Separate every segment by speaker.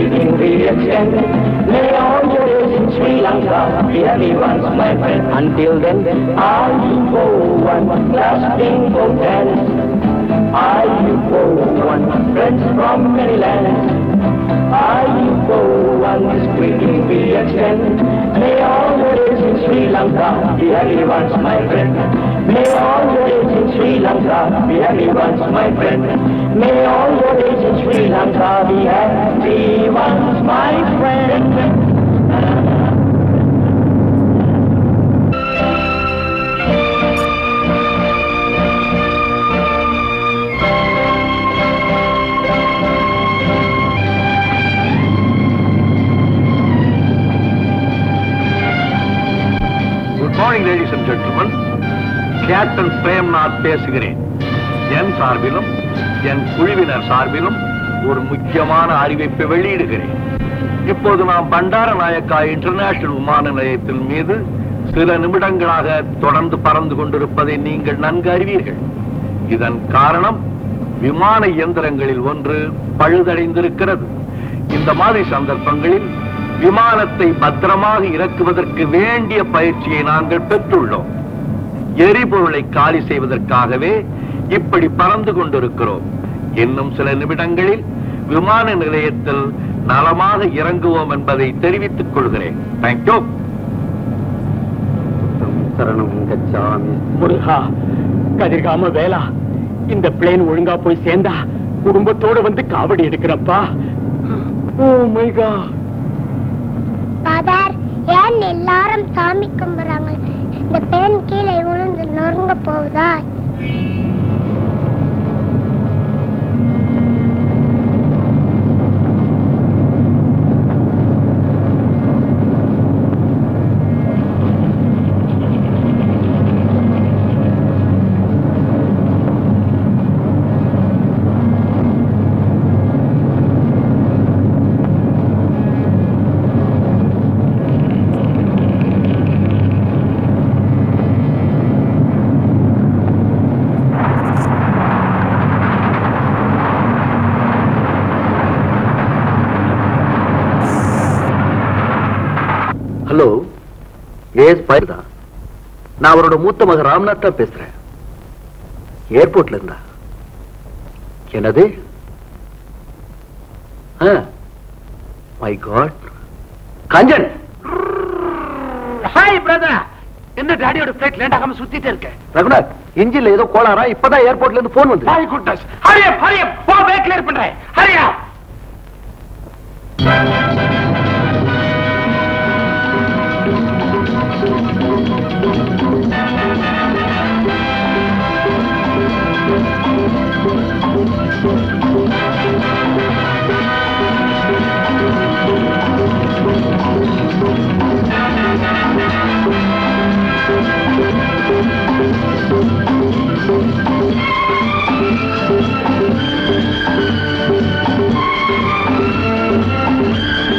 Speaker 1: greeting we extend. May all your days in Sri Lanka be happy once, my friend. Until then, are you for one lasting dance? Are you for one friends from many lands? Are you for one this greeting we extend? May all your days in Sri Lanka be happy once, my friend. May all your days in Sri Lanka be happy once, my friend. May all your days in Sri Lanka be happy once, my friend.
Speaker 2: Good morning ladies and gentleman captain Premnath பேசுகிறேன் என் சார்பிலும் என் குழுவினர் சார்பிலும் ஒரு முக்கியமான அறிவிப்பை வெளியிடுகிறேன் இப்போது நாம் பண்டார நாயக்கா இன்டர்நேஷனல் விமான நிலையத்தின் மீது சில நிமிடங்களாக தொடர்ந்து பறந்து கொண்டிருப்பதை நீங்கள் நன்கு அறிவீர்கள் இதன் காரணம் விமான இயந்திரங்களில் ஒன்று பழுதடைந்திருக்கிறது இந்த மாதிரி சந்தர்ப்பங்களில் விமானத்தை பத்திரமாக இறக்குவதற்கு வேண்டிய பயிற்சியை நாங்கள் பெற்றுள்ளோம் எரிபொருளை காலி செய்வதற்காகவே இப்படி பறந்து கொண்டிருக்கிறோம் இன்னும் சில நிமிடங்களில் விமான நிலையத்தில் நலமாக இறங்குவோம் என்பதை தெரிவித்துக் கொள்கிறேன் தேங்க்யூ
Speaker 3: சரணம் கச்சாமி
Speaker 4: முருகா கதிர்காம வேலா இந்த பிளேன் ஒழுங்கா போய் சேர்ந்தா குடும்பத்தோட வந்து காவடி எடுக்கிறப்பா ஓ மை காட்
Speaker 5: ஃபாதர் ஏன் எல்லாரும் சாமி கும்பிடுறாங்க இந்த பெண் கீழே விழுந்து நொறுங்க போகுதா
Speaker 3: ஹலோ ஏஸ் பயிர்தா நான் அவரோட மூத்த மக ராம்நாத் தான் பேசுறேன் ஏர்போர்ட்ல இருந்தா என்னது my god Kanchan
Speaker 4: hi brother என்ன டாடியோட ஃபிளைட் லேண்ட் ஆகாம சுத்திட்டே இருக்க
Speaker 3: ரகுநாத் இன்ஜின்ல ஏதோ கோளாரா இப்பதான் ஏர்போர்ட்ல இருந்து போன் வந்து
Speaker 4: hi goodness hurry up hurry up போ வே கிளியர் பண்றேன் ஹரி அப்
Speaker 5: ஆ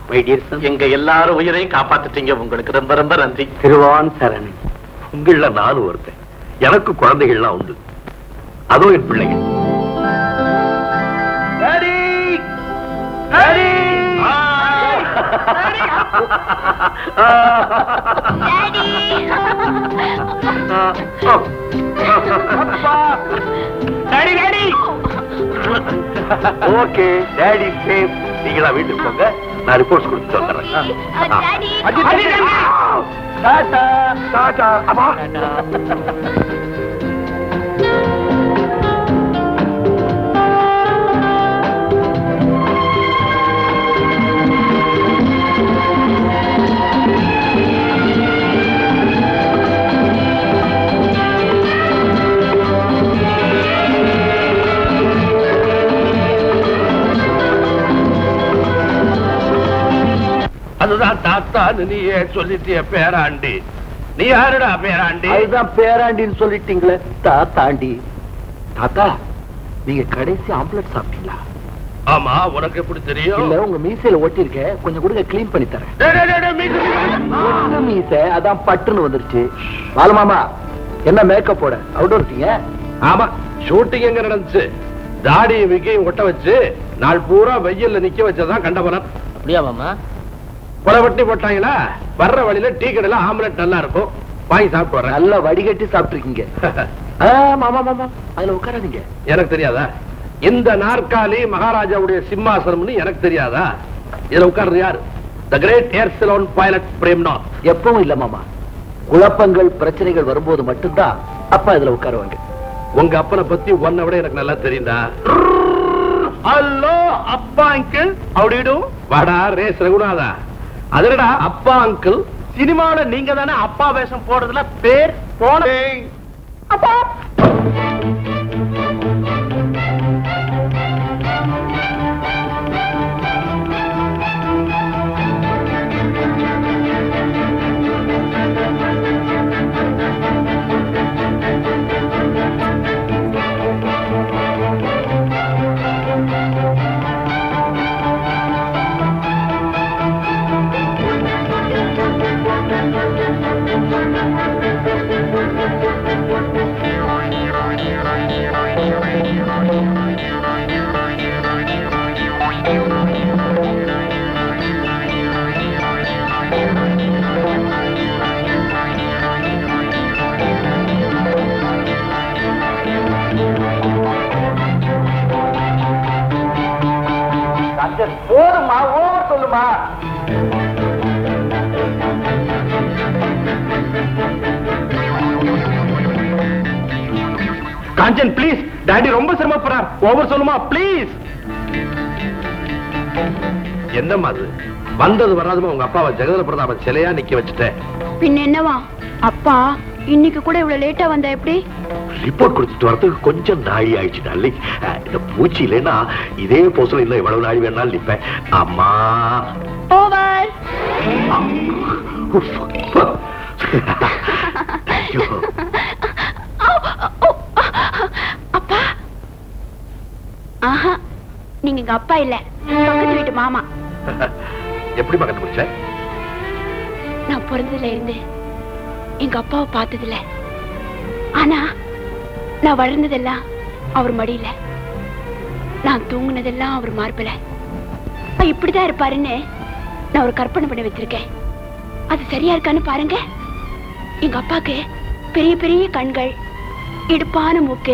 Speaker 3: மை டியர் சன்
Speaker 4: எங்க எல்லாரும் உயிரையும் காப்பாத்திட்டீங்க உங்களுக்கு ரொம்ப ரொம்ப நன்றி
Speaker 3: திருவான் சரணன்
Speaker 2: உங்கள நானும் ஒருத்தன் எனக்கு குழந்தைகள்லாம் உண்டு அதோ என் பிள்ளைகள் ஓகே டேடி சேஃப் நீங்களா வீட்டுக்கு போங்க நான் ரிப்போர்ட்ஸ் கொடுத்துட்டு வந்துடுறேன் டாடா டாடா அப்பா அதுதான் தாத்தான்னு நீயே சொல்லிட்டிய பேராண்டி நீ யாருடா பேராண்டி
Speaker 3: அதுதான் பேராண்டின்னு சொல்லிட்டீங்களே தாத்தாண்டி தாத்தா நீங்க கடைசி ஆம்லெட் சாப்பிட்டீங்களா
Speaker 2: ஆமா உனக்கு எப்படி தெரியும்
Speaker 3: இல்ல உங்க மீசையில ஒட்டிருக்க கொஞ்சம் கொடுங்க க்ளீன் பண்ணி தரேன்
Speaker 2: டேய், டேய், டேய், டேய், மீசை, மீசை.
Speaker 3: ஒண்ணு மீசை அதான் பட்டுன்னு வந்துருச்சு பாலமாமா என்ன மேக்கப் போட அவுட்டோர் இருக்கீங்க
Speaker 2: ஆமா ஷூட்டிங் எங்க நடந்துச்சு தாடியை விக்கையும் ஒட்ட வச்சு நாள் பூரா வெயில்ல நிக்க வச்சதான் கண்டபனம்
Speaker 4: அப்படியா மாமா
Speaker 2: புலவட்டி போட்டாங்களா வர்ற வழியில டீ கடையில ஆம்லெட் நல்லா இருக்கும் வாங்கி சாப்பிட்டு வரேன்
Speaker 3: நல்லா வடிகட்டி சாப்பிட்டுருக்கீங்க ஆ, மாமா மாமா அதுல உட்காராதீங்க
Speaker 2: எனக்கு தெரியாதா இந்த நாற்காலி மகாராஜாவுடைய சிம்மாசனம்னு எனக்கு தெரியாதா இதுல உட்கார்றது யாரு the great Air Ceylon pilot Premnath
Speaker 3: எப்பவும் இல்ல மாமா குழப்பங்கள் பிரச்சனைகள் வரும்போது மட்டும்தான் அப்பா இதுல உட்காருவாங்க
Speaker 2: உங்க அப்பனை பத்தி உன்னை விட எனக்கு நல்லா தெரியும்டா ஹலோ அப்பா அங்கிள் அப்படிடும் வாடா ரேஸ் ரகுநாதா அதுடா அப்பா அங்கிள் சினிமாவில நீங்க தானே அப்பா வேஷம் போடுறதுல பேர் போன
Speaker 3: போதுமா ஓவர் சொல்லுமா
Speaker 2: காஞ்சன் ப்ளீஸ் டாடி ரொம்ப சிரமப்படுறார் ஓவர் சொல்லுமா ப்ளீஸ் என்னம்மா அது வந்தது வராதுமா உங்க அப்பாவை ஜெகதல பிரதாப சிலையா நிக்க வச்சுட்டேன்
Speaker 6: பின்ன என்னவா அப்பா இன்னைக்கு கூட இவ்வளவு லேட்டா வந்தா எப்படி
Speaker 2: ரிப்போர்ட் கொடுத்துட்டு வரதுக்கு கொஞ்சம் நாழி ஆயிடுச்சு டார்லிங் அஹ், இந்த பூச்சி இல்லைன்னா இதே போஸ்ட்ல இல்ல எவ்வளவு நாழி வேணாலும் நிப்பேன் அம்மா
Speaker 6: ஓவர்
Speaker 2: உஃப். ஐயோ.
Speaker 6: அப்பா ஆஹா நீங்க எங்க அப்பா இல்ல பக்கத்து வீட்டு மாமா
Speaker 2: எப்படி பக்கத்து பிடிச்ச
Speaker 6: நான் பிறந்ததுல இருந்து எங்க அப்பாவை பார்த்ததில்ல ஆனா நான் வளர்ந்ததெல்லாம் அவர் மடியில நான் தூங்குனதெல்லாம் அவர் மார்பில அப்பா இப்படிதான் இருப்பாருன்னு நான் ஒரு கற்பனை பண்ணி வச்சிருக்கேன் அது சரியா இருக்கான்னு பாருங்க எங்க அப்பாக்கு பெரிய பெரிய கண்கள் இடுப்பான மூக்கு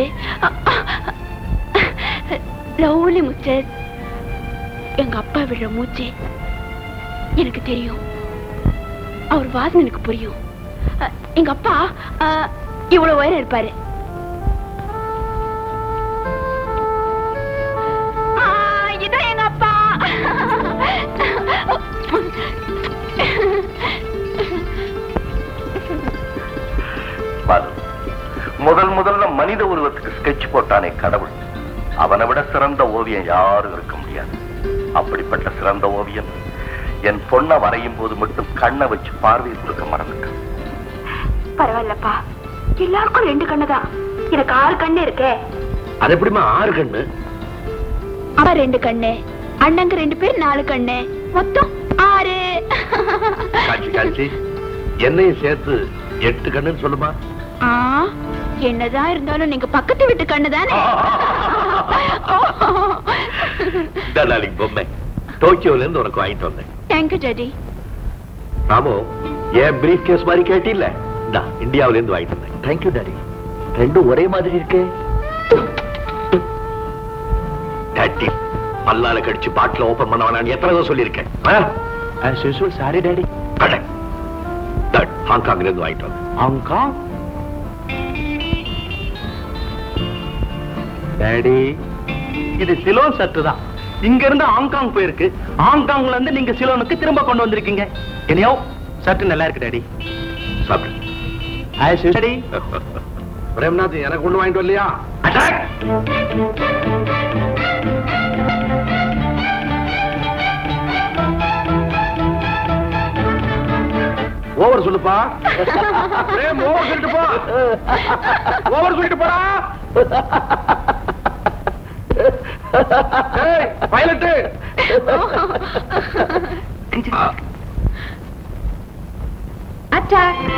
Speaker 6: லவ்லி முச்சு எங்க அப்பா விடுற மூச்சு எனக்கு தெரியும் அவர் வாசனை எனக்கு புரியும் அ, எங்க அப்பா அ, இவ்வளவு உயரம் இருப்பாரு ஆ, இதான் எங்க அப்பா
Speaker 7: பாரு முதல் முதல்ல மனித உருவத்துக்கு ஸ்கெட்ச் போட்டானே கடவுள் அவனை விட சிறந்த ஓவியம் யாரும் இருக்க முடியாது அப்படிப்பட்ட சிறந்த ஓவியம் என் பொண்ணை வரையும் போது மட்டும் கண்ணை வச்சு பார்வையை கொடுக்க மறந்துட்டேன்
Speaker 6: பரவாயில்லப்பா எல்லாருக்கும் ரெண்டு கண்ணு தான் எனக்கு ஆறு கண்ணு இருக்கே
Speaker 2: அது எப்படிமா ஆறு கண்ணு
Speaker 6: அவ ரெண்டு கண்ணு அண்ணங்க ரெண்டு பேர் நாலு கண்ணு மொத்தம் ஆறு
Speaker 2: காட்சி காட்சி என்னையும் சேர்த்து எட்டு கண்ணுன்னு சொல்லுமா
Speaker 6: ஆ, என்னதான் இருந்தாலும் நீங்க பக்கத்து வீட்டு கண்ணு தானே
Speaker 2: நாளைக்கு பொம்மை டோக்கியோல இருந்து உனக்கு வாங்கிட்டு வந்தேன்
Speaker 6: தேங்க்யூ டாடி
Speaker 2: ராமு ஏன் பிரீஃப் கேஸ் மாதிரி கேட்டில்ல இந்தா இந்தியாவுல இருந்து வாங்கிட்டு வந்தேன்
Speaker 3: தேங்க்யூ டாடி ரெண்டும் ஒரே மாதிரி இருக்கே
Speaker 2: டாட்டி பல்லால கடிச்சு பாட்டில ஓபன் பண்ண வேணாம்னு எத்தனை தடவை சொல்லியிருக்கேன்
Speaker 4: as usual sorry daddy
Speaker 2: correct that ஹாங்காங்ல இருந்து வாங்கிட்டு வந்தேன்
Speaker 4: ஹாங்காங் டாடி இது சிலோன் சட்டு தான் இங்க இருந்து ஹாங்காங் போயிருக்கு ஹாங்காங்ல இருந்து நீங்க சிலோனுக்கு திரும்ப கொண்டு வந்திருக்கீங்க என்னையோ சட்டு நல்லா இருக்கு டாடி
Speaker 2: சாப்பிடு
Speaker 4: as usual டாடி
Speaker 2: பிரேம்நாத் எனக்கு ஒண்ணு வாங்கிட்டு வரலையா அட்டாக் ஓவர் சொல்லுப்பா பிரேம் ஓவர் சொல்லிட்டு போ ஓவர் சொல்லிட்டு போடா பைலட்டு
Speaker 6: அட்டாக்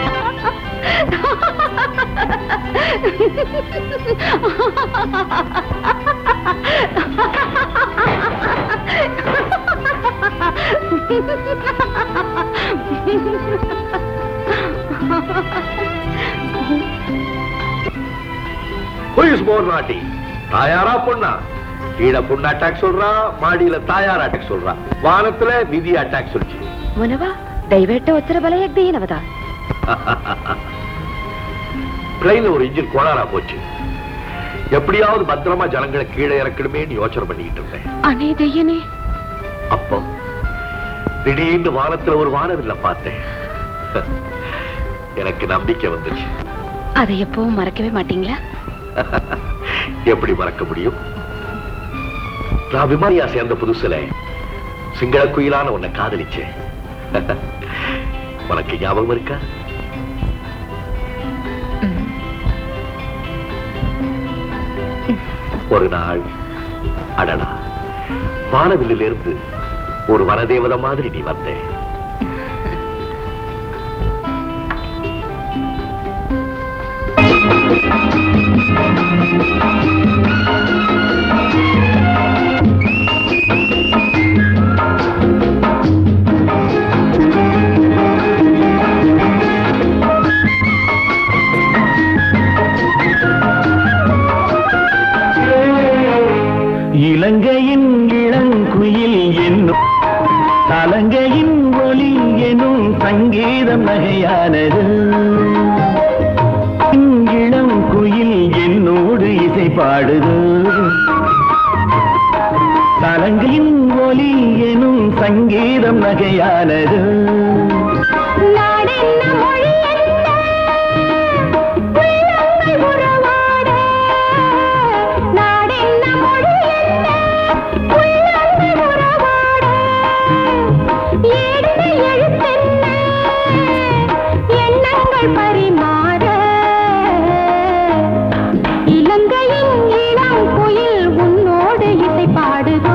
Speaker 2: போலீஸ் போர் நாட்டி தாயாரா பொண்ணா கீழே பொண்ணு அட்டாக் சொல்றா மாடியில தாயார் அட்டாக் சொல்றா வானத்துல விதி அட்டாக் சொல்லிச்சு
Speaker 6: ಮುನವ ದಯವಿಟ್ಟು ಉತ್ತರ ಬಲಯದ್ದೇ ಏನವದ
Speaker 2: பிளைன்ல ஒரு இன்ஜின் கோளாறா போச்சு எப்படியாவது பத்திரமா ஜனங்களை கீழே இறக்கணுமேன்னு யோசனை பண்ணிட்டு இருந்தேன்
Speaker 6: ಅನೇ ದಯ್ಯನೇ
Speaker 2: அப்போ திடீர்னு வானத்துல ஒரு வானவில்ல பார்த்தேன் எனக்கு நம்பிக்கை வந்துச்சு
Speaker 6: அதை எப்பவும் மறக்கவே மாட்டீங்களா
Speaker 2: எப்படி மறக்க முடியும் நான் விமானியா சேர்ந்த புதுசுல சிங்கள குயிலான உன்னை காதலிச்சேன் உனக்கு ஞாபகம் இருக்கா ஒரு நாள் அடடா வானவில்லில் இருந்து ஒரு வனதேவதை மாதிரி நீ வந்த
Speaker 4: இலங்கையின் இளங்குயில் என்னும் தலங்கையின் ஒளி எனும் சங்கீதம் நகையானது இளம் குயில் என்னோடு இசை பாடுது தலங்கையின் ஒலி எனும் சங்கீதம் நகையானது
Speaker 5: நாடென்ன மொழி என்ன உள்ளங்கள் உறவாட நாடென்ன மொழி என்ன உள்ளங்கள் உறவாட ஏடுன எழுத்தென்ன எண்ணங்கள் பரிமாற இலங்கையின் இளம் குயில் உன்னோடு இசை பாடுதோ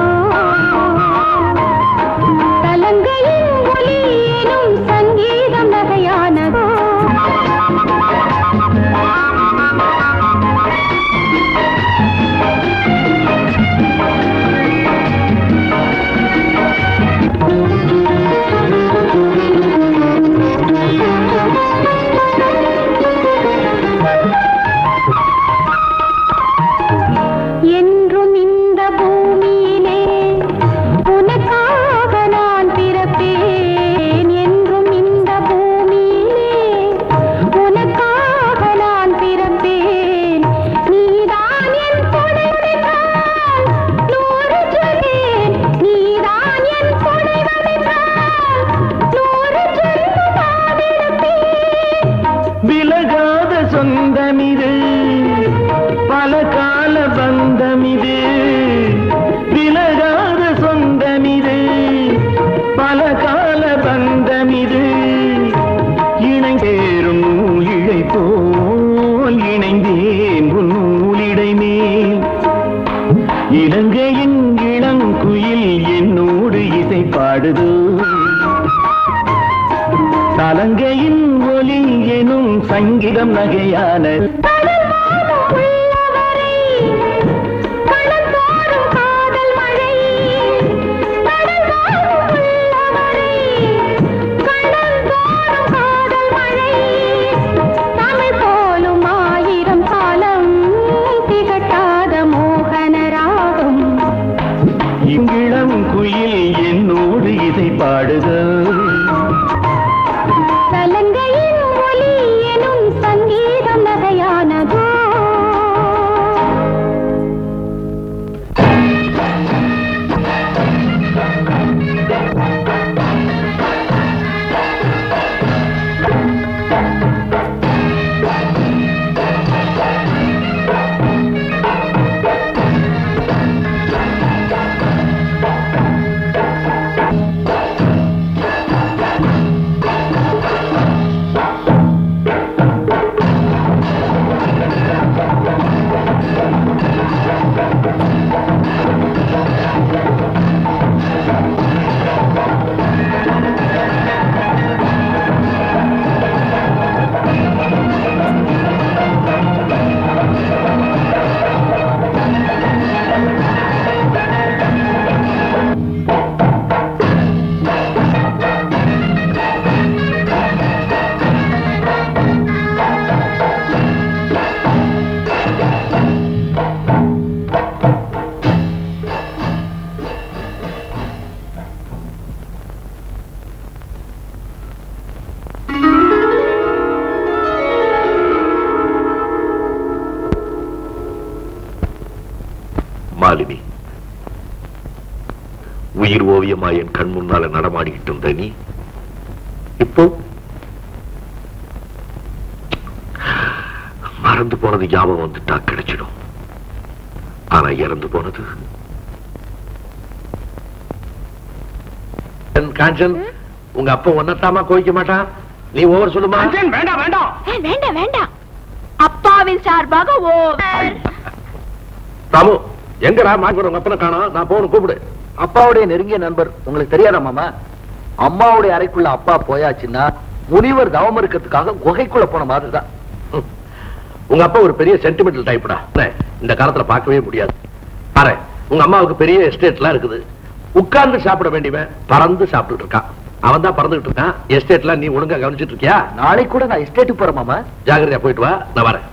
Speaker 5: தலங்கையின் ஒலி எனும் சங்கீதம் நகையானதோ என்றும் இந்த பூமியிலே உனக்காக நான் பிறப்பேன் என்றும் இந்த பூமியிலே உனக்காக நான் பிறப்பேன் நீதான் என் துணைவென்றால் நூறு சொல்லேன் நீதான் என் துணைவென்றால் நூறு சொல்லுமாவிருப்பேன்
Speaker 4: விலகாத சொந்தமிது பல கால பந்தமிது விலகாத சொந்தமிது பல கால பந்தமிது இணை சேரும் நூலிழை போல் இணைந்தேன் உன் நூலிடை மேல் இலங்கையின் இளங்குயில் என்னோடு இசை பாடுதோ
Speaker 1: சலங்கையின் ஒலி எனும் சங்கீதம் நகையான
Speaker 5: கடல் வாழும் உள்ளவரை கடல் தோறும் காதல் மழை கடல் வாழும் உள்ளவரை கடல் தோறும் காதல் மழை தமிழ் போலும் ஆயிரம் காலம் திகட்டாத மோகன ராகம்
Speaker 1: இங்கிளம் குயில் என்னோடு இசை பாடுதல்
Speaker 5: சலங்கையின் ஒலி எனும் சங்கீதம் நகையானதோ
Speaker 3: மாலினி உயிர் ஓவியமா என் கண் முன்னால நடமாடிக்கிட்டு இருந்த நீ இப்போ மறந்து போனது ஞாபகம் வந்துட்டா கிடைச்சிடும் ஆனா இறந்து போனது என் காஞ்சன் உங்க அப்பா ஒன்னத்தாமா கோவிக்க மாட்டான் நீ ஓவர் சொல்லுமா
Speaker 2: வேண்டாம் வேண்டாம்
Speaker 6: ஏ, வேண்டாம் வேண்டாம் அப்பாவின் சார்பாக ஓ
Speaker 3: ராமு எங்கடா மாட்டி உங்க அப்பனை காணோம் நான் போகணும் கூப்பிடு
Speaker 4: அப்பாவுடைய நெருங்கிய நண்பர் உங்களுக்கு தெரியாதா மாமா அம்மாவுடைய அறைக்குள்ள அப்பா போயாச்சுன்னா முனிவர் தவம் இருக்கிறதுக்காக குகைக்குள்ள போன மாதிரிதான்
Speaker 3: ம். உங்க அப்பா ஒரு பெரிய சென்டிமெண்டல் டைப்டா இந்த காலத்துல பார்க்கவே முடியாது பாரு உங்க அம்மாவுக்கு பெரிய எஸ்டேட்லாம் இருக்குது உட்கார்ந்து சாப்பிட வேண்டியவன் பறந்து சாப்பிட்டுட்டு இருக்கான் அவன் தான் பறந்துகிட்டு இருக்கான் எஸ்டேட்லாம் நீ ஒழுங்கா கவனிச்சிட்டு இருக்கியா
Speaker 4: நாளைக்கு கூட நான் எஸ்டேட்டுக்கு போறேன் மாமா
Speaker 3: ஜாகிரதையா போயிட்டு வா நான் வரேன்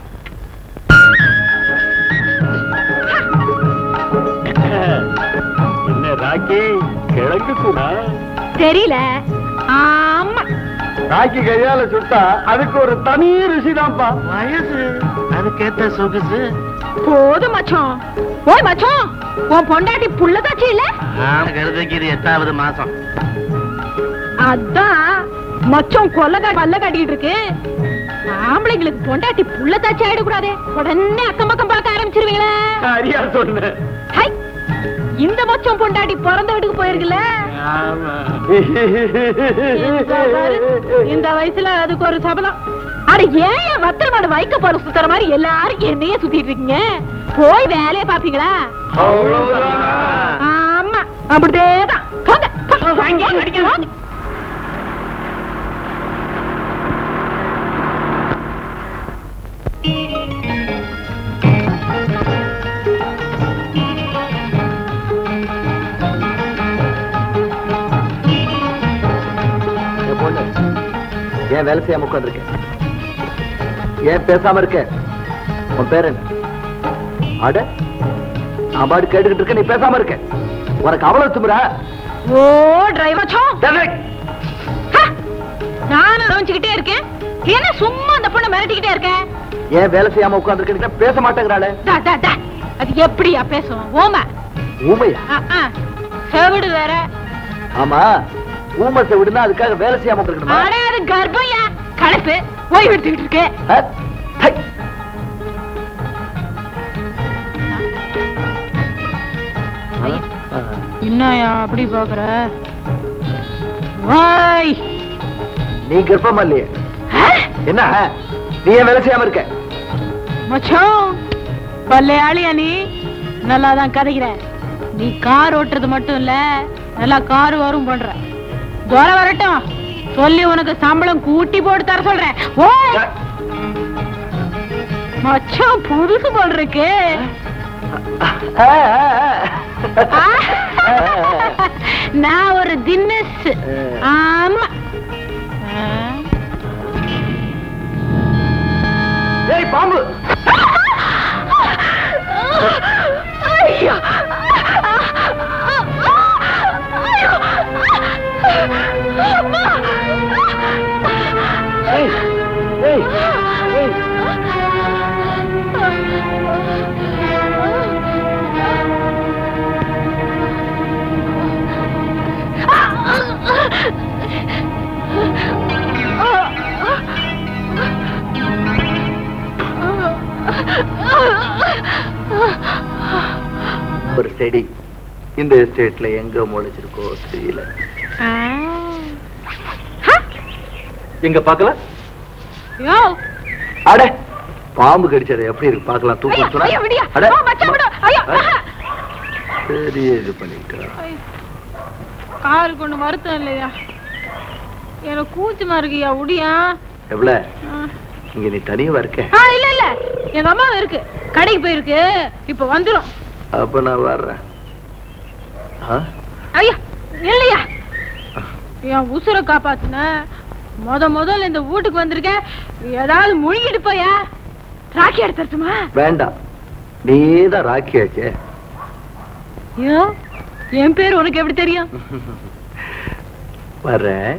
Speaker 2: என்ன ராக்கி கிழங்கு கூட
Speaker 6: தெரியல ஆமா
Speaker 2: ராக்கி கையால சுட்டா அதுக்கு ஒரு தனி ருசி தான்ப்பா வயசு அதுக்கேத்த சொகுசு
Speaker 6: போதும் மச்சான் ஓய் மச்சான் உன் பொண்டாட்டி புள்ளதாச்சு இல்ல
Speaker 2: கருதைக்கு இது எட்டாவது மாசம்
Speaker 6: அதான் மச்சம் கொல்லகா பல்ல காட்டிட்டு இருக்கு ஆம்பளைங்களுக்கு பொண்டாட்டி புள்ளதாச்சு ஆயிடக்கூடாதே உடனே அக்கம் பக்கம் பார்க்க ஆரம்பிச்சிருவீங்களே
Speaker 2: சரியா சொன்ன
Speaker 6: ஹை இந்த மச்சம் பொண்டாட்டி பிறந்த வீட்டுக்கு போயிருக்குல்ல இந்த பாரு, இந்த வயசுல அதுக்கு ஒரு சபலம் அட ஏன் என் வத்திர மாடு வைக்க போற சுத்துற மாதிரி எல்லாரும் என்னையே சுத்திட்டு இருக்கீங்க போய் வேலையை பாப்பீங்களா ஆமா அப்படியேதான் போங்க, போ, போங்க.
Speaker 4: என் பொண்ணு ஏன் வேலை செய்யாம உட்காந்துருக்க ஏன் பேசாம இருக்க உன் பேர் என்ன அட நான் பாடு கேட்டுக்கிட்டு இருக்க நீ பேசாம இருக்க உனக்கு அவ்வளவு திமிரா
Speaker 6: ஓ டிரைவர் சோ நானும் கவனிச்சுக்கிட்டே இருக்கேன் என்ன சும்மா அந்த பொண்ணை மிரட்டிக்கிட்டே இருக்கேன்
Speaker 4: ஏன் வேலை செய்யாம உட்காந்துருக்க பேச மாட்டேங்கிறாளே
Speaker 6: டா, டா, டா. அது எப்படியா பேசுவோம் ஓம
Speaker 4: ஊமையா
Speaker 6: செவிடு வேற
Speaker 4: ஆமா ஊமை விடுனா அதுக்காக வேலை செய்யாம இருக்கணுமா
Speaker 6: ஆனா அது கர்ப்பம்யா களைப்பு ஓய்வு எடுத்துக்கிட்டு இருக்கு என்னயா அப்படி பாக்குற ஓய்
Speaker 4: நீ கர்ப்பமா இல்லையே என்ன நீ ஏன் வேலை செய்யாம இருக்க
Speaker 6: மச்சான் பல்லையாளியா நீ நல்லா தான் கதைக்கிற நீ கார் ஓட்டுறது மட்டும் இல்ல நல்லா கார் வரும் பண்ற துரை வரட்டும்
Speaker 8: சொல்லி உனக்கு சம்பளம் கூட்டி போட்டு தர சொல்றேன் ஓய் மச்சான் புதுசு போல் இருக்கு நான் ஒரு தின்னஸ் ஆமா
Speaker 3: ஏய் பாம்பு
Speaker 8: ஐயோ
Speaker 3: ஏய் ஏய் ஏய் ஒரு செடி இந்த எஸ்டேட்ல எங்க முளைச்சிருக்கோ தெரியல எங்க பார்க்கலாம்
Speaker 8: யோ
Speaker 3: அட பாம்பு கடிச்சது எப்படி இருக்கு பார்க்கலாம்
Speaker 8: ஐயா,
Speaker 3: தூக்கம்
Speaker 8: ஐயா, விடியா.
Speaker 3: அட,
Speaker 8: ஓ, மச்சான், விடு. ஐயா,
Speaker 3: அட,
Speaker 8: ஆஹா.
Speaker 3: சரி இது பண்ணிட்டா
Speaker 8: கால் கொண்டு மருத்துவம் இல்லையா எனக்கு கூச்சமா இருக்குயா உடியா
Speaker 3: எவ்வளவு இங்க நீ தனியா இருக்க
Speaker 8: ஆ இல்ல இல்ல எங்க அம்மா இருக்கு கடைக்கு போயிருக்கு இப்ப வந்துரும்
Speaker 3: அப்ப நான் வர்றேன் ஆ?
Speaker 8: ஐயா இல்லையா என் உசுரை காப்பாத்துன முத முதல்ல இந்த வீட்டுக்கு வந்திருக்கேன் ஏதாவது முழுகிட்டு போயா ராக்கி எடுத்துட்டுமா
Speaker 3: வேண்டாம் நீதான் ராக்கி ஆச்சே
Speaker 8: ஐயோ என் பேர் உனக்கு எப்படி தெரியும்
Speaker 3: வர்றேன்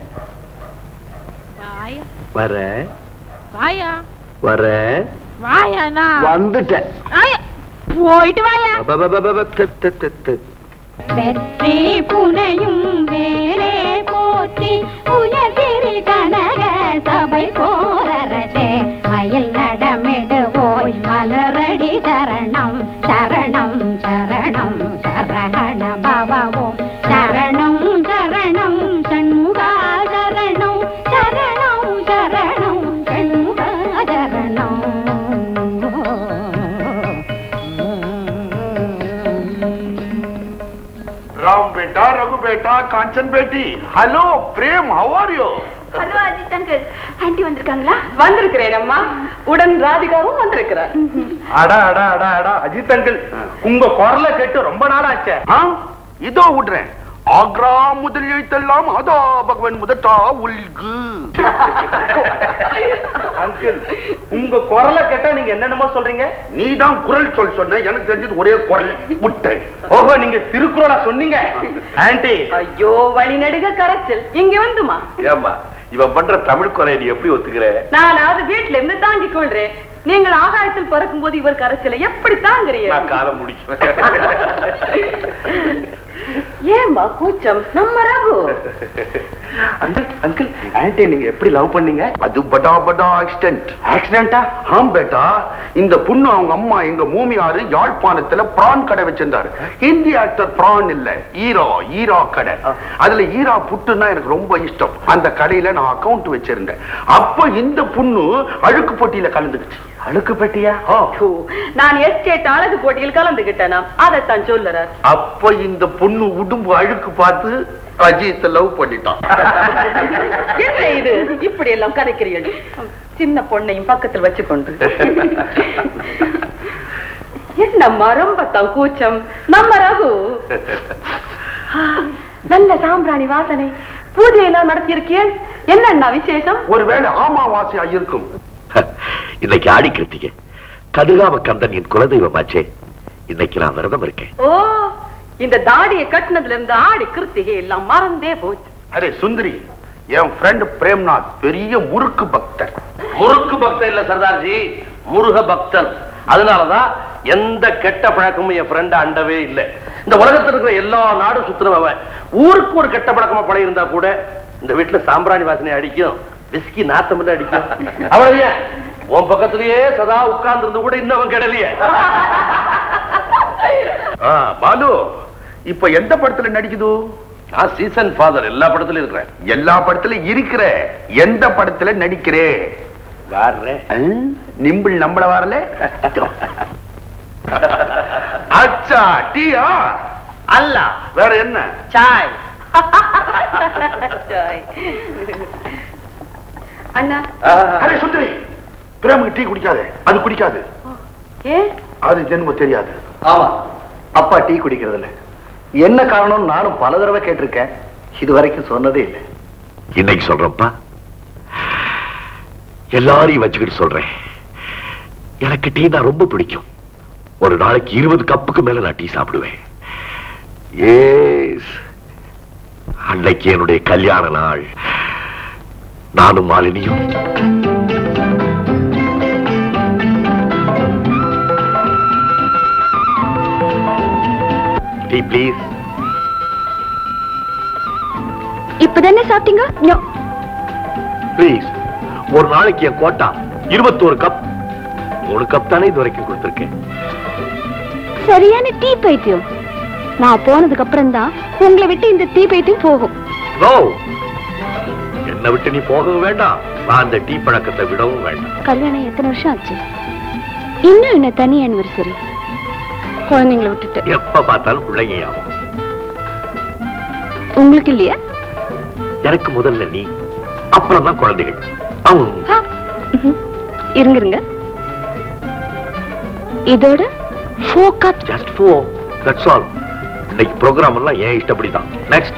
Speaker 8: வாயா
Speaker 3: வர்றேன்
Speaker 8: வாயா
Speaker 3: வர்றேன்
Speaker 8: வாயா நான்
Speaker 3: வந்துட்டேன்
Speaker 8: ஆயா போயிட்டு வாயா
Speaker 3: அப்பப்பப்பப்ப, த- த- த- த-
Speaker 9: வெற்றி புனையும் வேலே போற்றி உயர்திரு கனக சபை போரரசே மயில் நடமிடுவோய் மலரடி சரணம் சரணம் சரணம் சரகண பவவோம் சரணம் சரணம் சண்முகா சரணம் சரணம் சரணம் சண்முகா சரணம்
Speaker 2: राम बेटा रघु बेटा कांचन बेटी hello Prem how are you
Speaker 6: hello Ajith uncle aunty வந்திருக்காங்களா
Speaker 10: வந்திருக்கிறேன் அம்மா உடன் ராதிகாவும் வந்திருக்கிறார்
Speaker 2: அடா அடா அடா அடா அஜித் அங்கிள் உங்க குரலை கேட்டு ரொம்ப நாள் ஆச்சே ஆ? இதோ விடுறேன் ஆக்ரா முதல் எழுத்தெல்லாம் அதா பகவன் முதட்டா உல்கு அங்கிள் உங்க குரலை கேட்டா நீங்க என்னென்னமோ சொல்றீங்க நீ தான் குரல் சொல் சொன்ன எனக்கு தெரிஞ்சது ஒரே குரல் விட்டேன் ஓஹோ நீங்க திருக்குறளா சொன்னீங்க ஆன்டி
Speaker 10: ஐயோ வழி நடுக கரைச்சல் இங்க வந்துமா
Speaker 7: ஏம்மா இவன் பண்ற தமிழ் கொலை நீ எப்படி ஒத்துக்கிற
Speaker 10: நானாவது வீட்டுல இருந்து தாங்கிக் கொள்றேன் நீங்கள் ஆகாயத்தில் பறக்கும் போது இவர் கரைச்சலை எப்படி தாங்குறீங்க
Speaker 7: நான் காலம் முடிச்சுவேன்
Speaker 10: ஏம்பா கூச்சம் நம்ம ரகு
Speaker 2: அங்கிள் அங்கிள் ஆன்டி நீங்க எப்படி லவ் பண்ணீங்க அது படா படா ஆக்சிடென்ட் ஆக்சிடென்டா ஆம் பேட்டா இந்த பொண்ணு அவங்க அம்மா எங்க மூமியாரு யாழ்ப்பாணத்துல பிரான் கடை வச்சிருந்தாரு ஹிந்தி ஆக்டர் பிரான் இல்ல ஈரா ஈரா கடை அதுல ஈரா புட்டுன்னா எனக்கு ரொம்ப இஷ்டம் அந்த கடையில நான் அக்கவுண்ட் வச்சிருந்தேன் அப்ப இந்த பொண்ணு அழுக்கு போட்டியில கலந்துக்குச்சு அழுக்கு பெட்டியா
Speaker 10: ஐயோ, நான் எஸ்டேட் அழகு போட்டியில் கலந்துகிட்டேனா அதைத்தான் சொல்லுறார்
Speaker 2: அப்ப இந்த பொண்ணு உடும்பு அழுக்கு பார்த்து அஜித்தை லவ் பண்ணிட்டான்
Speaker 10: என்ன இது இப்படி எல்லாம் கதைக்கிறீர்கள் சின்ன பொண்ணையும் பக்கத்தில் வச்சுக்கொண்டு என்ன மரம்பத்தான் கூச்சம் நம்ம ரகு நல்ல சாம்பிராணி வாசனை பூஜை எல்லாம் நடத்தியிருக்கீள் என்னண்ணா விசேஷம்
Speaker 2: ஒருவேளை ஆமாவாசையா இருக்கும்
Speaker 3: இன்னைக்கு ஆடி கிருத்திகை கதிர்காம கந்தன் என் குலதெய்வமாச்சே இன்னைக்கு நான் விரதம் இருக்கேன்
Speaker 10: ஓ இந்த தாடியை கட்டினதுல இருந்து ஆடி கிருத்திகை எல்லாம் மறந்தே போச்சு
Speaker 2: அரே சுந்தரி என் ஃப்ரெண்ட் பிரேம்நாத் பெரிய முறுக்கு பக்தர்
Speaker 3: முறுக்கு பக்தன் இல்ல சர்தார்ஜி முருக பக்தன் அதனாலதான் எந்த கெட்ட பழக்கமும் என் ஃப்ரெண்ட் அண்டவே இல்லை இந்த உலகத்துல இருக்கிற எல்லா நாடும் சுத்துறவன் ஊருக்கு ஒரு கெட்ட பழக்கமா பழகி இருந்தா கூட இந்த வீட்டுல சாம்பிராணி வாசனை அடிக்கும் விஸ்கி நாத்தம் இல்ல அடிக்கும் அவ்வளவு ஏன் உன் பக்கத்திலேயே சதா உட்கார்ந்து இருந்து கூட இன்னும் அவன் கிடலையே
Speaker 2: ஆ, பாலு இப்ப எந்த படத்துல நடிக்குது
Speaker 3: நான் சீசன் ஃபாதர் எல்லா படத்துலயும் இருக்கிறேன்
Speaker 2: எல்லா படத்துல இருக்கிற எந்த படத்துல நடிக்கிறே
Speaker 3: வர்றேன்
Speaker 2: ஆ? நிம்பிள் நம்மள வரல அச்சா டீயா
Speaker 10: அல்ல
Speaker 2: வேற என்ன
Speaker 10: சாய் அண்ணா
Speaker 2: அரே சுந்தரி பிரேமுக்கு டீ குடிக்காதே அது குடிக்காது
Speaker 10: ஏ
Speaker 2: அது ஜென்ம தெரியாது
Speaker 4: ஆமா அப்பா டீ குடிக்கிறது இல்ல என்ன காரணம் நானும் பல தடவை கேட்டிருக்கேன் இது வரைக்கும் சொன்னதே இல்லை
Speaker 3: இன்னைக்கு சொல்றப்பா எல்லாரையும் வச்சுக்கிட்டு சொல்றேன் எனக்கு டீ தான் ரொம்ப பிடிக்கும் ஒரு நாளைக்கு இருபது கப்புக்கு மேல நான் டீ சாப்பிடுவேன் ஏஸ் அன்னைக்கு என்னுடைய கல்யாண நாள் நானும் மாலினியும் டீ ப்ளீஸ்
Speaker 6: இப்பதானே சாப்பிட்டீங்க நோ
Speaker 3: ப்ளீஸ் ஒரு நாளைக்கு என் கோட்டா இருபத்தோரு கப் மூணு கப் தானே இது வரைக்கும் கொடுத்திருக்கேன்
Speaker 6: சரியான டீ பைத்தியம் நான் போனதுக்கு அப்புறம் தான் உங்களை விட்டு இந்த டீ பைத்தியம் போகும்
Speaker 3: நோ என்னை விட்டு நீ போகவும் வேண்டாம் நான் அந்த டீ பழக்கத்தை விடவும் வேண்டாம்
Speaker 6: கல்யாணம் எத்தனை வருஷம் ஆச்சு இன்னும் என்ன தனி அனிவர்சரி குழந்தைங்களை விட்டுட்டு
Speaker 3: எப்ப பார்த்தாலும் பிள்ளைங்க ஆகும்
Speaker 6: உங்களுக்கு இல்லையா
Speaker 3: எனக்கு முதல்ல நீ அப்புறம் தான் குழந்தைகள் அவங்க
Speaker 6: ஆ, ம்ஹும். இருங்க இருங்க இதோட four cup
Speaker 3: just four that's all இன்னைக்கு ப்ரோக்ராம் எல்லாம் ஏன் இஷ்டப்படி தான் நெக்ஸ்ட்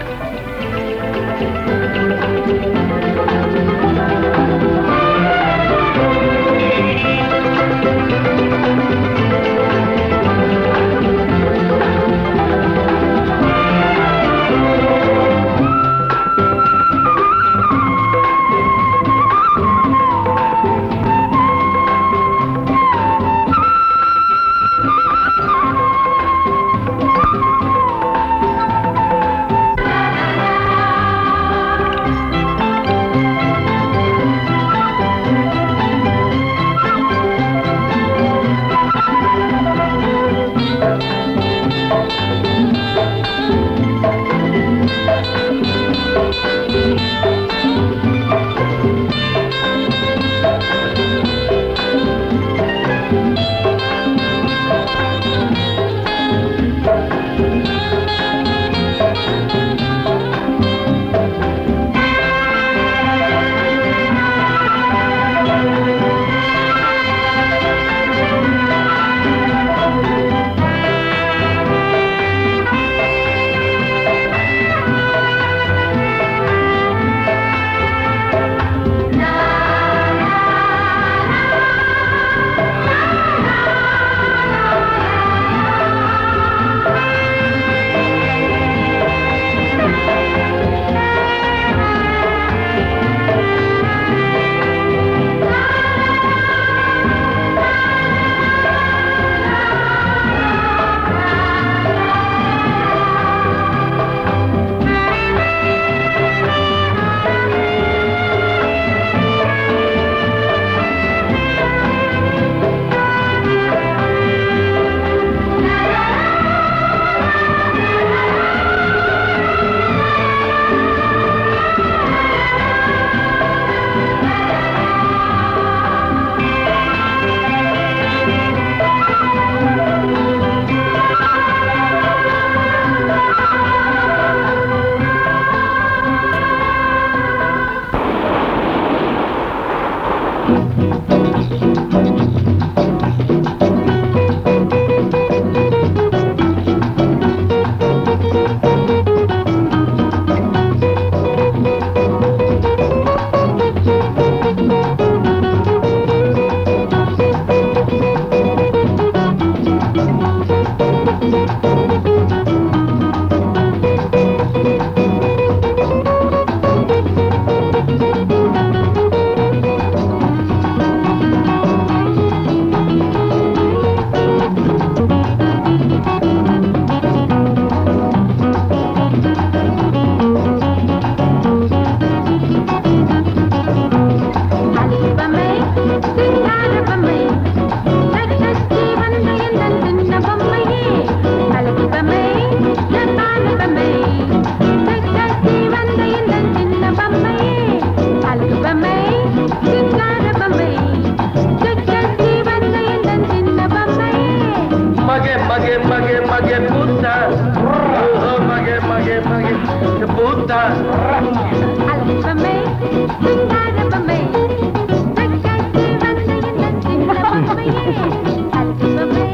Speaker 2: மகே மகே மகே பூத்த ஓஹோ மகே மகே மகே பூத்த
Speaker 8: அல்பமே சிங்காரமே தக்கத்தி வந்து இந்த சின்ன பொம்மையே அல்பமே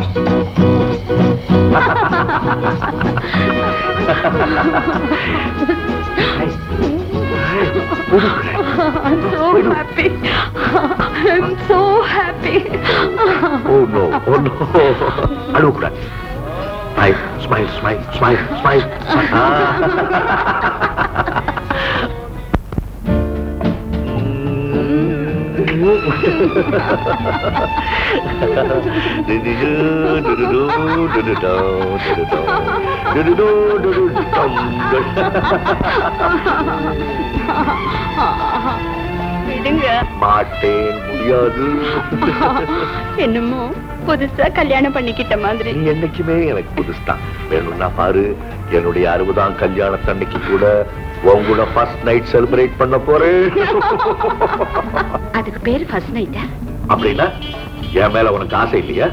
Speaker 8: I'm so happy. I'm so happy.
Speaker 3: Oh no oh no அழுவக்கூடாது smile smile smile smile smile
Speaker 6: விடுங்க
Speaker 3: மாட்டேன் முடியாது
Speaker 6: என்னமோ புதுசா கல்யாணம் பண்ணிக்கிட்ட மாதிரி
Speaker 3: நீ என்னைக்குமே எனக்கு புதுசுதான் வேணும்னா பாரு என்னுடைய அறுபதாம் கல்யாணத்தன்னைக்கு கூட உன் கூட ஃபர்ஸ்ட் நைட் செலிப்ரேட் பண்ண போறேன்
Speaker 6: அதுக்கு பேரு ஃபர்ஸ்ட் நைட்டா
Speaker 3: அப்படின்னா என் மேல உனக்கு ஆசை இல்லையா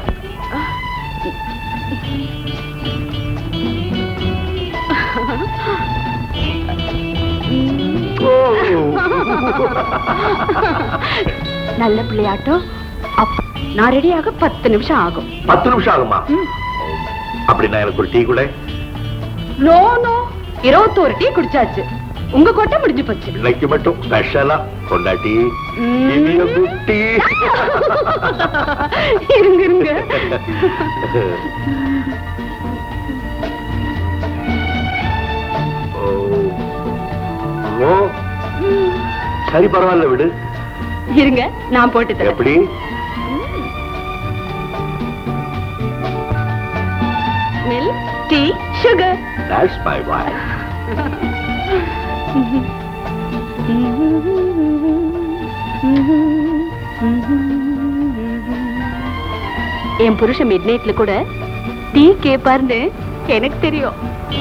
Speaker 6: நல்ல பிள்ளையாட்டம் அப்- நான் ரெடியாக பத்து நிமிஷம் ஆகும்
Speaker 3: பத்து நிமிஷம் ஆகுமா அப்படின்னா எனக்கு ஒரு டீ கூட
Speaker 6: நோ நோ இருபத்தோரு டீ குடிச்சாச்சு உங்க கொட்டை முடிஞ்சு போச்சு
Speaker 3: இன்னைக்கு மட்டும் ஸ்பெஷலா கொண்டாட்டி
Speaker 6: ம்.
Speaker 3: இனிய குட்டி
Speaker 6: இருங்க இருங்க
Speaker 3: ஓ. ஓ. சரி பரவாயில்ல விடு
Speaker 6: இருங்க நான் போட்டு தரேன்
Speaker 3: எப்படி
Speaker 6: milk tea sugar
Speaker 3: That's my wife.
Speaker 6: என் புருஷன் மிட் நைட்ல கூட டீ கேப்பாருன்னு எனக்கு தெரியும்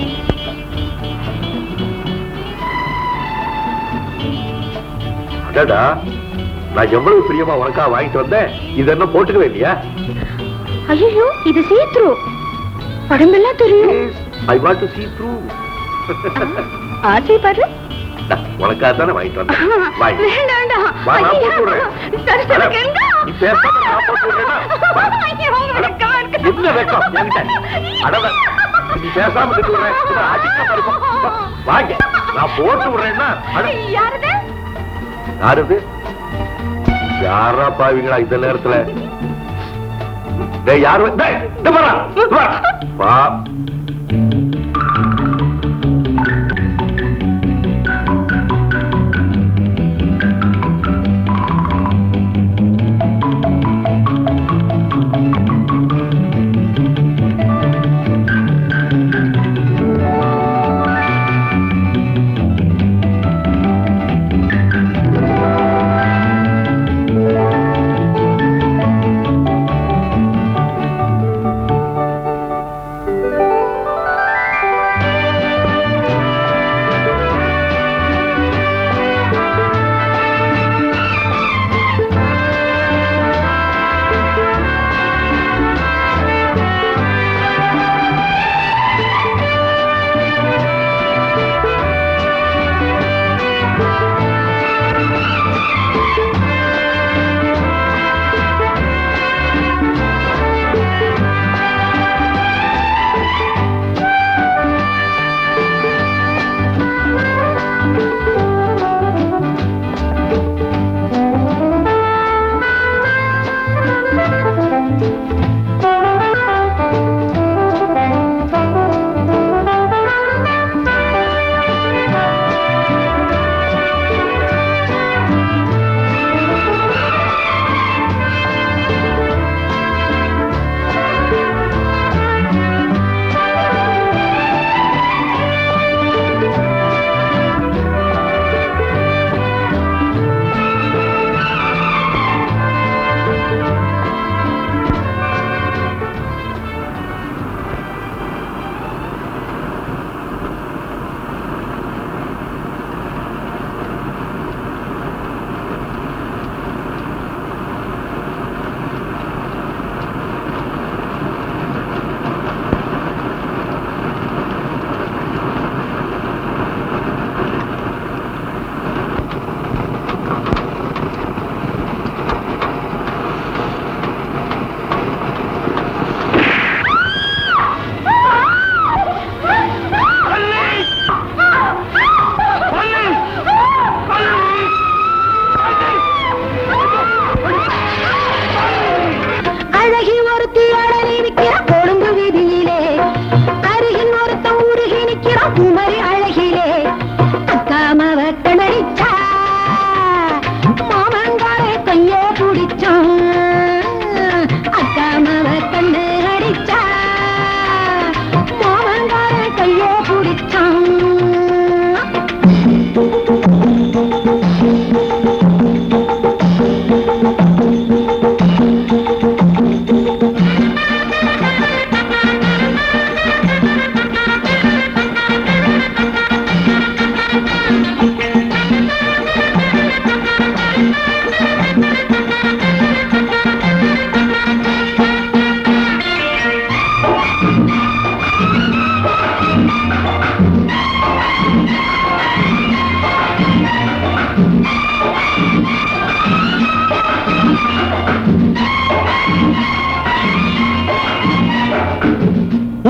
Speaker 3: அடடா நான் எவ்வளவு பிரியமா உனக்கா வாங்கிட்டு வந்தேன் இது என்ன போட்டுக்கவே இல்லையா
Speaker 6: ஐயோ இது சீத்ரு உடம்பெல்லாம் தெரியும்
Speaker 3: I want to see through
Speaker 6: ஆசை பாரு
Speaker 3: உனக்காக தானே வாங்கிட்டு வந்தேன் வாங்கி
Speaker 6: வேண்டாம் வேண்டாம்
Speaker 3: வா, நான்
Speaker 6: ஐயா.
Speaker 3: போட்டு விடுறேன்.
Speaker 6: சரி, சரி,
Speaker 3: அட,
Speaker 6: கெங்கா.
Speaker 3: நீ பேசாம நான் போட்டு விடுறேனா? வா.
Speaker 6: ஐயோ, வெக்கமா இருக்கு.
Speaker 3: என்ன வெக்கம் என்கிட்ட? அடவ, நீ பேசாம நின்று விடுறேன். இது அடிக்காம இருக்கும். வா, வாங்க நான் போட்டு விடுறேன்னா அட,
Speaker 6: யாருது
Speaker 3: யாருது யாரா பாவீங்களா இந்த நேரத்துல டேய் யாரு டேய் இந்த பாரா, இந்த பாரா. வா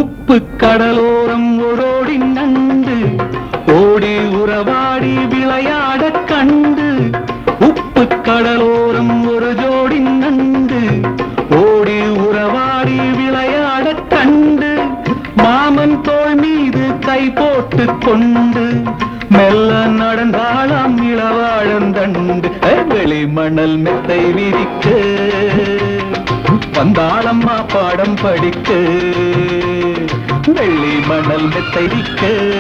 Speaker 11: உப்பு கடலோரம் ஒரோடி நண்டு ஓடி உறவாடி விளையாடக் கண்டு உப்பு கடலோரம் ஒரு ஜோடி நண்டு ஓடி உறவாடி விளையாடக் கண்டு மாமன் தோள் மீது கை போட்டு கொண்டு மெல்ல நடந்தாளாம் இளவாழந்தண்டு வெளி மணல் மெத்தை விரிக்க வந்தாளம்மா பாடம் படிக்க வெள்ளி மணல் மெத்தை விரிக்க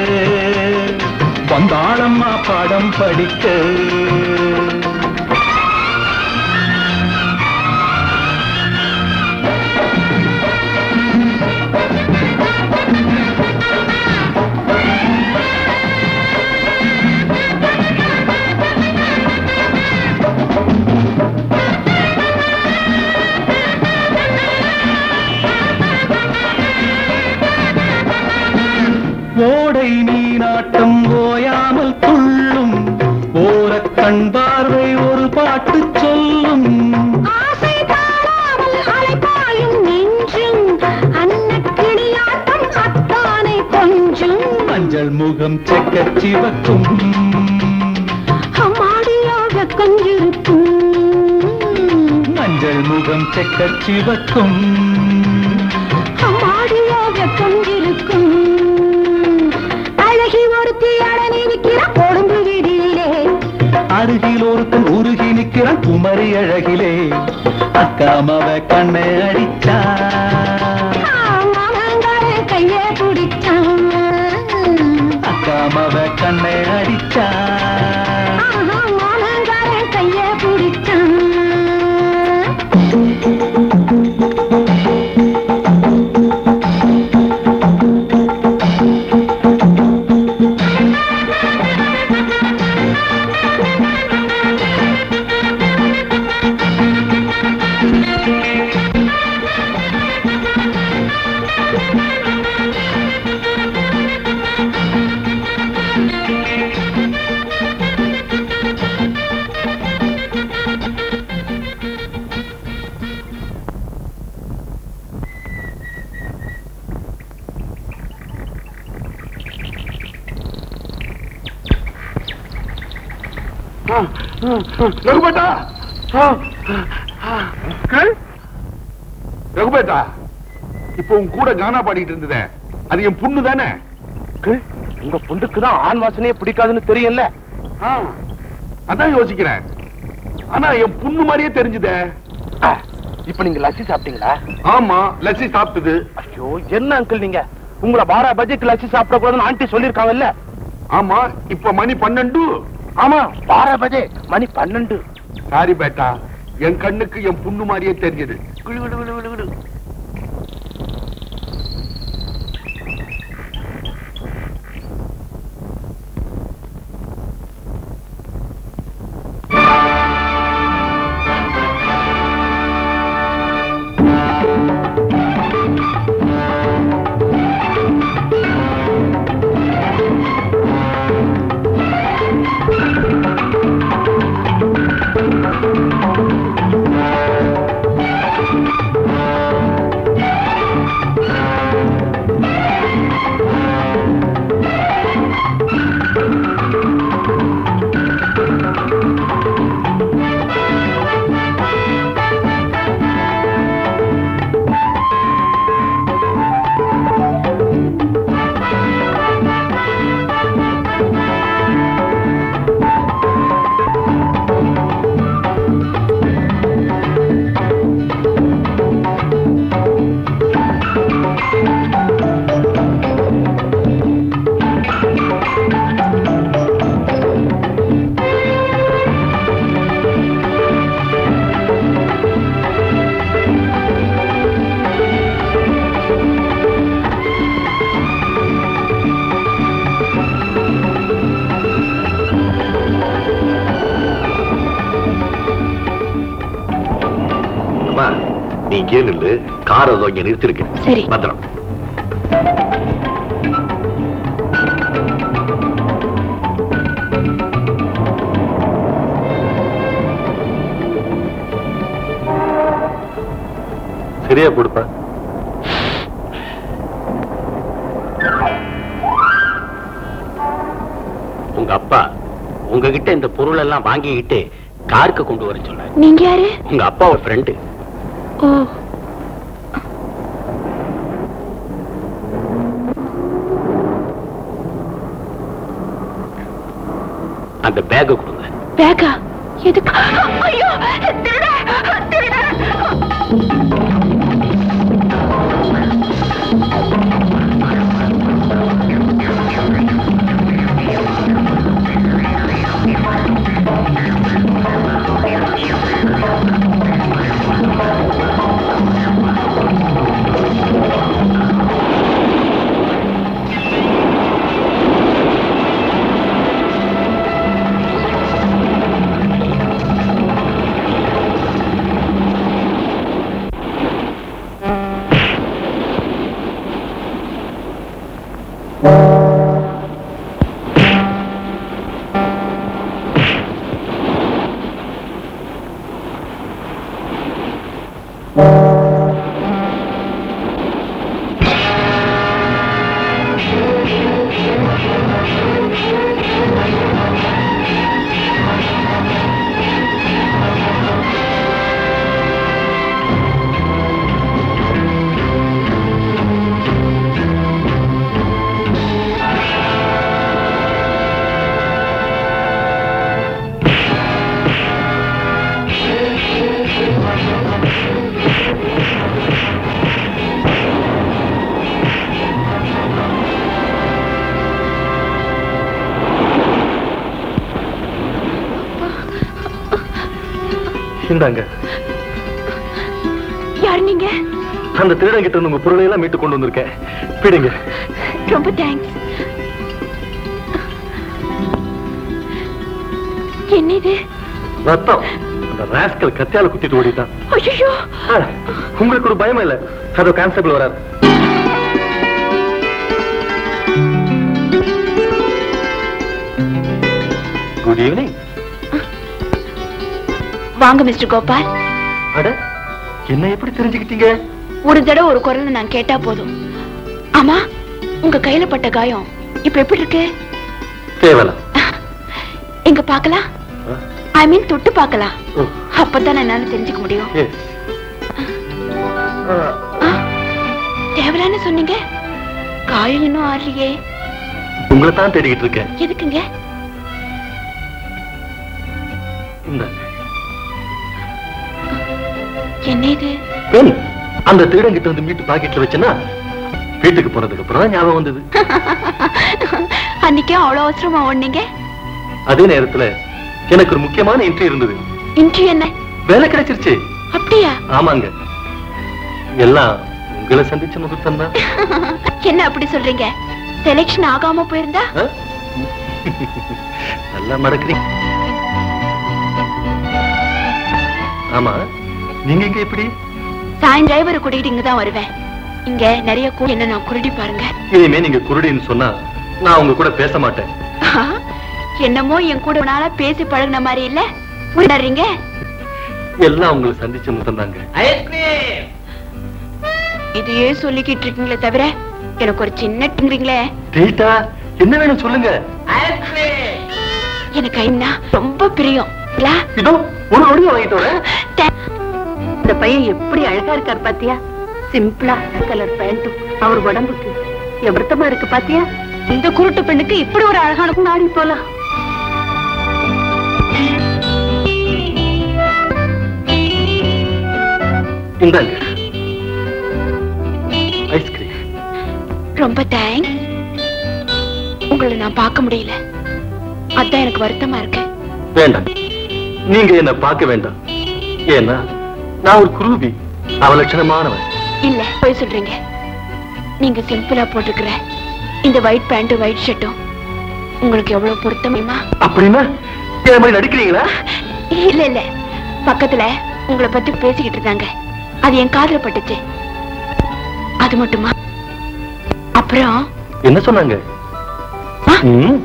Speaker 11: வந்தாளம்மா பாடம் படிக்க ஓடை நீராட்டம் ஓயாமல் துள்ளும் ஓரக் கண் பார்வை ஒரு பாட்டு சொல்லும்
Speaker 9: ஆசை தாழாமல் அலைபாயும் நெஞ்சும் அன்னக்கிளியாட்டம் அத்தானை கொஞ்சும்
Speaker 11: மஞ்சள் முகம் செக்கச் சிவக்கும்
Speaker 9: அம்மாடியாக கொஞ்சிருக்கும்
Speaker 11: மஞ்சள் முகம் செக்கச் சிவக்கும்
Speaker 9: அம்மாடியாக கொஞ்சிருக்கும் அழகி ஒருத்தி அடனி நிற்கிற கொழும்பு வீதியிலே
Speaker 11: அருகில் ஒருத்தன் உருகி நிற்கிறான் குமரி அழகிலே அக்காமவ கண்ணை அடிச்சா
Speaker 9: மாமங்காரன் கையை பிடிச்சான்
Speaker 11: அக்காமவ கண்ணை அடிச்சா
Speaker 9: ஆஹா, மாமங்காரன் கையை பிடிச்சான்
Speaker 2: ரகுபேட்டா ரகுபேட்டா இப்போ உன் கூட கானா பாடிட்டு இருந்ததே அது என் பொண்ணு தானே
Speaker 3: உங்க பொண்ணுக்கு தான் ஆண் வாசனையே பிடிக்காதுன்னு தெரியல
Speaker 2: ஆ, அதான் யோசிக்கிறேன் ஆனா என் பொண்ணு மாதிரியே தெரிஞ்சுதே
Speaker 3: இப்ப நீங்க லஸ்ஸி சாப்பிட்டீங்களா
Speaker 2: ஆமா லஸ்ஸி சாப்பிட்டது
Speaker 3: ஐயோ என்ன அங்கிள் நீங்க உங்களை பாரா பஜ்ஜிக்கு லஸ்ஸி சாப்பிட கூடாதுன்னு ஆண்டி சொல்லிருக்காங்கல்ல
Speaker 2: ஆமா இப்ப மணி பன்னெண்டு
Speaker 3: ஆமா பாரா பஜே மணி பன்னெண்டு
Speaker 2: சாரி பேட்டா என் கண்ணுக்கு என் பொண்ணு மாதிரியே தெரிஞ்சது குளு குளு குளு குளு குளு.
Speaker 3: அம்மா நீ இங்கே நில்லு கார் அதோ இங்க நிறுத்திருக்கு
Speaker 6: சரி.
Speaker 3: பத்திரம் சரியா கொடுப்ப
Speaker 12: உங்க அப்பா உங்ககிட்ட இந்த பொருள் எல்லாம் வாங்கிக்கிட்டு காருக்கு கொண்டு வர சொன்னார்
Speaker 6: நீங்க யாரு
Speaker 12: உங்க அப்பாவோட ஃப்ரெண்டு
Speaker 6: ஓ
Speaker 12: அந்த பேக்கை கொடுங்க
Speaker 6: பேக்கா எதுக்கு ஐயோ திருட திருட
Speaker 3: இந்தாங்க
Speaker 6: யார் நீங்க
Speaker 3: அந்த திருடன் கிட்ட இருந்து உங்க பொருளை எல்லாம் மீட்டு கொண்டு வந்திருக்கேன் பிடிங்க
Speaker 6: ரொம்ப தேங்க்ஸ் என்ன இது
Speaker 3: ரத்தம் அந்த ராஸ்கல் கத்தியால குத்திட்டு ஓடிட்டான்
Speaker 6: ஐயோ
Speaker 3: ஆ, உங்களுக்கு ஒரு பயமா இல்ல அதோ கான்ஸ்டபிள் வராரு குட் ஈவினிங்
Speaker 6: வாங்க மிஸ்டர் கோபால்
Speaker 3: அட என்ன எப்படி தெரிஞ்சுக்கிட்டீங்க
Speaker 6: ஒரு தடவை ஒரு குரல் நான் கேட்டா போதும் ஆமா உங்க கையில பட்ட காயம் இப்ப எப்படி இருக்கு
Speaker 3: தேவலாம்
Speaker 6: எங்க பார்க்கலாம் ஐ மீன் தொட்டு பார்க்கலாம் அப்பதான் என்னால தெரிஞ்சுக்க முடியும்
Speaker 3: எஸ்
Speaker 6: தேவலான்னு சொன்னீங்க காயம் இன்னும் ஆறலையே
Speaker 3: உங்களை தான் தேடிக்கிட்டு இருக்கேன்
Speaker 6: எதுக்குங்க
Speaker 3: இந்தாங்க
Speaker 6: என்ன இது
Speaker 3: பெண் அந்த திருடன் கிட்ட வந்து மீட்டு பாக்கெட்ல வச்சேன்னா வீட்டுக்கு போனதுக்கு அப்புறம் தான் ஞாபகம் வந்தது
Speaker 6: அன்னைக்கே அவ்வளவு அவசரமா ஓடுனீங்க
Speaker 3: அதே நேரத்துல எனக்கு ஒரு முக்கியமான என்ட்ரி இருந்தது
Speaker 6: இன்ட்ரி என்ன
Speaker 3: வேலை கிடைச்சிருச்சு
Speaker 6: அப்படியா
Speaker 3: ஆமாங்க எல்லாம் உங்களை சந்திச்ச முகூர்த்தம் தான்
Speaker 6: என்ன அப்படி சொல்றீங்க செலெக்ஷன் ஆகாம போயிருந்தா
Speaker 3: நல்லா மடக்குறீங்க ஆமா நீங்க இங்க எப்படி
Speaker 6: சாயந்தரம் டிரைவரை கூட்டிகிட்டு இங்க தான் வருவேன் இங்க நிறைய கூ என்ன நான் குருடி பாருங்க
Speaker 3: இனிமே நீங்க குருடின்னு சொன்னா நான் உங்க கூட பேச மாட்டேன்
Speaker 6: ஆ, என்னமோ என் கூட ஒரு நாளா பேசி பழகுன மாதிரி இல்ல உணர்றீங்க
Speaker 3: எல்லாம் உங்களை சந்திச்ச முகூர்த்தம் தாங்க
Speaker 6: இதையே சொல்லிக்கிட்டு இருக்கீங்களே தவிர எனக்கு ஒரு சின்ன டிங்கிறீங்களே
Speaker 3: டீட்டா என்ன வேணும் சொல்லுங்க
Speaker 6: எனக்கு ஐயா ரொம்ப பிரியம் இல்ல?
Speaker 3: இதோ ஒரு ஒடியும் வாங்கிட்டு வரேன்
Speaker 10: இந்த பையன் எப்படி அழகா இருக்கார் பாத்தியா சிம்பிளா கலர் பேண்ட்டும் அவர் உடம்புக்கு எவர்த்தமா இருக்கு பாத்தியா இந்த குருட்டு பெண்ணுக்கு இப்படி ஒரு அழகான நாடி போலாம்
Speaker 3: இந்தாங்க ஐஸ்கிரீம்
Speaker 6: ரொம்ப தேங்க்ஸ் உங்களை நான் பார்க்க முடியல அதான் எனக்கு வருத்தமா இருக்கு
Speaker 3: வேண்டாம் நீங்க என்ன பார்க்க வேண்டாம் ஏன்னா நான் ஒரு குரூபி அவலட்சணமானவன்
Speaker 6: இல்ல போய் சொல்றீங்க நீங்க சிம்பிளா போட்டுக்கிற இந்த ஒயிட் பேண்ட்டும் ஒயிட் ஷர்ட்டும் உங்களுக்கு எவ்வளவு பொருத்தமையுமா
Speaker 3: அப்படின்னா என் மாதிரி நடிக்கிறீங்களா
Speaker 6: இல்ல இல்ல பக்கத்துல உங்களை பத்தி பேசிக்கிட்டு இருந்தாங்க அது என் காதுல பட்டுச்சு அது மட்டுமா அப்புறம்
Speaker 3: என்ன சொன்னாங்க ம்,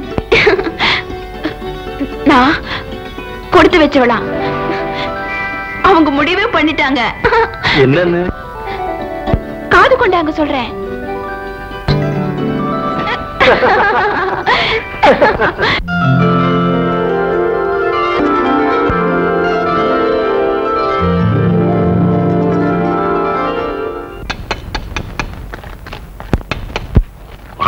Speaker 6: நான் கொடுத்து வச்சவளாம் அவங்க முடிவே பண்ணிட்டாங்க
Speaker 3: என்னன்னு
Speaker 6: காது கொண்டாங்க சொல்றேன்
Speaker 3: Ha ha ha ha!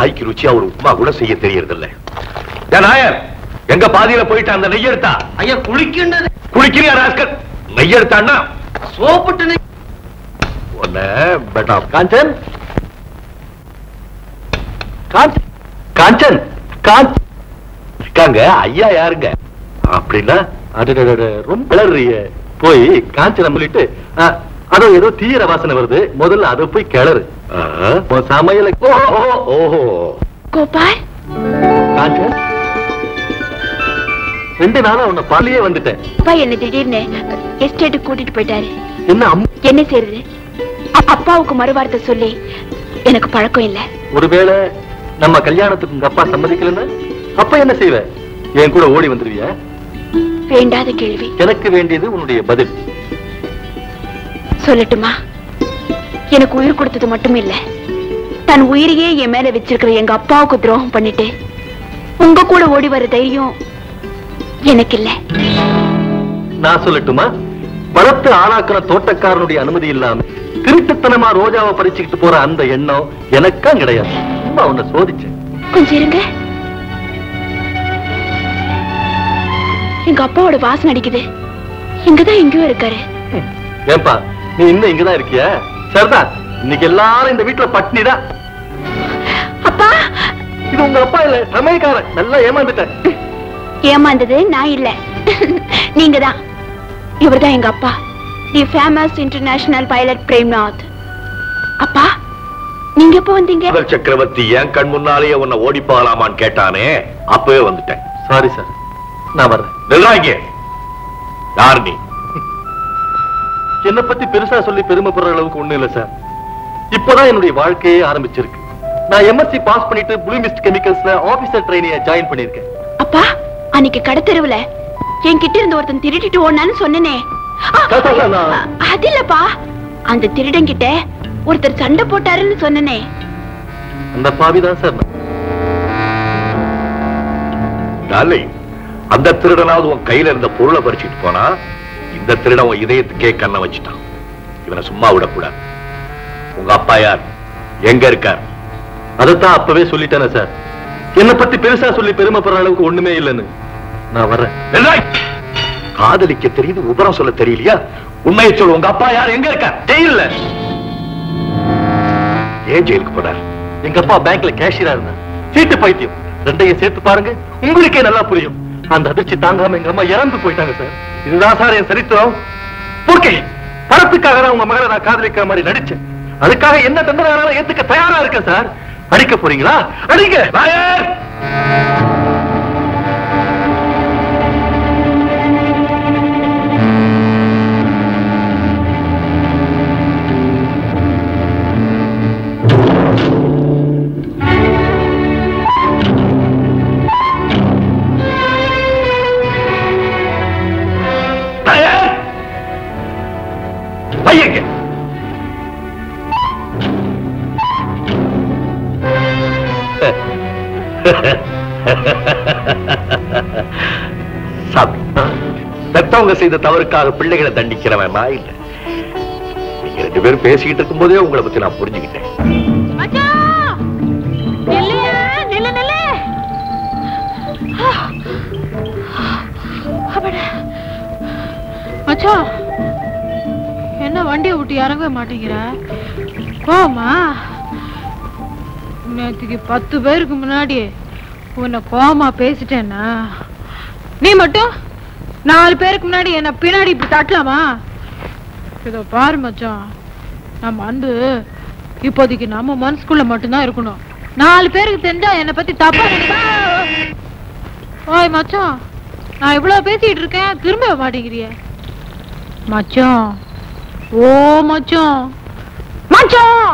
Speaker 3: வாய்க்கு ருச்சியா ஒரு உப்புமா கூட செய்ய தெரியறது இல்ல ஏன் நாயர் எங்க பாதியில போயிட்டு அந்த நெய்யெடுத்தா
Speaker 12: ஐயா குளிக்கின்றது
Speaker 3: குளிக்கிறியா ராஸ்கர் நெய்யெடுத்தான்னா
Speaker 12: சோப்புட்டு
Speaker 3: ஒண்ணு பெட்டா காஞ்சன் காஞ்சன் காஞ்சன் காஞ்ச் இருக்காங்க ஐயா யாருங்க அப்படின்னா அடடடட, ரொம்ப கிளறிய போய் காஞ்சனை சொல்லிட்டு ஆ, அதோ ஏதோ தீர வாசனை வருது முதல்ல அதை போய் கிளறு ஆ, உன் சமையல ஓஹோ ஓஹோ
Speaker 6: கோபால்
Speaker 3: காஞ்சன் ரெண்டு நாளா உன்னை பாலியே வந்துட்டேன்
Speaker 6: அப்பா என்ன திடீர்னு எஸ்டேட்டுக்கு கூட்டிட்டு போயிட்டாரு
Speaker 3: என்ன அம்
Speaker 6: என்ன செய்யறது அ- அப்பாவுக்கு மறுவார்த்தை சொல்லி எனக்கு பழக்கம் இல்ல
Speaker 3: ஒருவேளை நம்ம கல்யாணத்துக்கு உங்க அப்பா சம்மதிக்கலன்னா அப்ப என்ன செய்வ என் கூட ஓடி வந்துருவியா
Speaker 6: வேண்டாத கேள்வி
Speaker 3: எனக்கு வேண்டியது உன்னுடைய பதில்
Speaker 6: சொல்லட்டுமா எனக்கு உயிர் கொடுத்தது மட்டும் இல்ல தன் உயிரையே என் மேல வச்சிருக்கிற எங்க அப்பாவுக்கு துரோகம் பண்ணிட்டு உங்க கூட ஓடி வர தைரியம் எனக்கு இல்ல
Speaker 3: நான் சொல்லட்டுமா வளர்த்து ஆளாக்குற தோட்டக்காரனுடைய அனுமதி இல்லாம திருட்டுத்தனமா ரோஜாவை பறிச்சுக்கிட்டு போற அந்த எண்ணம் எனக்கா கிடையாது சும்மா உன்னை சோதிச்சேன்
Speaker 6: கொஞ்சம் இருங்க எங்க அப்பாவோட வாசனை அடிக்குது இங்கதான் எங்கேயோ இருக்காரு
Speaker 3: ஏன்பா நீ இன்னும் இங்கதான் இருக்கியா சரிதான் இன்னைக்கு எல்லாரும் இந்த வீட்டுல பட்னிதான்
Speaker 6: அப்பா
Speaker 3: இது உங்க அப்பா இல்ல சமயக்காரன் நல்லா ஏமாந்துட்டேன்
Speaker 6: ஏமாந்தது நான் இல்ல நீங்க தான் இவர்தான் எங்க அப்பா the famous international pilot Premnath அப்பா நீங்க எப்போ வந்தீங்க
Speaker 3: முதல் சக்கரவர்த்தி என் கண் முன்னாலேயே உன்னை ஓடி போகலாமான்னு கேட்டானே அப்பவே வந்துட்டேன் சாரி சார் நான் வர்றேன் நில்றாங்க யார் நீ என்ன பத்தி பெருசா சொல்லி பெருமைப்படுற அளவுக்கு ஒண்ணும் இல்ல சார் இப்பதான் என்னுடைய வாழ்க்கையே ஆரம்பிச்சிருக்கு நான் எம்எஸ்சி பாஸ் பண்ணிட்டு ப்ளூ மிஸ்ட் கெமிக்கல்ஸ்ல ஆபீசர் ட்ரைனிய ஜாயின் பண்ணிருக்கேன்
Speaker 6: அப்பா அன்னைக்கு கடத்தெருவுல என்கிட்ட இருந்து ஒருத்தன் திருடிட்டு ஓடுனான்னு சொன்னனே ஆ,
Speaker 3: சார், சார், சார், நான்-
Speaker 6: அது இல்லப்பா அந்த திருடன் கிட்ட ஒருத்தர் சண்டை போட்டாருன்னு சொன்னனே
Speaker 3: அந்த பாவிதான் சார் டார்லிங் அந்த திருடனாவது உன் கையில இருந்த பொருளை பறிச்சுட்டு போனா இந்த திருடன் உன் இதயத்துக்கே கண்ணை வச்சுட்டான் இவனை சும்மா விடக்கூடாது உங்க அப்பா யார் எங்க இருக்கார் அதைத்தான் அப்பவே சொல்லிட்டேனே சார் என்னை பத்தி பெருசா சொல்லி பெருமைப்படுற அளவுக்கு ஒண்ணுமே இல்லைன்னு நான் வர்றேன் நில்றாய். காதலிக்க தெரியுது உபரம் சொல்ல தெரியலையா உண்மையை சொல்லு உங்க அப்பா யார் எங்க இருக்கார் ஜெயில்ல ஏன் ஜெயிலுக்கு போனார் எங்க அப்பா பேங்க்ல கேஷியரா இருந்தார் சீட்டு பைத்தியம் ரெண்டையும் சேர்த்து பாருங்க உங்களுக்கே நல்லா புரியும் அந்த அதிர்ச்சி தாங்காம எங்க அம்மா இறந்து போயிட்டாங்க சார் இதுதான் சார் என் சரித்திரம் ஓகே பணத்துக்காக தான் உங்க மகளை நான் காதலிக்கிற மாதிரி நடிச்சேன் அதுக்காக என்ன தண்டனை வேணாலும் ஏத்துக்க தயாரா இருக்கேன் சார் அடிக்க போறீங்களா அடிங்க நாயர்! நாயர்! பையங்க சாமி பெத்தவங்க செய்த தவறுக்காக பிள்ளைகளை தண்டிக்கிறவன் நான் இல்ல நீங்க ரெண்டு பேரும் பேசிக்கிட்டு இருக்கும்போதே உங்களை பத்தி நான் புரிஞ்சுக்கிட்டேன்
Speaker 8: மச்சான் நில்லையா நில்லு நில்லு ஆ. அப்பாடா. மச்சான் என்ன வண்டியை விட்டு இறங்கவே மாட்டேங்கிற கோமா நேற்றுக்கு பத்து பேருக்கு முன்னாடி உன்னை கோமா பேசிட்டேன்னா நீ மட்டும் நாலு பேருக்கு முன்னாடி என்ன பின்னாடி இப்படி தட்டலாமா இதோ பாரு மச்சான் நம்ம அன்பு இப்போதைக்கு நம்ம மனசுக்குள்ள மட்டும்தான் இருக்கணும் நாலு பேருக்கு தெரிஞ்சா என்னை பத்தி தப்பா நினைப்பா ஓய் மச்சான் நான் இவ்வளவு பேசிட்டு இருக்கேன் திரும்ப மாட்டேங்கிறிய மச்சான் ஓ மச்சான் மச்சான்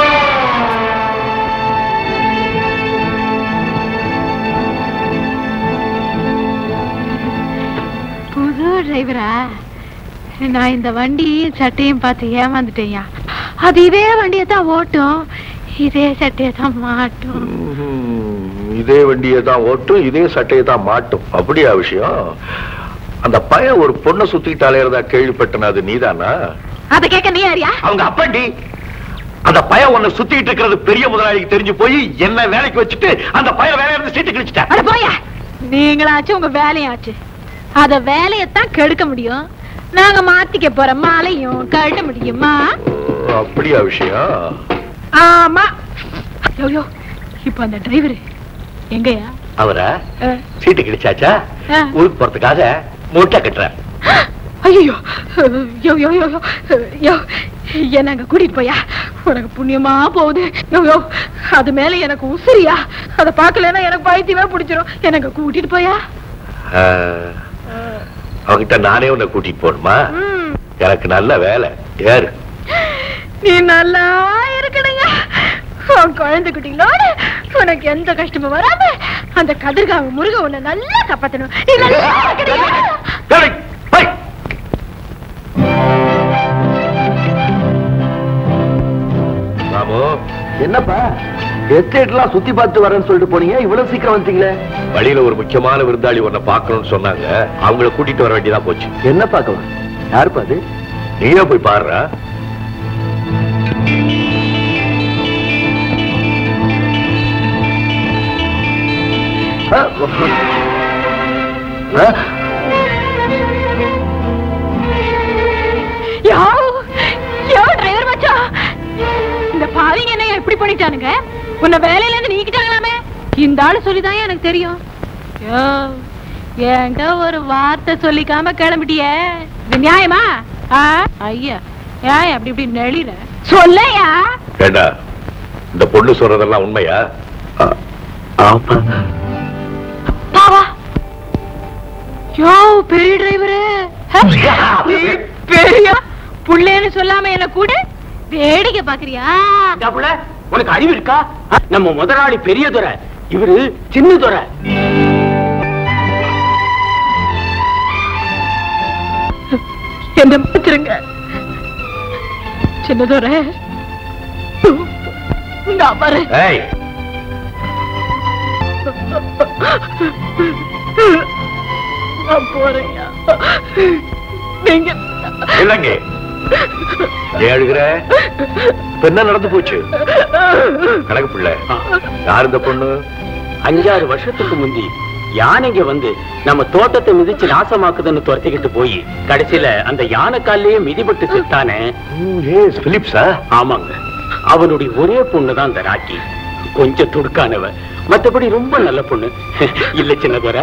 Speaker 8: புது டிரைவரா நான் இந்த வண்டி சட்டையும் பார்த்து ஏமாந்துட்டேன்யா அது இதே வண்டியை தான் ஓட்டும் இதே சட்டையை தான் மாட்டும்
Speaker 3: இதே வண்டியை தான் ஓட்டும் இதே சட்டையை தான் மாட்டும் அப்படியா விஷயம் அந்த பையன் ஒரு பொண்ணை சுத்திட்டு அலையறதா கேள்விப்பட்டன அது நீதானா
Speaker 6: அதை கேட்க நீ யாரியா
Speaker 3: அவங்க அப்பண்டி அந்த பையன் உன்னை சுத்திட்டு இருக்கிறது பெரிய முதலாளிக்கு தெரிஞ்சு போய் என்ன வேலைக்கு வச்சுட்டு அந்த பையன் வேலைய இருந்து சீட்டு கிழிச்சிட்டேன்
Speaker 8: அட போயா நீங்களாச்சும் உங்க வேலையாச்சு அத வேலையத்தான் கெடுக்க முடியும் நாங்க மாத்திக்க போற மாலையும் கழட்ட முடியுமா
Speaker 3: அப்படியா விஷயம்
Speaker 8: ஆமா யோ இப்ப அந்த டிரைவர் எங்கயா
Speaker 3: அவரா
Speaker 8: அஹ்,
Speaker 3: சீட்டு கிழிச்சாச்சா
Speaker 8: அஹ்.
Speaker 3: ஊருக்கு போறதுக்காக மூட்டை கட்டுறார்
Speaker 8: ஐயோ யோ யோ யோ யோ, யோ என்ன அங்க கூட்டிட்டு போயா உனக்கு புண்ணியமா போகுது யோ யோ அது மேல எனக்கு உசிரியா அத பாக்கலன்னா எனக்கு பைத்தியமே பிடிச்சிரும் எனக்கு கூட்டிட்டு போயா
Speaker 3: ஆஹ், அவகிட்ட நானே உன்னை கூட்டிட்டு போகணுமா
Speaker 8: ம்,
Speaker 3: எனக்கு நல்ல வேலை ஏறு
Speaker 8: நீ நல்லா இருக்கணுங்க உன் குழந்தை குட்டிங்களோட உனக்கு எந்த கஷ்டமும் வராம அந்த கதிர்காவு முருக உன்னை நல்லா காப்பாத்தணும் நீ நல்லா இருக்கணுங்க.
Speaker 3: ஏய், ஏய். ராமு
Speaker 4: என்னப்பா எஸ்டேட்லாம் சுத்தி பார்த்து வரேன்னு சொல்லிட்டு போனீங்க இவ்வளவு சீக்கிரம் வந்துட்டீங்களே
Speaker 3: வழியில ஒரு முக்கியமான விருந்தாளி உன்னை பார்க்கணும்னு சொன்னாங்க அவங்கள கூட்டிட்டு வர வேண்டியதா போச்சு
Speaker 4: என்ன பார்க்கலாம் யாருப்பா அது
Speaker 3: நீயே போய் பாருடா
Speaker 4: ஆ, ஆ,
Speaker 8: யோ யோ டிரைவர் மச்சான் இந்த பாவிங்க என்ன எப்படி பண்ணிட்டானுங்க உன்னை வேலையில இருந்து நீக்கிட்டாங்களாமே இந்த ஆளு சொல்லிதான் எனக்கு தெரியும் யோ என்கிட்ட ஒரு வார்த்தை சொல்லிக்காம கிளம்பிட்டியே இது நியாயமா ஆ? ஐயா ஏன் அப்படி இப்படி நெளிற சொல்லையா
Speaker 3: ஏண்டா இந்த பொண்ணு சொல்றதெல்லாம் உண்மையா
Speaker 4: ஆமா
Speaker 8: பாவா யோ பெரிய டிரைவரு பெரிய புள்ளேன்னு சொல்லாம என்ன கூட வேடிக்கை பாக்குறியா
Speaker 12: புள்ள, உனக்கு அறிவு இருக்கா நம்ம முதலாளி பெரிய துறை இவரு சின்ன துறை
Speaker 8: என்ன மன்னிச்சிருங்க சின்னதோர நான் வரேன்
Speaker 3: ஏய்
Speaker 8: நான் போறேன்யா நீங்க
Speaker 3: இல்லைங்க ஏன் அழுகிற இப்ப என்ன நடந்து போச்சு கணக்கு பிள்ளை யார் இந்த பொண்ணு
Speaker 12: அஞ்சாறு வருஷத்துக்கு முந்தி யானைங்க வந்து நம்ம தோட்டத்தை மிதிச்சு நாசமாக்குதுன்னு துரத்திக்கிட்டு போய் கடைசியில அந்த யானை கால்லயே மிதிபட்டு செத்தானே
Speaker 3: ஏஸ் பிலிப்ஸா
Speaker 12: ஆமாங்க அவனுடைய ஒரே பொண்ணு தான் அந்த ராக்கி கொஞ்சம் துடுக்கானவ மத்தபடி ரொம்ப நல்ல பொண்ணு இல்ல Chinnadurai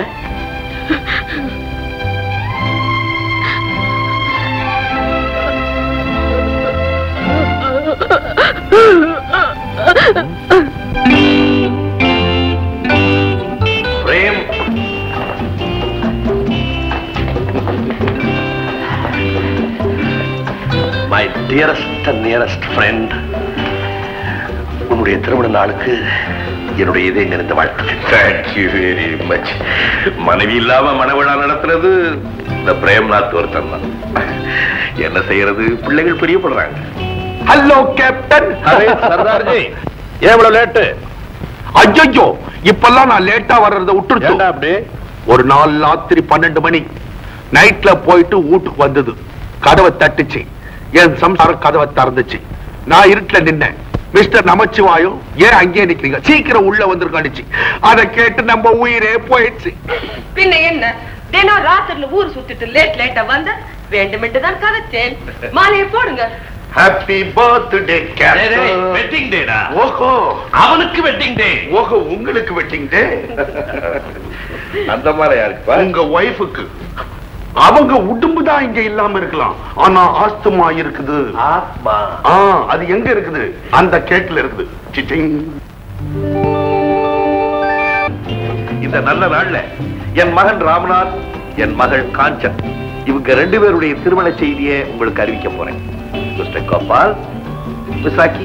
Speaker 3: Prem my dearest and nearest friend உன்னுடைய திருமண நாளுக்கு என்னுடைய இதே நிறைந்த வாழ்த்து தேங்க்யூ வெரி மச் மனைவி இல்லாம மனவிழா நடத்துறது இந்த பிரேம்நாத் ஒருத்தன் தான் என்ன செய்யறது பிள்ளைகள் பிரியப்படுறாங்க ஹலோ கேப்டன்
Speaker 2: சர்தார்ஜி
Speaker 3: ஏன் இவ்வளவு லேட்டு
Speaker 2: ஐயோ இப்பெல்லாம் நான் லேட்டா வர்றத விட்டுருச்சு
Speaker 3: ஏன்டா அப்படி
Speaker 2: ஒரு நாள் ராத்திரி பன்னெண்டு மணி நைட்ல போயிட்டு வீட்டுக்கு வந்தது கதவை தட்டுச்சு என் சம்சாரம் கதவை திறந்துச்சு நான் இருட்டுல நின்னேன் மிஸ்டர் நமச்சிவாயம் ஏன் அங்கேயே நிக்கிறீங்க சீக்கிரம் உள்ள வந்துருக்காண்டுச்சு அதை கேட்டு நம்ம உயிரே போயிடுச்சு
Speaker 13: பின்ன என்ன தினம் ராத்திரில ஊர் சுத்திட்டு லேட் லேட்டா வந்த வேண்டுமென்று தான் கதைச்சேன் மாலையை போடுங்க
Speaker 3: ஹாப்பி பர்த்டே
Speaker 2: வெட்டிங் டேடா
Speaker 3: ஓஹோ
Speaker 2: அவனுக்கு வெட்டிங் டே
Speaker 3: ஓஹோ உங்களுக்கு வெட்டிங் டே அந்த மாதிரி யாருக்குப்பா
Speaker 2: உங்க ஒய்ஃபுக்கு அவங்க உடம்பு தான் இங்க இல்லாம இருக்கலாம் ஆனா ஆஸ்துமா இருக்குது
Speaker 3: ஆத்மா
Speaker 2: ஆ அது எங்க இருக்குது அந்த கேக்ல இருக்குது சிச்சிங்
Speaker 3: இந்த நல்ல நாள்ல என் மகன் ராமநாத் என் மகள் காஞ்சன் இவங்க ரெண்டு பேருடைய திருமண செய்தியை உங்களுக்கு அறிவிக்க போறேன் மிஸ்டர் கோபால் மிஸ் ராக்கி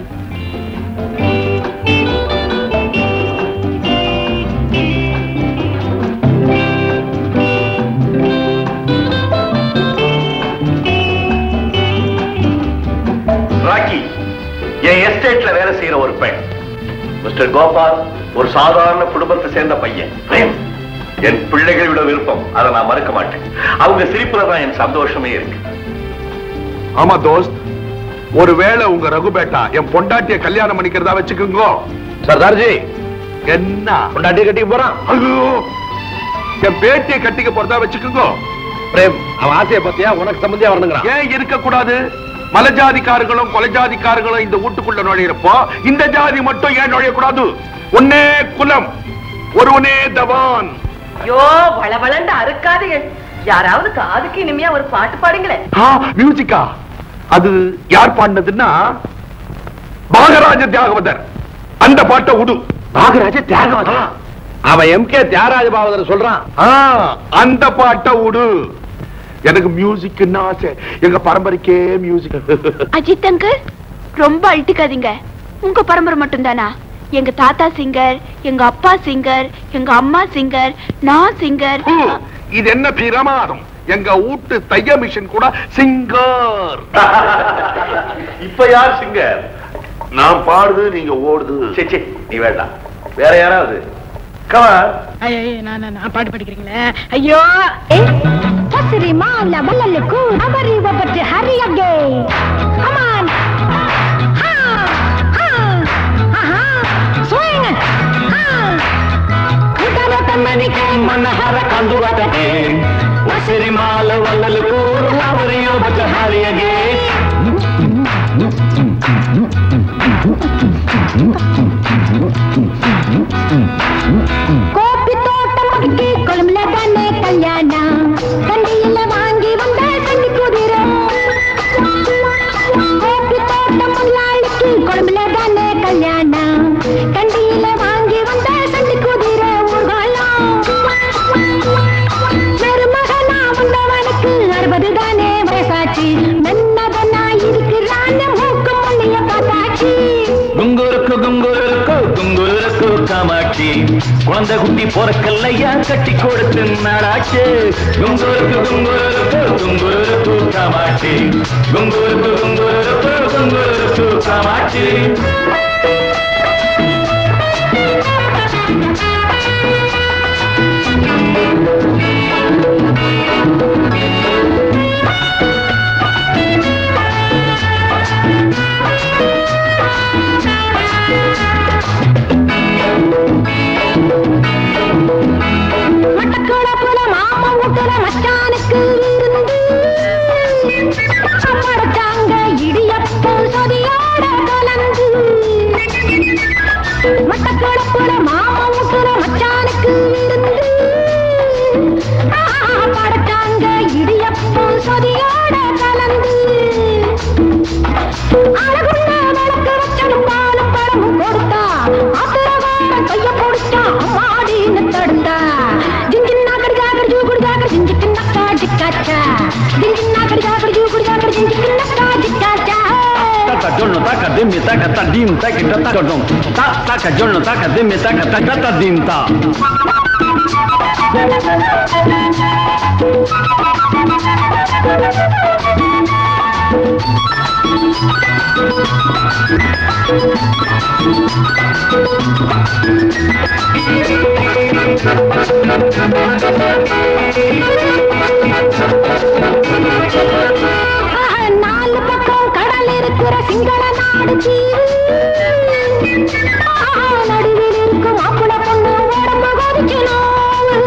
Speaker 3: ராக்கி என் எஸ்டேட்ல வேலை செய்யற ஒரு பெண் மிஸ்டர் கோபால் ஒரு சாதாரண குடும்பத்தை சேர்ந்த பையன் பிரேம். என் பிள்ளைகளோட விருப்பம் அதை நான் மறுக்க மாட்டேன் அவங்க சிரிப்புல தான் என் சந்தோஷமே இருக்கு
Speaker 2: ஆமா தோஸ்த் ஒருவேளை உங்க ரகுபேட்டா என் பொண்டாட்டிய கல்யாணம் பண்ணிக்கிறதா வச்சுக்கோங்க
Speaker 3: சர்தார்ஜி
Speaker 2: என்ன
Speaker 3: பொண்டாட்டிய கட்டிக்க போறான்
Speaker 2: ஐயோ என் பேட்டியை கட்டிக்க போறதா வச்சுக்கோங்க
Speaker 3: பிரேம் அவன் ஆசையை பத்தியா உனக்கு சம்பந்தியா வரணுங்கிறான்
Speaker 2: ஏன் இருக்க கூடாது மலஜாதிக்காரர்களும் கொலைஜாதிக்காரர்களும் இந்த வீட்டுக்குள்ள நுழையிறப்போ இந்த ஜாதி மட்டும் ஏன் நுழையக்கூடாது ஒன்னே குலம் ஒருவனே தவான்
Speaker 13: ஐயோ வளவளண்டு அறுக்காதீங்க யாராவது காதுக்கு இனிமையா ஒரு பாட்டு பாடுங்களேன்
Speaker 2: ஆ, மியூசிக்கா அது யார் பாடினதுன்னா பாகராஜ தியாகவதர் அந்த பாட்டை விடு
Speaker 3: நாகராஜ தியாகவதா அவன் எம் கே தியாகராஜ பாவதர் சொல்றான்
Speaker 2: ஆ, அந்த பாட்டை விடு எனக்கு மியூசிக்னு ஆசை எங்க பரம்பரைக்கே மியூசிக்
Speaker 6: அஜித் அங்கிள் ரொம்ப அழட்டிக்காதீங்க உங்க பரம்பரை மட்டும்தானா எங்க தாத்தா சிங்கர் எங்க அப்பா சிங்கர் எங்க அம்மா சிங்கர் நான் சிங்கர்
Speaker 2: இது என்ன பிரமாதம் எங்க வீட்டு தைய மிஷின் கூட சிங்கர்
Speaker 7: இப்ப யார் சிங்கர் நான் பாடுது நீங்க ஓடுது சே நீ வேண்டாம் வேற யாராவது கவர்
Speaker 8: ஐயோ நான் நான், நான் பாட்டு படிக்கிறீங்களே ஐயோ
Speaker 9: ಹಸಿರಿ ಮಾಲ ಮಲ್ಲಲ್ಲಿಗೂ ಅವರಿ ಒಬ್ಬಟ್ಟು ಹರಿಯಗೆ ಅಮಾನ್ ಹಾ ಹಾ ಹಾ ಸ್ವಯಂ ಹಾ ಉದರ ತಮ್ಮನಿಗೆ
Speaker 11: ಮನಹರ ಕಂದುವಟಗೆ ಉಸಿರಿಮಾಲ ವಲ್ಲಲು ಕೂರು ಅವರಿಯೋ ಬಟ ಹಾರಿಯಗೆ
Speaker 9: கோப்பி தோட்டம் ஒதுக்கி கொழும்புல தானே கல்யாணம் கண்டியில வாங்கி வந்த கண்டி குதிரை கோப்பி தோட்டம் முதலாளிக்கு கொழும்புல தானே கல்யாணம் கண்டியில வாங்கி வந்த கண்டி குதிரை ஊர்வலம் மருமகனா வந்தவனுக்கு அறுபது தானே வயசாச்சு மன்னதனா இருக்கிறான் மூக்கு முள்ளைய பார்த்தாச்சு
Speaker 11: குங்குருக்கு குங்குருக்கு குங்குருக்கு காமாட்சி குழந்தை குட்டி பொறக்கல்லையா கட்டி கொடுத்து நாடாச்சு குங்குருக்கு குங்குருக்கு குங்குருக்கு காமாட்சி குங்குருக்கு குங்குருக்கு குங்குருக்கு காமாட்சி
Speaker 9: மட்டக்கள புல மாமா ஊட்டுல மச்சானுக்கு விருந்து படைச்சாங்க இடியப்பம் சொதியோட கலந்து மட்டக்கள புல மாமா ஊட்டுல மச்சானுக்கு விருந்து ஆ, படைச்சாங்க இடியப்பம் சொதியோட கலந்து அழகுள்ள விளக்கு வச்சனும் பாலும் பழமும் கொடுத்தா ஆத்திரகார கைய பிடிச்சா அம்மாடின்னு தடுத்தா ஜிஞ்சின்னா கடிகாக்கடி ஜூகுடி ஜாக்கடி ஜிஞ்சிக்கு நக்கா ஜிக்காச்சா ஜிஞ்சின்னா கடிகாக்கடி ஜூகுடி ஜாக்கடி ஜிஞ்சிக்கு நக்கா ஜிக்காச்சா
Speaker 11: taka jono taka dimi taka ta dim taka ta ta jono ta taka jono taka dimi taka ta ta ta dim ta
Speaker 9: ஆஹா, நாலு பக்கம் கடல் இருக்கிற சிங்கள நாடு தீவு ஆஹா, நடுவில் இருக்கும் மாப்பிள பொண்ணு உடம்பு கொதிச்சு நோவு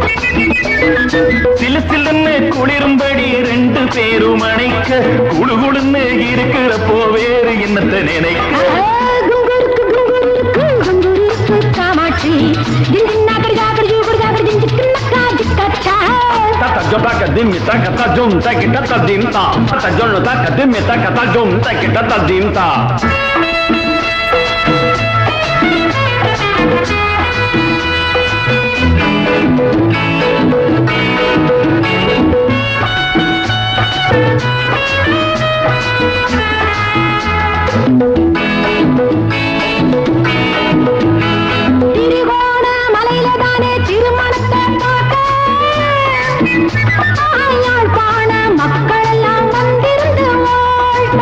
Speaker 11: சிலு சிலுன்னு குளிரும்படி ரெண்டு பேரும் அணைக்க குழு குழுன்னு இருக்கிறப்போ வேறு என்னத்தை நினைக்க
Speaker 9: குங்குருக்கு குங்குருக்கு குங்குருக்கு காமாட்சி ஜிஞ்சின்னா கடிகாக்கடி ஜூகுடி ஜாக்கடி ஜிஞ்சிக்கு நக்கா ஜிக்காச்சா
Speaker 11: taka jo taka dimi taka ta jom taka ta ta dim ta taka jono taka dimi taka ta jom taka ta ta dim ta
Speaker 9: திருகோண மலையில தானே திருமணத்தை பார்க்க யாழ்ப்பாண மக்கள் எல்லாம் வந்திருந்து வாழ்த்த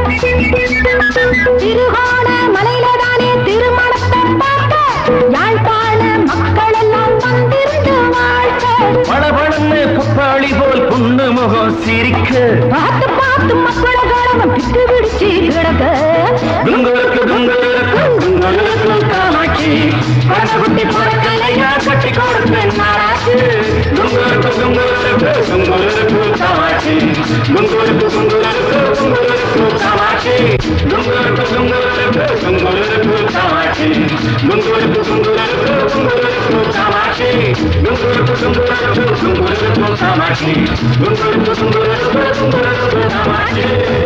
Speaker 9: திருகோண மலையில தானே திருமணத்தை பார்க்க யாழ்ப்பாண மக்கள் எல்லாம் வந்திருந்து வாழ்த்த
Speaker 11: பளபளன்னு பப்பாளி போல் பொண்ணு முகம் சிரிக்க
Speaker 9: பார்த்து பார்த்து மக்களோட அவன் பித்து பிடிச்சு கிடக்க
Speaker 11: குங்குருக்கு குங்குருக்கு குங்குருக்கு காமாட்சி பரசுக்குட்டி பிறக்கலையா கட்டி கொடுப்பேன் மாறாச்சு குங்குருக்கு குங்குருக்கு குங்குருக்கு காமாட்சி குங்குருக்கு குங்குருக்கு குங்குருக்கு காமாட்சி குங்குருக்கு குங்குருக்கு குங்குருக்கு காமாட்சி குங்குருக்கு குங்குருக்கு குங்குருக்கு காமாட்சி குங்குருக்கு குங்குருக்கு குங்குருக்கு காமாட்சி குங்குருக்கு குங்குருக்கு குங்குருக்கு காமாட்சி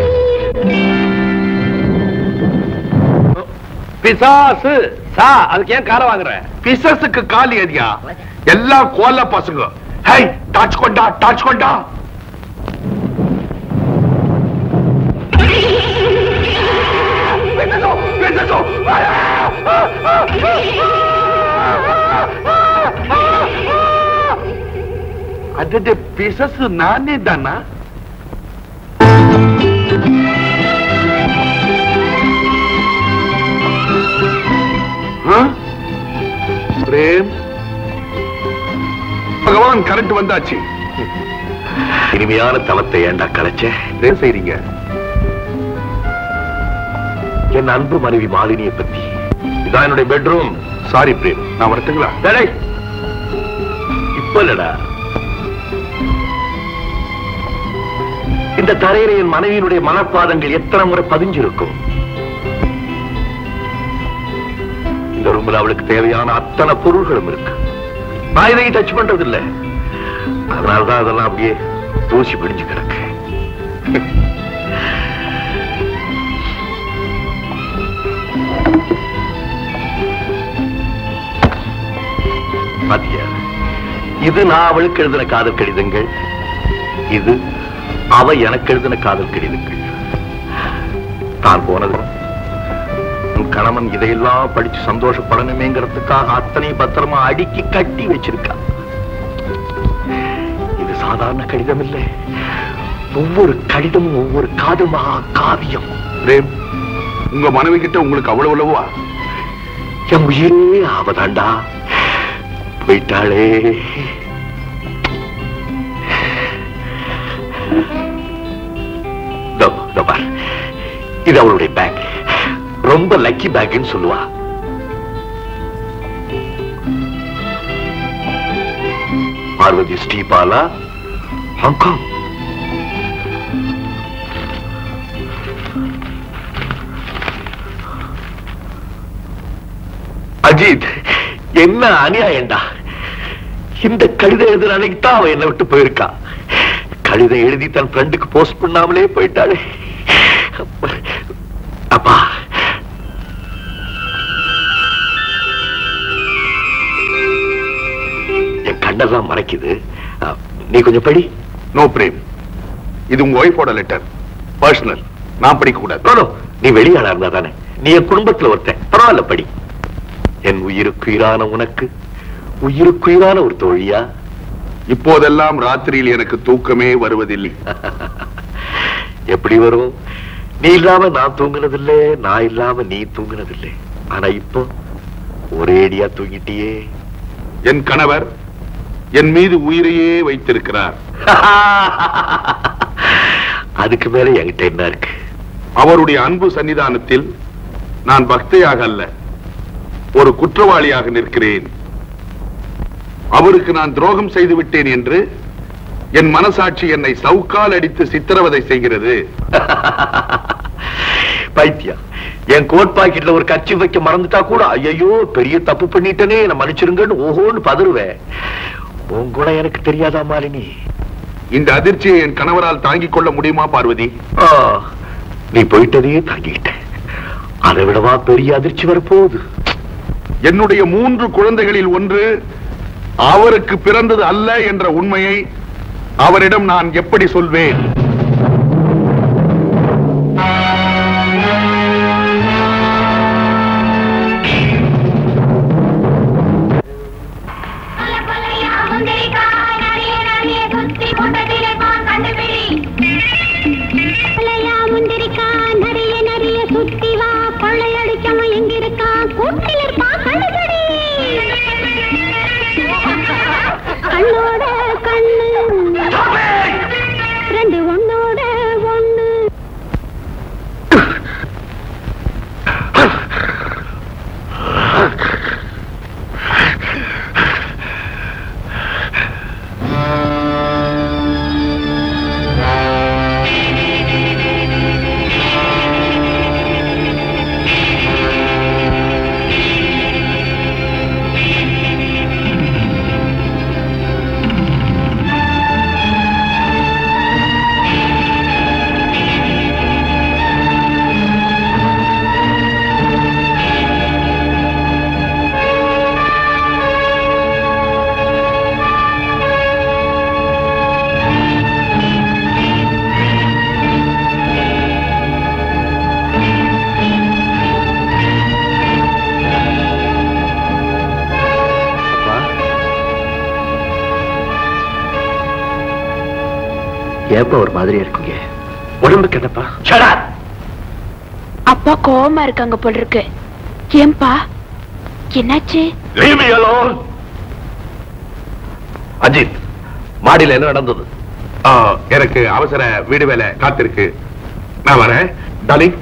Speaker 3: பிசாசு சா அதுக்கு ஏன் காரை வாங்குற பிசாசுக்கு காலி அதியா எல்லாம் கோல பசங்க ஹை டாச் கொண்டா டாச் கொண்டா அடடே பிசசு நானே தானா ஆ? பிரேம் பகவான் கரண்ட் வந்தாச்சு
Speaker 7: இனிமையான தவத்தை ஏண்டா கலைச்ச
Speaker 3: என்ன செய்றீங்க
Speaker 7: என் அன்பு மனைவி மாலினியை பத்தி இதான் என்னுடைய பெட்ரூம்
Speaker 3: சாரி பிரேம் நான் வரட்டுங்களா
Speaker 7: டேய், இப்ப இல்லடா இந்த தரையில என் மனைவியினுடைய மனப்பாதங்கள் எத்தனை முறை பதிஞ்சிருக்கும் இந்த ரூம்ல அவளுக்கு தேவையான அத்தனை பொருள்களும் இருக்கு நான் இதையும் டச் பண்றது இல்ல அதனாலதான் அதெல்லாம் அப்படியே தூசி பிடிச்சு கிடக்கு பாத்தியா இது நான் அவளுக்கு எழுதின காதல் கடிதங்கள் இது அவ எனக்கு எழுதின காதல் கடிதங்கள் தான் போனது உன் கணவன் இதையெல்லாம் படிச்சு சந்தோஷப்படணுமேங்கிறதுக்காக அத்தனை பத்திரமா அடுக்கி கட்டி வச்சிருக்கா இது சாதாரண கடிதம் இல்லை ஒவ்வொரு கடிதமும் ஒவ்வொரு காதுமா காவியம்
Speaker 3: பிரேம் உங்க மனைவி கிட்ட உங்களுக்கு அவ்வளவு அவ்வளவா
Speaker 7: என் உயிரே அவதாண்டா போயிட்டாளே இதோ, இதோ பார். இது அவளுடைய பேக் ரொம்ப லக்கி பேக்னு சொல்லுவா பார்வதி ஸ்ரீபாலா ஹாங்காங் அஜித் என்ன அநியாயம்டா இந்த கடிதம் எழுதுற அன்னைக்கு தான் அவன் என்னை விட்டு போயிருக்கா கடிதம் எழுதி தன் ஃப்ரெண்டுக்கு போஸ்ட் பண்ணாமலே போயிட்டாளே அப்பா என் கண்ணெல்லாம் மறைக்குது அஹ், நீ கொஞ்சம் படி
Speaker 3: நோ பிரேம் இது உங்க ஒய்ஃபோட லெட்டர் பர்சனல் நான் படிக்க கூடாது
Speaker 7: No, no, நீ வெளியாளா இருந்தா தானே நீ என் குடும்பத்துல ஒருத்தன் பரவாயில்ல படி என் உயிருக்குயிரான உனக்கு உயிருக்குயிரான ஒரு தோழியா
Speaker 3: இப்போதெல்லாம் ராத்திரியில் எனக்கு தூக்கமே வருவதில்லை
Speaker 7: எப்படி வரும் நீ இல்லாம நான் தூங்குனதில்லை நான் இல்லாம நீ தூங்குனதில்லை ஆனா இப்போ ஒரேடியா தூங்கிட்டியே
Speaker 3: என் கணவர் என் மீது உயிரையே வைத்திருக்கிறார்
Speaker 7: அதுக்கு மேல என்கிட்ட என்ன இருக்கு
Speaker 3: அவருடைய அன்பு சன்னிதானத்தில் நான் பக்தையாக அல்ல ஒரு குற்றவாளியாக நிற்கிறேன் அவருக்கு நான் துரோகம் செய்து விட்டேன் என்று என் மனசாட்சி என்னை சவுக்கால் அடித்து சித்திரவதை செய்கிறது
Speaker 7: பைத்தியம் என் கோட் பாக்கெட்ல ஒரு கச்சி வைக்க மறந்துட்டா கூட ஐயோ பெரிய தப்பு பண்ணிட்டனே நான் மன்னிச்சிருங்கன்னு ஓஹோன்னு பதறுவேன் உன் குணம் எனக்கு தெரியாதா மாலினி
Speaker 3: இந்த அதிர்ச்சியை என் கணவரால் தாங்கிக் கொள்ள முடியுமா பார்வதி
Speaker 7: ஆ, நீ போயிட்டதையே தாங்கிட்ட அதை விடவா பெரிய அதிர்ச்சி வரப்போகுது
Speaker 3: என்னுடைய மூன்று குழந்தைகளில் ஒன்று அவருக்கு பிறந்தது அல்ல என்ற உண்மையை அவரிடம் நான் எப்படி சொல்வேன்
Speaker 5: கொள்ளையா முந்திரிக்கா நிறைய நிறைய சுத்தி வா கொள்ளையடிச்சவன் எங்க இருக்கான் கூட்டில் இருப்பான் கண்டுபிடி கண்ணோட கண்ணு ரெண்டு
Speaker 3: ஏப்பா ஒரு மாதிரியா இருக்கீங்க உடம்புக்கு என்னப்பா சடா
Speaker 6: அப்பா கோவமா இருக்காங்க போல இருக்கு ஏன்பா என்னாச்சு
Speaker 3: Leave me alone. அஜித் மாடியில என்ன நடந்தது
Speaker 2: ஆ, எனக்கு அவசர வீடு வேலை காத்திருக்கு நான் வரேன் டாலிங்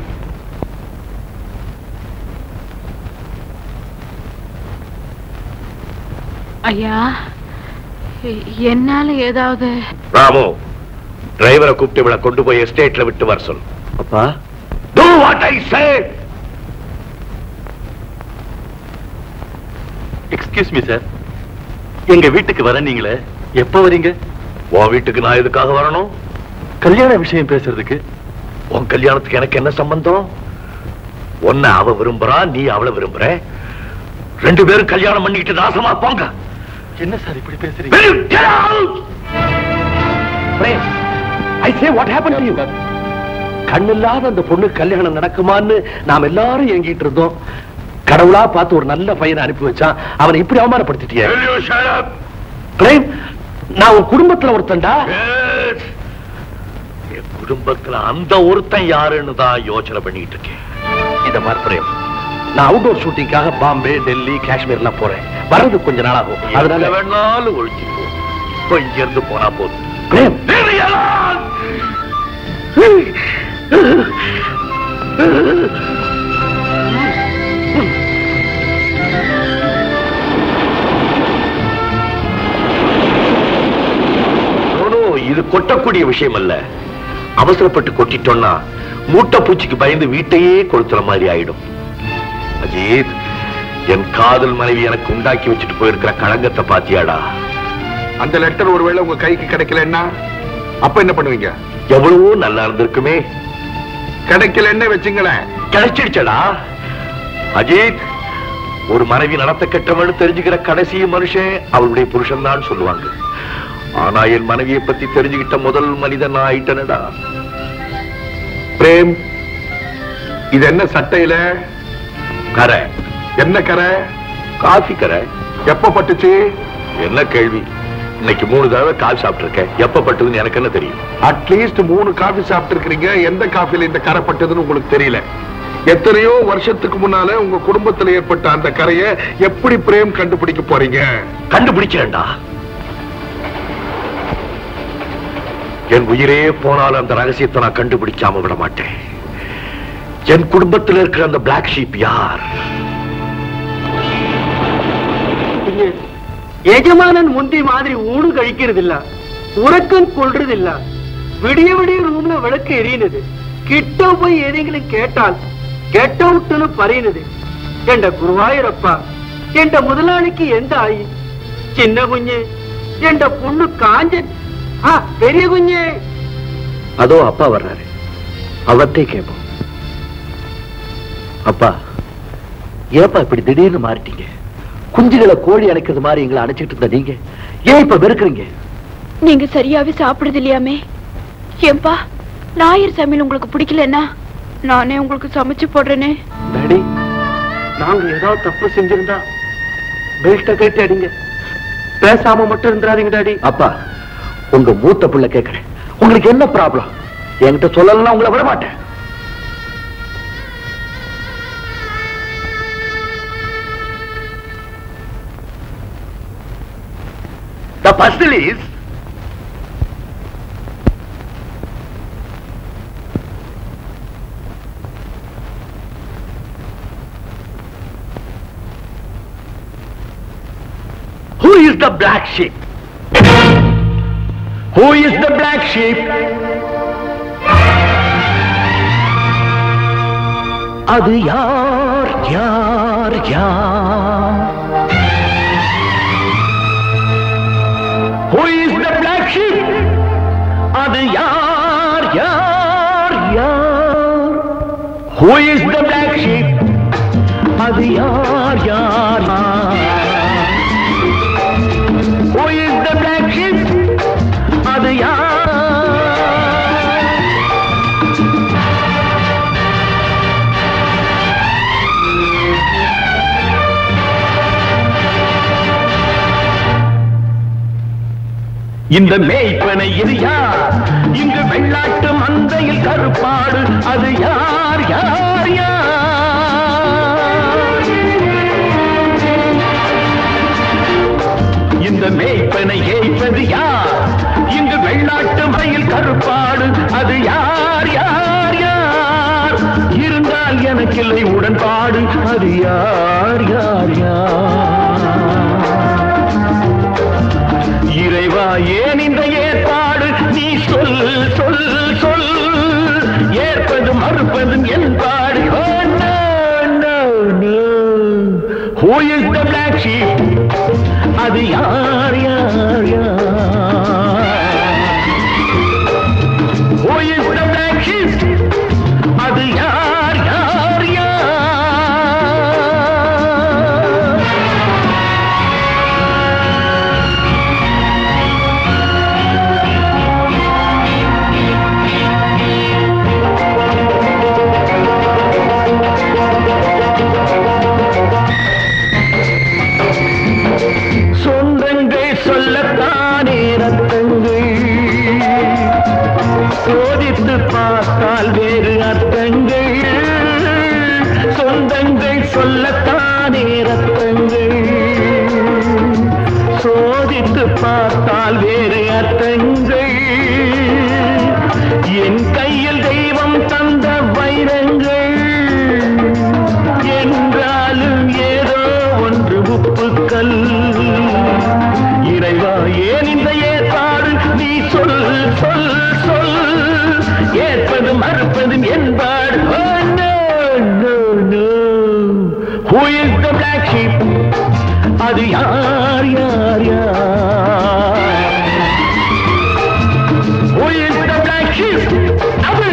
Speaker 8: ஐயா எ- என்னால ஏதாவது
Speaker 3: ராமு டிரைவரை கூப்பிட்டு இவளை கொண்டு போய் எஸ்டேட்ல விட்டு வர சொல்
Speaker 4: அப்பா
Speaker 3: Do what I say.
Speaker 11: Excuse me sir எங்க வீட்டுக்கு வர நீங்களே எப்ப வரீங்க
Speaker 3: உன் வீட்டுக்கு நான் எதுக்காக வரணும்
Speaker 11: கல்யாண விஷயம் பேசுறதுக்கு
Speaker 3: உன் கல்யாணத்துக்கு எனக்கு என்ன சம்பந்தம் உன்னை அவ விரும்புறா நீ அவளை விரும்புற ரெண்டு பேரும் கல்யாணம் பண்ணிக்கிட்டு நாசமா போங்க
Speaker 11: என்ன சார் இப்படி பேசுறீங்க
Speaker 3: Will you get out? Prem, I say what happened to you? கண்ணில்லாத அந்த பொண்ணு கல்யாணம் நடக்குமான்னு நாம் எல்லாரும் ஏங்கிட்டு இருந்தோம் கடவுளா பார்த்து ஒரு நல்ல பையனை அனுப்பி வச்சான் அவனை இப்படி அவமானப்படுத்திட்டிய பிரேம் நான் உன் குடும்பத்துல ஒருத்தன்டா என் குடும்பத்துல அந்த ஒருத்தன் யாருன்னு தான் யோசனை பண்ணிட்டு இருக்கேன் இத மாதிரி பிரேம் நான் அவுட்டோர் ஷூட்டிங்காக பாம்பே டெல்லி காஷ்மீர் எல்லாம் போறேன் வர்றது கொஞ்ச நாள் ஆகும் அதனால வேணாலும் ஒழிச்சு போ இப்போ இங்க இருந்து போனா போதும் பிரேம் நோ, இது கொட்டக்கூடிய விஷயம் அல்ல அவசரப்பட்டு கொட்டிட்டோம்னா மூட்டை பூச்சிக்கு பயந்து வீட்டையே கொளுத்துற மாதிரி ஆயிடும் அஜித் என் காதல் மனைவி எனக்கு உண்டாக்கி வச்சுட்டு போயிருக்கிற களங்கத்தை பாத்தியாடா
Speaker 2: அந்த லெட்டர் ஒருவேளை உங்க கைக்கு கிடைக்கலன்னா அப்ப என்ன பண்ணுவீங்க
Speaker 3: எவ்வளவோ நல்லா இருந்திருக்குமே
Speaker 2: கிடைக்கலன்னு வச்சுங்களேன்
Speaker 3: கிடைச்சிடுச்சடா அஜித் ஒரு மனைவி நடத்த கெட்டவன்னு தெரிஞ்சுக்கிற கடைசி மனுஷன் அவளுடைய புருஷன் தான் சொல்லுவாங்க ஆனா என் மனைவியை பத்தி தெரிஞ்சுக்கிட்ட முதல் மனிதன் நான் ஆயிட்டனடா
Speaker 2: பிரேம் இது என்ன சட்டையில
Speaker 3: கரை
Speaker 2: என்ன கரை
Speaker 3: காஃபி கரை
Speaker 2: எப்ப பட்டுச்சு
Speaker 3: என்ன கேள்வி இன்னைக்கு மூணு தடவை கால் சாப்பிட்டிருக்கேன் எப்ப பட்டதுன்னு எனக்கு என்ன தெரியும்
Speaker 2: அட்லீஸ்ட் மூணு காபி சாப்பிட்டு இருக்கீங்க எந்த காஃபில இந்த கரை பட்டதுன்னு உங்களுக்கு தெரியல எத்தனையோ வருஷத்துக்கு முன்னால உங்க குடும்பத்துல ஏற்பட்ட அந்த கரையை எப்படி பிரேம் கண்டுபிடிக்க போறீங்க
Speaker 3: கண்டுபிடிச்சேன்டா என் உயிரே போனாலும் அந்த ரகசியத்தை நான் கண்டுபிடிக்காம விட மாட்டேன் என் குடும்பத்தில் இருக்கிற அந்த பிளாக் ஷீப் யார்
Speaker 14: எஜமானன் முந்தி மாதிரி ஊடு கழிக்கிறதில்ல உறக்கம் கொள்றதில்ல விடிய விடிய ரூம்ல விளக்கு எரியுனது கிட்ட போய் எதைங்களும் கேட்டால் கெட் அவுட்னு பறையினது என்ற குருவாயூரப்பா என்ற முதலாளிக்கு எந்த ஆயி சின்ன குஞ்சு என்ற பொண்ணு காஞ்சன் ஆ, பெரிய குஞ்சு
Speaker 3: அதோ அப்பா வர்றாரு அவர்கிட்டே கேட்போம் அப்பா ஏப்பா இப்படி திடீர்னு மாறிட்டீங்க குஞ்சுகளை கோழி அணைக்கிறது மாதிரி எங்களை அணைச்சிட்டு இருந்த நீங்க ஏன் இப்ப வெறுக்கிறீங்க
Speaker 6: நீங்க சரியாவே சாப்பிடுறது இல்லையாமே ஏன்பா லாயர் சமையல் உங்களுக்கு பிடிக்கலன்னா நானே உங்களுக்கு சமைச்சு போடுறேனே
Speaker 14: டாடி நாங்க ஏதாவது தப்பு செஞ்சிருந்தா பெல்ட்ட கட்டி அடிங்க பேசாம மட்டும் இருந்துடாதீங்க டாடி
Speaker 3: அப்பா உங்க மூத்த புள்ள கேட்கிறேன் உங்களுக்கு என்ன ப்ராப்ளம் என்கிட்ட சொல்லலாம் உங்களை விட மாட்டேன் The puzzle is Who is the black sheep? Who is the black sheep? அது யார் யார் யார் Who is the black sheep? அது யார் யார் யார் Who is the black sheep? அது யார் யார் யார் Who is the black sheep? அது யார்
Speaker 11: இந்த மேய்ப்பனை இது யார் இங்கு வெள்ளாட்டு மந்தையில் கருப்பாடு அது யார் யார் யார் இந்த மேய்ப்பனை ஏய்ப்பது யார் இங்கு வெள்ளாட்டு மயில் கருப்பாடு அது யார் யார் யார் இருந்தால் எனக்கில்லை உடன்பாடு அது யார் யார் யார் இறைவா ஏன் இந்த ஏற்பாடு நீ சொல் சொல் சொல் ஏற்பதும் மறுப்பதும் என்பாடு Oh, no, no, no. Who is the black sheep? அது யார் யார் யார் Who is the black sheep? அது யார் யார் யார் சொந்தங்கள் சொல்லத்தானே ரத்தங்கள் சோதித்து பார்த்தால் வேறு அர்த்தங்கள் சொந்தங்கள் சொல்லத்தானே ரத்தங்கள் சோதித்து பார்த்தால் வேறு அர்த்தங்கள் என் கையில் தெய்வம் தந்த வைரங்கள் என்றாலும் ஏதோ ஒன்று உப்புக்கல் இறைவா ஏன் இந்த ஏற்பாடு நீ சொல் சொல் சொல் ஏற்பதும் மறுப்பதும் என்பாடு Oh, no, no, no. Who is the black sheep? அது யார் யார் யார் Who is the black sheep? அது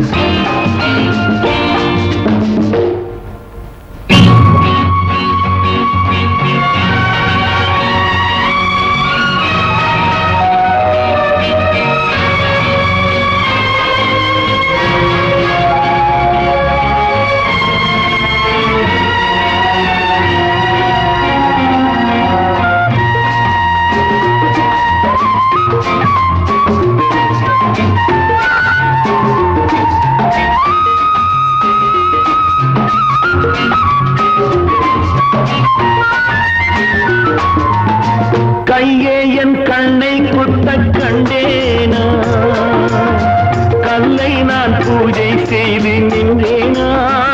Speaker 11: கையே என் கண்ணை குத்த கண்டேனா கல்லை நான் பூஜை செய்து நின்றேனா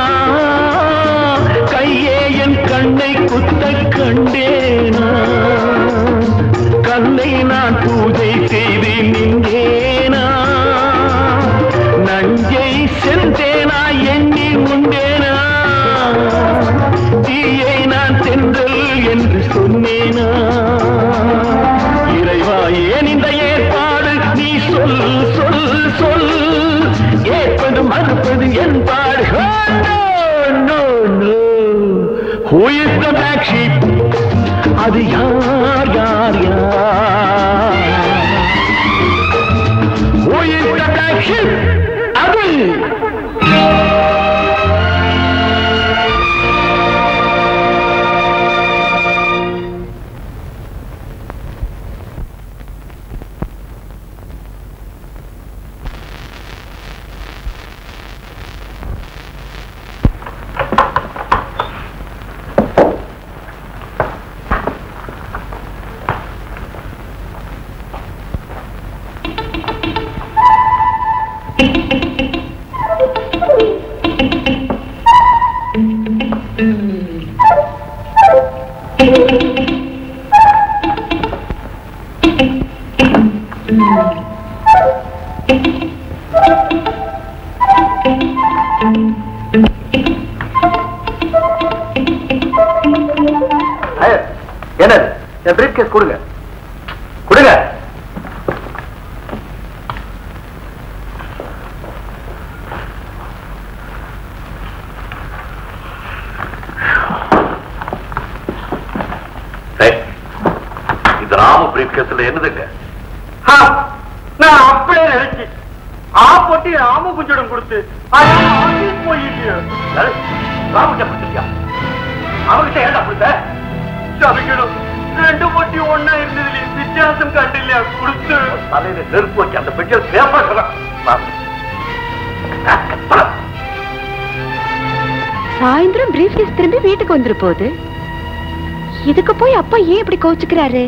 Speaker 11: கையே என் கண்ணை குத்த கண்டேனா கல்லை நான் பூஜை செய்து நின்றேனா நஞ்சை சென்றேனா எண்ணி உண்டேனா தீயை நான் தென்றல் என்று சொன்னேனா இறைவா ஏன் இந்த ஏற்பாடு நீ சொல் சொல் சொல் ஏற்பது மறுப்பது என்பாடு Oh, no, no, no. Who is the black sheep? அது யார் யார் யார் Who is the black sheep? அது
Speaker 4: ஐயா, என்னது என் பிரீஃப் கேஸ் கொடுங்க கொடுங்க
Speaker 3: இந்த ராம பிரீஃப் கேஸ்ல என்னதுங்க
Speaker 14: ஆ, நான் அப்படியே நினைச்சு ஆ பொட்டி ராம குஞ்சடம் கொடுத்து அதனால ஆபீஸ் போயிட்டு
Speaker 3: ராமகிட்ட கொடுத்துருக்கியா அவன்கிட்ட ஏன்டா கொடுத்த
Speaker 14: சபிக்கணும் ரெண்டு பொட்டி ஒண்ணா இருந்ததுல வித்தியாசம் கண்டில்லையா கொடுத்து
Speaker 7: தலையில நெருப்பு வச்சு அந்த பெட்டியில் பேப்பர்
Speaker 6: சாயந்தரம் பிரீஃப் கேஸ் திரும்பி வீட்டுக்கு வந்துரு போகுது இதுக்கு போய் அப்பா ஏன் இப்படி கோச்சுக்கிறாரு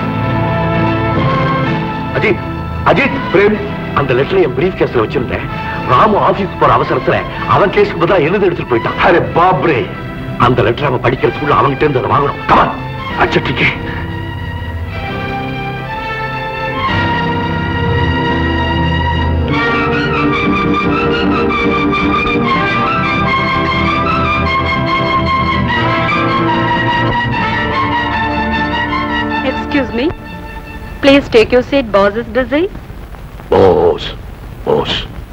Speaker 3: அஜித் அஜித் பிரேம் அந்த லெட்டர் என் பிரீஃப் கேஸ்ல வச்சிருந்தேன் ராமு ஆபீஸ் போற அவசரத்துல அவன் கேஸ்க்கு பதிலா எழுதி எடுத்துட்டு போயிட்டான் அரே பாப்ரே அந்த லெட்டர் அவன் படிக்கிறதுக்குள்ள அவன்கிட்ட இருந்து அதை வாங்கணும் கமான் அச்சட்டிக்கே
Speaker 10: Excuse me. Please take your seat. Boss is busy.
Speaker 3: Boss boss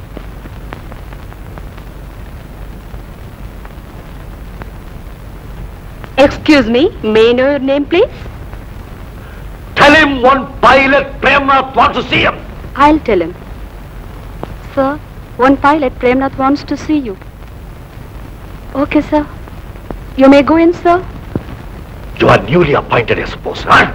Speaker 10: Excuse me. May I know your name, please?
Speaker 3: Tell him one pilot Premnath wants to see him.
Speaker 10: I'll tell him. Sir, one pilot Premnath wants to see you. Okay, sir. You may go in, sir.
Speaker 3: You are newly appointed, I suppose, huh?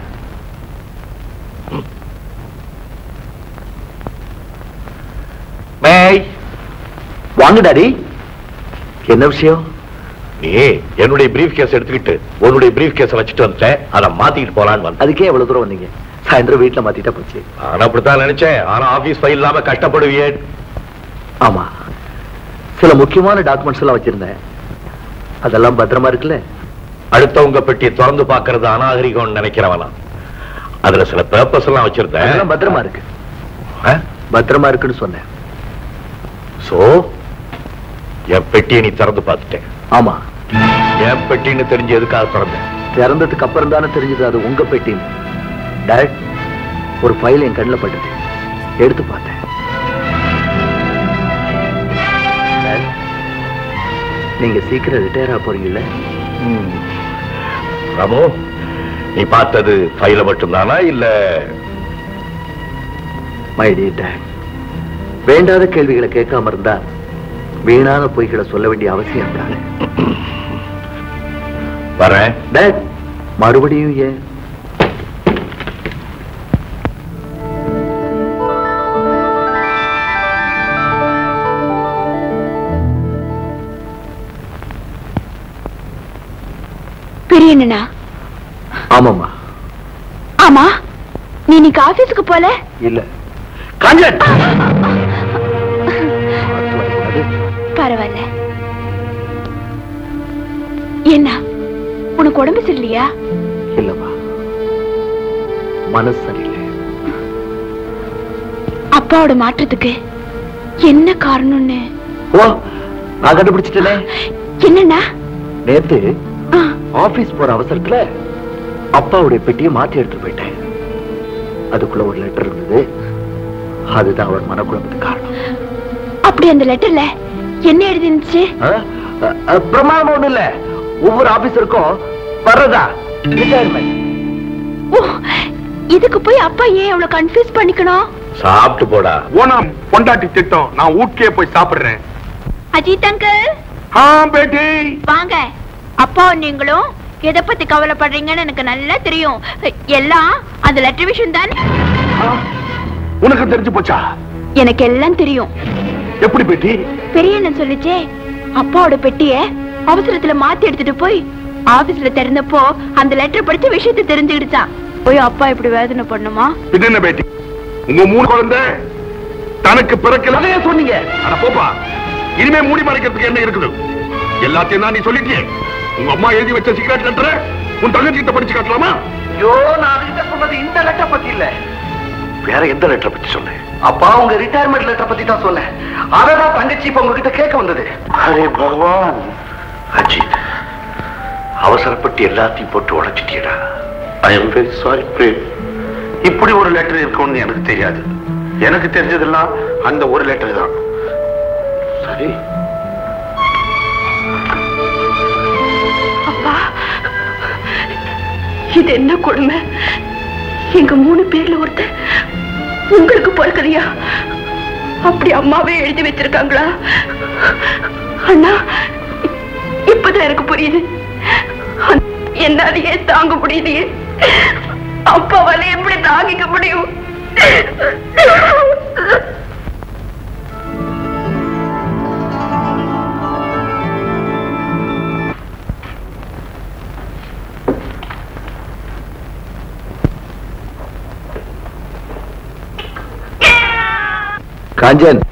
Speaker 3: மேய்
Speaker 4: வாங்க daddy என்ன விஷயம்
Speaker 3: நீ என்னுடைய brief case எடுத்துக்கிட்டு உன்னுடைய brief case வச்சுட்டு வந்துட்டேன் அதை மாத்திக்கிட்டு போலான்னு வந்தேன்
Speaker 4: அதுக்கே எவ்வளவு தூரம் வந்தீங்க சாயந்தரம் வீட்டுல மாத்திட்டா போச்சு
Speaker 3: நான் அப்படித்தான் நினைச்சேன் ஆனா ஆபீஸ் ஃபைல் இல்லாம கஷ்டப்படுவியே
Speaker 4: ஆமா சில முக்கியமான டாக்குமெண்ட்ஸ் எல்லாம் வச்சிருந்தேன் அதெல்லாம் பத்திரமா இருக்குல்ல
Speaker 3: அடுத்தவங்க பெட்டியை திறந்து பார்க்கறது அநாகரிகம்னு நினைக்கிறவனா அதுல சில பேப்பர்ஸ் எல்லாம் வச்சிருந்தேன்
Speaker 4: அதெல்லாம் பத்திரமா இருக்கு பத்திரமா இருக்குன்னு சொன்னேன்
Speaker 3: சோ என் பெட்டியை நீ திறந்து பார்த்துட்டேன்
Speaker 4: ஆமா
Speaker 3: என் பெட்டின்னு தெரிஞ்சு எதுக்காக திறந்தேன்
Speaker 4: திறந்ததுக்கு அப்புறம் தானே தெரிஞ்சது அது உங்க பெட்டின்னு டேட் ஒரு ஃபைல் என் கண்ணில் பட்டது எடுத்து பார்த்தேன் Dad, நீங்க சீக்கிரம் ரிட்டையர் ஆக போறீங்கல்ல
Speaker 3: ராமு நீ பார்த்தது ஃபைல மட்டும்தானா இல்ல
Speaker 4: மை டியர் டேட் வேண்டாத கேள்விகளை கேட்காம இருந்தா வீணான பொய்களை சொல்ல வேண்டிய அவசியம் இருக்காது
Speaker 3: வரேன்
Speaker 4: டேட் மறுபடியும் ஏன்
Speaker 6: பெரிய அண்ணனா
Speaker 4: ஆமாம்மா
Speaker 6: ஆமா நீ இன்னைக்கு ஆபீஸ்க்கு போல
Speaker 4: இல்ல
Speaker 3: காஞ்சன்
Speaker 6: பரவாயில்ல என்ன உனக்கு உடம்பு சரியில்லையா
Speaker 4: இல்லம்மா மனசு சரியில்லை
Speaker 6: அப்பாவோட மாற்றத்துக்கு என்ன காரணம்னு
Speaker 4: ஓ நான் கண்டுபிடிச்சிட்டேனே
Speaker 6: என்னன்னா
Speaker 4: நேத்து ஆபீஸ் போற அவசரத்துல அப்பாவுடைய பெட்டியை மாத்தி எடுத்துட்டு போயிட்டேன் அதுக்குள்ள ஒரு லெட்டர் இருந்தது அதுதான் அவர் மனக்குழம்பத்துக்கு காரணம்
Speaker 6: அப்படி அந்த லெட்டர்ல என்ன எழுதி இருந்துச்சு
Speaker 4: ஆ? அ- அ- பிரமாதம் ஒண்ணு இல்ல ஒவ்வொரு ஆபீசருக்கும் வர்றதா ரிட்டையர்மெண்ட்
Speaker 6: ஓ இதுக்கு போய் அப்பா ஏன் அவ்வளவு கன்ஃபியூஸ் பண்ணிக்கணும்
Speaker 3: சாப்பிட்டு போடா
Speaker 2: ஓனாம் பொண்டாட்டி திட்டம் நான் ஊட்டியே போய் சாப்பிடுறேன்
Speaker 6: அஜித் அங்கிள்
Speaker 2: ஆ பேட்டி
Speaker 6: வாங்க அப்பா நீங்களும் எதை பத்தி கவலைப்படுறீங்கன்னு எனக்கு நல்லா தெரியும் எல்லாம் அந்த லெட்டர் விஷயம் தானே
Speaker 2: உனக்கு தெரிஞ்சு போச்சா
Speaker 6: எனக்கு எல்லாம் தெரியும்
Speaker 2: எப்படி பேட்டி
Speaker 6: பெரிய அண்ணன் சொல்லிச்சே அப்பாவோட பெட்டிய அவசரத்துல மாத்தி எடுத்துட்டு போய் ஆபீஸ்ல திறந்தப்போ அந்த லெட்டர் படிச்ச விஷயத்தை தெரிஞ்சுக்கிடுச்சான் போய் அப்பா இப்படி வேதனை பண்ணுமா
Speaker 2: இது என்ன பேட்டி உங்க மூணு குழந்தை தனக்கு பிறக்கல சொன்னீங்க அட போப்பா இனிமே மூடி மறைக்கிறதுக்கு என்ன இருக்குது எல்லாத்தையும் தான் நீ சொல்லிட்டியே உங்க அம்மா எழுதி வச்ச சீக்கிரட் லெட்டர் உன் தங்கச்சி கிட்ட படிச்சு காட்டலாமா
Speaker 4: ஐயோ நான் அதுகிட்ட சொன்னது இந்த லெட்டர் பத்தி இல்ல
Speaker 3: வேற எந்த லெட்டரை பத்தி சொன்னேன்
Speaker 4: அப்பா உங்க ரிட்டையர்மெண்ட் லெட்டர் பத்தி தான் சொன்னேன் அததான் தங்கச்சி இப்ப உங்ககிட்ட கேட்க வந்தது
Speaker 3: அரே பகவான் அஜித் அவசரப்பட்டு எல்லாத்தையும் போட்டு உடைச்சிட்டியடா I am very sorry Prem இப்படி ஒரு லெட்டர் இருக்கும்னு எனக்கு தெரியாது எனக்கு தெரிஞ்சதெல்லாம் அந்த ஒரு லெட்டர் தான் சரி
Speaker 10: அப்பா இது என்ன கொடுமை எங்க மூணு பேர்ல ஒருத்தர் உங்களுக்கு பிறக்குதியா அப்படி அம்மாவே எழுதி வச்சிருக்காங்களா அண்ணா இப்பதான் எனக்கு புரியுது என்னாலேயே தாங்க முடியலையே
Speaker 13: அப்பாவால எப்படி தாங்கிக்க முடியும்
Speaker 4: காஞ்சன்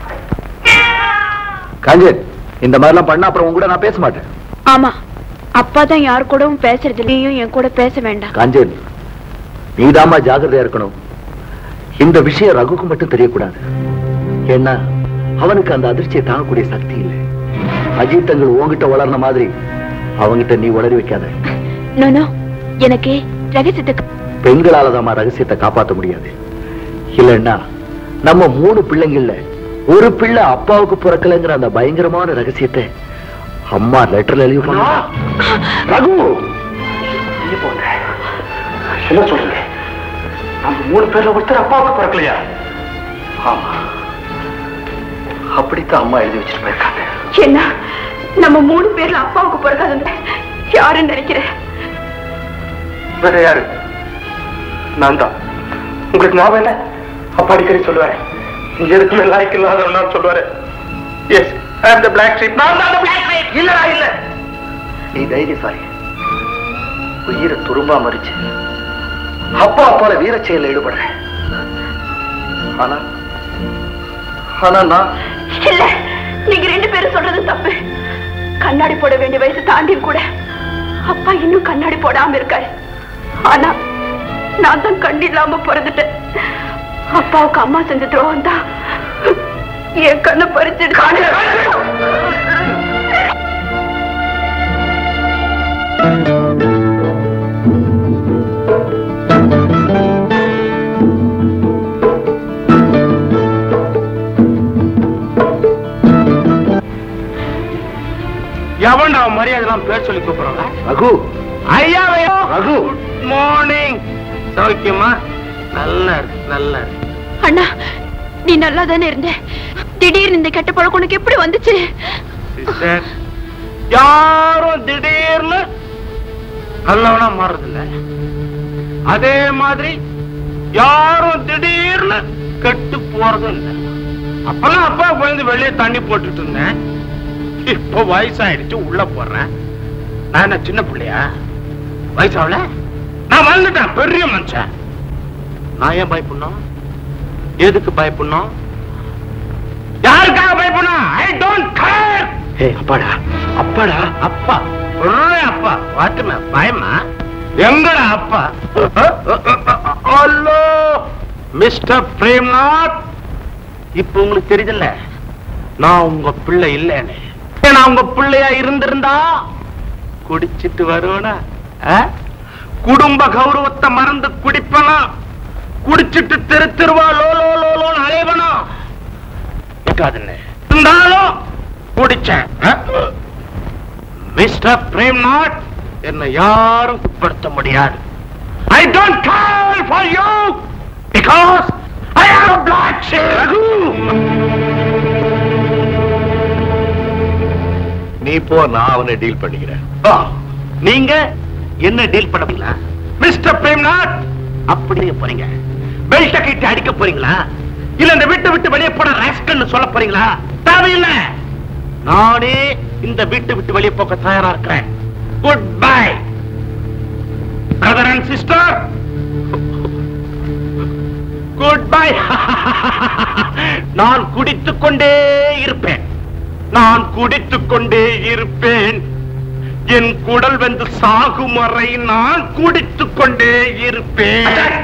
Speaker 4: காஞ்சன் இந்த மாதிரிலாம் பண்ணா அப்புறம் உங்க கூட நான் பேச மாட்டேன்
Speaker 6: ஆமா அப்பா தான் யார் கூடவும் பேசுறது நீயும் என் கூட பேச வேண்டாம்
Speaker 4: காஞ்சன் நீதாம்மா ஜாகிரதையா இருக்கணும் இந்த விஷயம் ரகுக்கு மட்டும் தெரியக்கூடாது ஏன்னா அவனுக்கு அந்த அதிர்ச்சியை தாங்கக்கூடிய சக்தி இல்லை அஜித்தங்கள் உன்கிட்ட வளர்ன மாதிரி அவங்கிட்ட நீ வளரி வைக்காத
Speaker 6: நோனோ எனக்கு ரகசியத்தை
Speaker 4: பெண்களால தாம்மா ரகசியத்தை காப்பாத்த முடியாது இல்லைன்னா நம்ம மூணு பிள்ளைங்கள்ல ஒரு பிள்ளை அப்பாவுக்கு பிறக்கலைங்கிற அந்த பயங்கரமான ரகசியத்தை அம்மா லெட்டர்ல எழுதி ரகு
Speaker 2: என்ன சொல்றீங்க நம்ம மூணு பேர்ல ஒருத்தர் அப்பாவுக்கு பிறக்கலையா ஆமா அப்படித்தான் அம்மா எழுதி வச்சுட்டு போயிருக்காங்க
Speaker 13: என்ன நம்ம மூணு பேர்ல அப்பாவுக்கு பிறக்காதுன்னு யாருன்னு நினைக்கிறேன்
Speaker 2: வேற யாரு நான் தான் உங்களுக்கு ஞாபகம் இல்ல அப்பா அடிக்கடி சொல்லுவாரு இங்க எதுக்குமே லாய்க்கு இல்லாதவனான்னு சொல்லுவாரு yes I am the black sheep நான் தான் பிளாக் ஷீப் இல்லடா இல்ல நீ தைரியசாலி உயிரை துரும்பா மறிச்சு அப்பா அப்பால வீர செயல ஈடுபடுறேன் ஆனா ஆனா நான்
Speaker 13: இல்ல நீங்க ரெண்டு பேரும் சொல்றது தப்பு கண்ணாடி போட வேண்டிய வயசு தாண்டியும் கூட அப்பா இன்னும் கண்ணாடி போடாம இருக்காரு ஆனா நான் தான் கண்ணு இல்லாம பிறந்துட்டேன் அப்பாவுக்கு அம்மா செஞ்ச துரோகம் தான் என் கண்ணை பறிச்சிடுச்சு
Speaker 2: எவன்டா மரியாதை எல்லாம் பேர் சொல்லி கூப்பிடுறாங்க
Speaker 4: ரகு
Speaker 2: ஐயா
Speaker 4: ரகு
Speaker 2: குட் மார்னிங் சௌக்கியமா நல்லா இருக்கு நல்லா இருக்கு
Speaker 6: அண்ணா நீ நல்லா தானே இருந்த திடீர்னு இந்த கெட்ட பழக்கம் உனக்கு எப்படி வந்துச்சு
Speaker 2: சிஸ்டர் யாரும் திடீர்னு நல்லவனா மாறுறதில்ல அதே மாதிரி யாரும் திடீர்னு கெட்டு போறதும் இல்லை அப்பெல்லாம் அப்பா குழந்தை வெளியே தண்ணி போட்டுட்டு இருந்தேன் இப்போ வயசாயிடுச்சு உள்ள போடுறேன் நான் என்ன சின்ன பிள்ளையா வயசாவல நான் வந்துட்டேன் பெரிய மனுஷன் நான் ஏன் பயப்படணும் எதுக்கு பயப்படணும் யாருக்காக பயப்படணும் ஐ டோன்ட் கேர்
Speaker 4: ஏய் அப்பாடா அப்பாடா
Speaker 2: அப்பா ஒரே அப்பா வாட்டுமே பயமா எங்கடா அப்பா ஹலோ மிஸ்டர் பிரேம்நாத் இப்ப உங்களுக்கு தெரியுதுல்ல நான் உங்க பிள்ளை இல்லைன்னு நான் உங்க பிள்ளையா இருந்திருந்தா குடிச்சிட்டு வருவனா ஆ? குடும்ப கௌரவத்தை மறந்து குடிப்பனா குடிச்சிட்டு தெரு தெருவா லோ லோ லோ லோன்னு அலைவனா இருக்காதுன்னு இருந்தாலும் குடிச்சேன் ஆ? மிஸ்டர் பிரேம்நாத் என்னை யாரும் உட்படுத்த முடியாது I don't care for you because I am black Raghu
Speaker 3: நீ போ நான் அவனை டீல் பண்ணிக்கிறேன்
Speaker 2: ஆ, நீங்க என்ன டீல் பண்ண போறீங்களா மிஸ்டர் பிரேம்நாத் அப்படியே போறீங்க பெல்ட்ட கிட்ட அடிக்க போறீங்களா இல்ல இந்த வீட்டை விட்டு வெளியே போட ராஸ்கல்னு சொல்ல போறீங்களா தேவையில்லை நானே இந்த வீட்டை விட்டு வெளியே போக தயாரா இருக்கிறேன் goodbye brother and sister goodbye நான் குடித்துக் கொண்டே இருப்பேன் நான் குடித்துக் கொண்டே இருப்பேன் என் குடல் வெந்து சாகும் வரை நான் குடித்துக் கொண்டே இருப்பேன்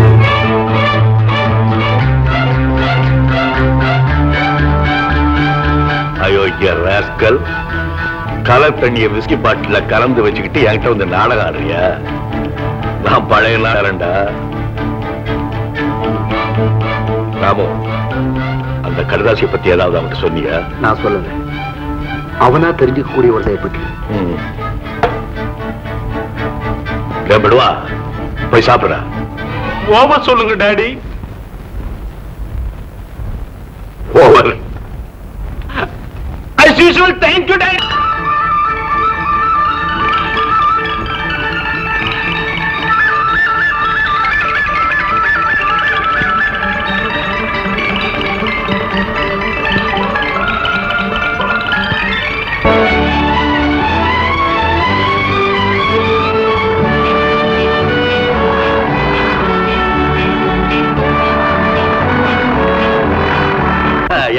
Speaker 3: அயோக்கிய ராஸ்கல் கலர் தண்ணிய விஸ்கி பாட்டில கலந்து வச்சுக்கிட்டு என்கிட்ட வந்து நாடகம் ஆடுறியா நான் பழைய நாடா ராமு அந்த கடுதாசியை பத்தி ஏதாவது அவன்கிட்ட சொன்னியா
Speaker 4: நான் சொல்லல அவனா தெரிஞ்சுக்கக்கூடிய ஒரு எப்படி
Speaker 3: விடுவா போய் சாப்பிடுறா
Speaker 2: ஓவர் சொல்லுங்க daddy
Speaker 3: over
Speaker 2: as usual thank you daddy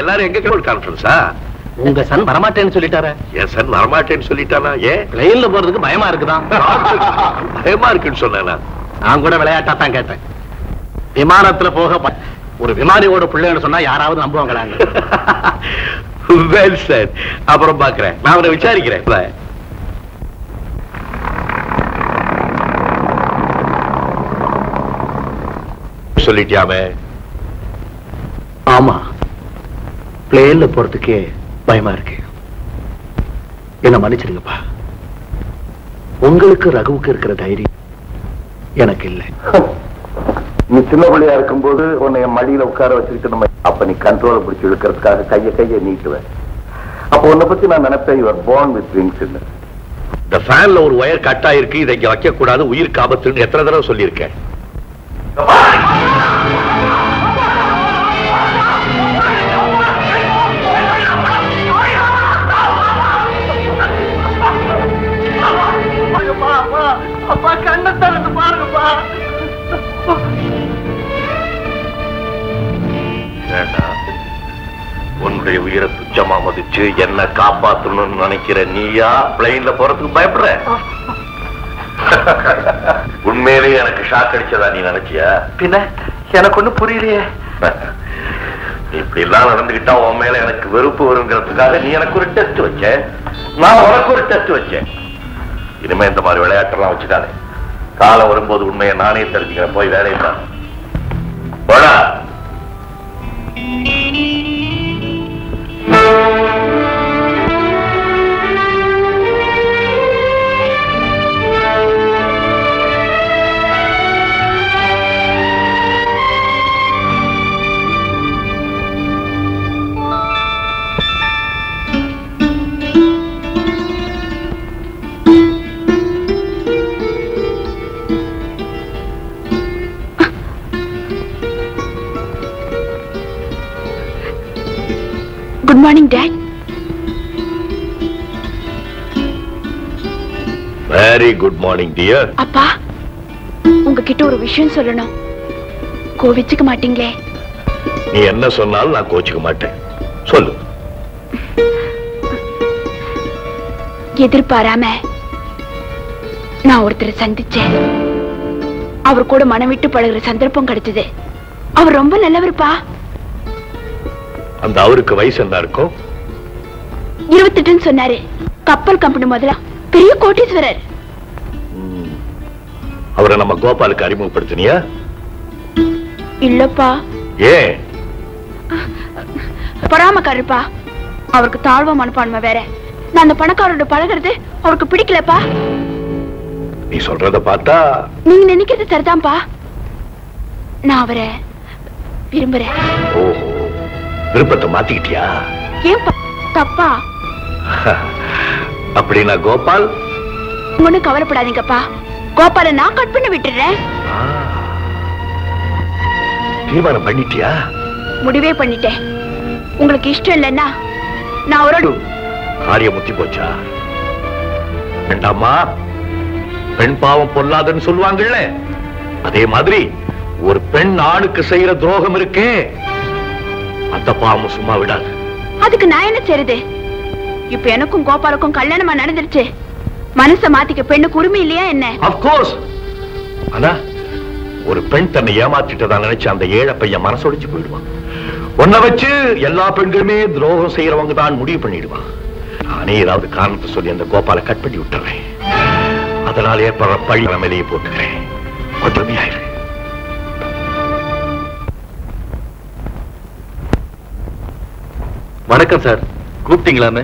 Speaker 3: எல்லாரும் எங்க ஒரு கான்ஃபரன்ஸா
Speaker 12: உங்க சன் வரமாட்டேன்னு சொல்லிட்டாரு
Speaker 3: என் சன் வரமாட்டேன்னு சொல்லிட்டானா ஏன்
Speaker 12: பிளெயின்ல போறதுக்கு பயமா இருக்குதான்
Speaker 3: பயமா இருக்குன்னு சொன்னேனா
Speaker 12: நான் கூட விளையாட்டா தான் கேட்டேன் விமானத்துல போக ப- ஒரு விமானியோட பிள்ளைன்னு சொன்னா யாராவது நம்புவாங்களாங்க
Speaker 3: வெல் சார் அப்புறம் பாக்குறேன் நான் அவரை விசாரிக்கிறேன் Bye. சொல்லிட்டியாமே
Speaker 12: ஆமா பிளேன்ல போறதுக்கே பயமா இருக்கு என்ன மன்னிச்சிருங்கப்பா உங்களுக்கு ரகுவுக்கு இருக்கிற தைரியம் எனக்கு இல்லை
Speaker 7: நீ சின்ன பிள்ளையா இருக்கும்போது உன்னை என் மடியில உட்கார வச்சுக்கிட்டு நம்ம அப்ப நீ கண்ட்ரோலை பிடிச்சி இழுக்கிறதுக்காக கைய கைய நீட்டுவேன் அப்போ உன்னை பத்தி நான் நினைப்பேன் யுவர் born with wings ன்னு
Speaker 3: இந்த ஃபேன்ல ஒரு ஒயர் கட் ஆயிருக்கு இதை இங்க வைக்க கூடாது உயிருக்கு ஆபத்துன்னு எத்தனை தடவை சொல்லியிருக்கேன்
Speaker 14: அப்பா கண்ணை திறந்து பாருங்கப்பா
Speaker 7: ஏண்டா, உன்னுடைய உயிரை துச்சமா மதிச்சு என்ன காப்பாத்தணும்னு நினைக்கிற நீயா பிளைன்ல போறதுக்கு பயப்படுற உண்மையிலேயே எனக்கு ஷாக் அடிச்சதா நீ நினைச்சியா
Speaker 14: பின்ன எனக்கு ஒண்ணும் புரியலையே
Speaker 7: நீ இப்படி எல்லாம் நடந்துகிட்டா உன் மேல எனக்கு வெறுப்பு வருங்கிறதுக்காக நீ எனக்கு ஒரு டெஸ்ட் வச்ச நான் உனக்கு ஒரு டெஸ்ட் வச்சேன் இனிமே இந்த மாதிரி விளையாட்டெல்லாம் வச்சுக்காதே காலம் வரும்போது உண்மையை நானே தெரிஞ்சுக்கிறேன் போய் வேலையை பாரு. போடா
Speaker 6: good morning dad
Speaker 3: very good morning dear
Speaker 6: அப்பா உங்ககிட்ட ஒரு விஷயம் சொல்லணும் கோவிச்சுக்க மாட்டீங்களே
Speaker 3: நீ என்ன சொன்னாலும் நான் கோச்சுக்க மாட்டேன் சொல்லு
Speaker 6: எதிர்பாராம நான் ஒருத்தரை சந்திச்சேன் அவர் கூட மனம் விட்டு பழகுற சந்தர்ப்பம் கிடைச்சது அவர் ரொம்ப நல்லவருப்பா
Speaker 3: அந்த அவருக்கு வயசு என்ன இருக்கும்
Speaker 6: இருபத்தெட்டுன்னு சொன்னாரு கப்பல் கம்பெனி முதல்ல பெரிய கோட்டீஸ்வரர்
Speaker 3: அவரை நம்ம கோபாலுக்கு அறிமுகப்படுத்தினியா
Speaker 6: இல்லப்பா
Speaker 3: ஏன்
Speaker 6: பொறாமக்காரருப்பா அவருக்கு தாழ்வ மனப்பான்மை வேற நான் அந்த பணக்காரரோட பழகுறது அவருக்கு பிடிக்கலப்பா
Speaker 3: நீ சொல்றத பார்த்தா
Speaker 6: நீங்க நினைக்கிறது சரிதான்ப்பா நான் அவரை விரும்புறேன்
Speaker 3: ஓஹோ விருப்பத்தை மாத்திக்கிட்டியா
Speaker 6: ஏன்பா தப்பா
Speaker 3: அப்படின்னா கோபால்
Speaker 6: ஒண்ணும் கவலைப்படாதீங்கப்பா கோபால நான் கட் பண்ணி விட்டுறேன்
Speaker 3: தீர்மானம் பண்ணிட்டியா
Speaker 6: முடிவே பண்ணிட்டேன் உங்களுக்கு இஷ்டம் இல்லைன்னா நான் அவரோட
Speaker 3: காரியம் முத்தி போச்சா வேண்டாமா பெண் பாவம் பொல்லாதுன்னு சொல்லுவாங்கல்ல அதே மாதிரி ஒரு பெண் ஆணுக்கு செய்யற துரோகம் இருக்கே அந்த பாவம் சும்மா விடாது
Speaker 6: அதுக்கு நான் என்ன செய்யறது இப்ப எனக்கும் கோபாலுக்கும் கல்யாணமா நடந்துருச்சு மனச மாத்திக்க பெண்ணுக்கு உரிமை இல்லையா என்ன
Speaker 3: அப்கோர்ஸ் ஆனா ஒரு பெண் தன்னை ஏமாத்திட்டதா நினைச்சு அந்த ஏழை பையன் மனசொடிச்சு போயிடுவான் உன்னை வச்சு எல்லா பெண்களுமே துரோகம் செய்யறவங்க தான் முடிவு பண்ணிடுவான் நானே ஏதாவது காரணத்தை சொல்லி அந்த கோபாலை கட் பண்ணி விட்டுறேன் அதனால் ஏற்படுற பழி மேலேயே போட்டுக்கிறேன் ஒற்றுமையாயிரு
Speaker 12: வணக்கம் சார் கூப்பிட்டீங்களாமே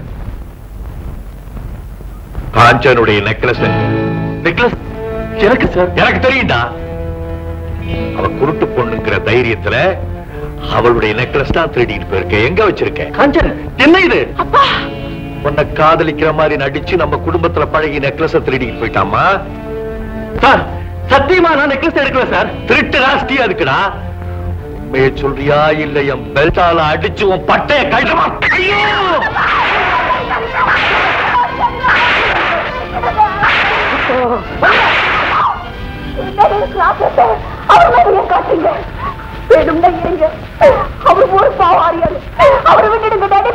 Speaker 3: காஞ்சனுடைய நெக்லஸ்
Speaker 12: நெக்லஸ் எனக்கு சார்
Speaker 3: எனக்கு தெரியும்டா அவ குருட்டு பொண்ணுங்கிற தைரியத்துல அவளுடைய நெக்லஸ் தான் திருடிட்டு போயிருக்க எங்க வச்சிருக்க
Speaker 12: காஞ்சன் என்ன இது
Speaker 3: உன்னை காதலிக்கிற மாதிரி நடிச்சு நம்ம குடும்பத்துல பழகி நெக்லஸ திருடிட்டு போயிட்டாமா
Speaker 12: சார் சத்தியமா நான் நெக்லஸ் எடுக்கல சார்
Speaker 3: திருட்டு ராஸ்டி அதுக்குடா உண்மையை சொல்றியா இல்ல என் பெல்ட்டால அடிச்சு உன் பட்டைய கழட்டுமா ஐயோ
Speaker 9: அவர் மேல ஏன் காட்டுறீங்க
Speaker 13: வேணும்னா இருங்க அவர் ஒரு பாவாரியாரு அவரை விட்டுடுங்க டாடி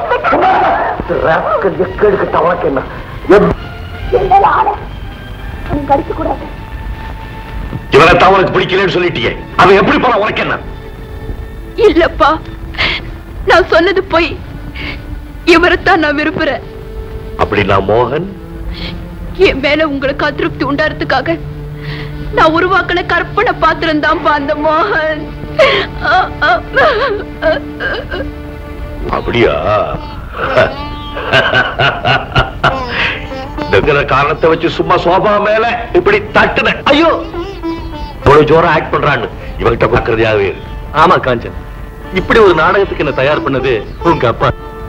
Speaker 13: ப்ளீஸ்
Speaker 7: எக்கெடுக்கிட்ட உனக்கு என்ன
Speaker 13: என்ன ஆள நீங்க அடிக்க கூடாது
Speaker 7: இவனை தான் உனக்கு பிடிக்கலன்னு சொல்லிட்டியே அவன் எப்படி போனா உனக்கு என்ன
Speaker 6: இல்லப்பா நான் சொன்னது போய் இவரைத்தான் நான் விரும்புறேன்
Speaker 7: அப்படின்னா மோகன்
Speaker 6: என் மேல உங்களுக்கு அதிருப்தி உண்டாறதுக்காக நான் உருவாக்கின கற்பனை பாத்திரம் தான்ப்பா அந்த மோகன்
Speaker 7: அப்படியா இருக்கிற காரணத்தை வச்சு சும்மா சோபா மேல இப்படி தட்டுன ஐயோ இவ்வளவு ஜோரா ஆக்ட் பண்றான்னு இவங்கிட்ட பாக்குறதையாவே இரு.
Speaker 3: ஆமா காஞ்சன் இப்படி ஒரு நாடகத்துக்கு என்ன தயார் பண்ணது உங்க அப்பா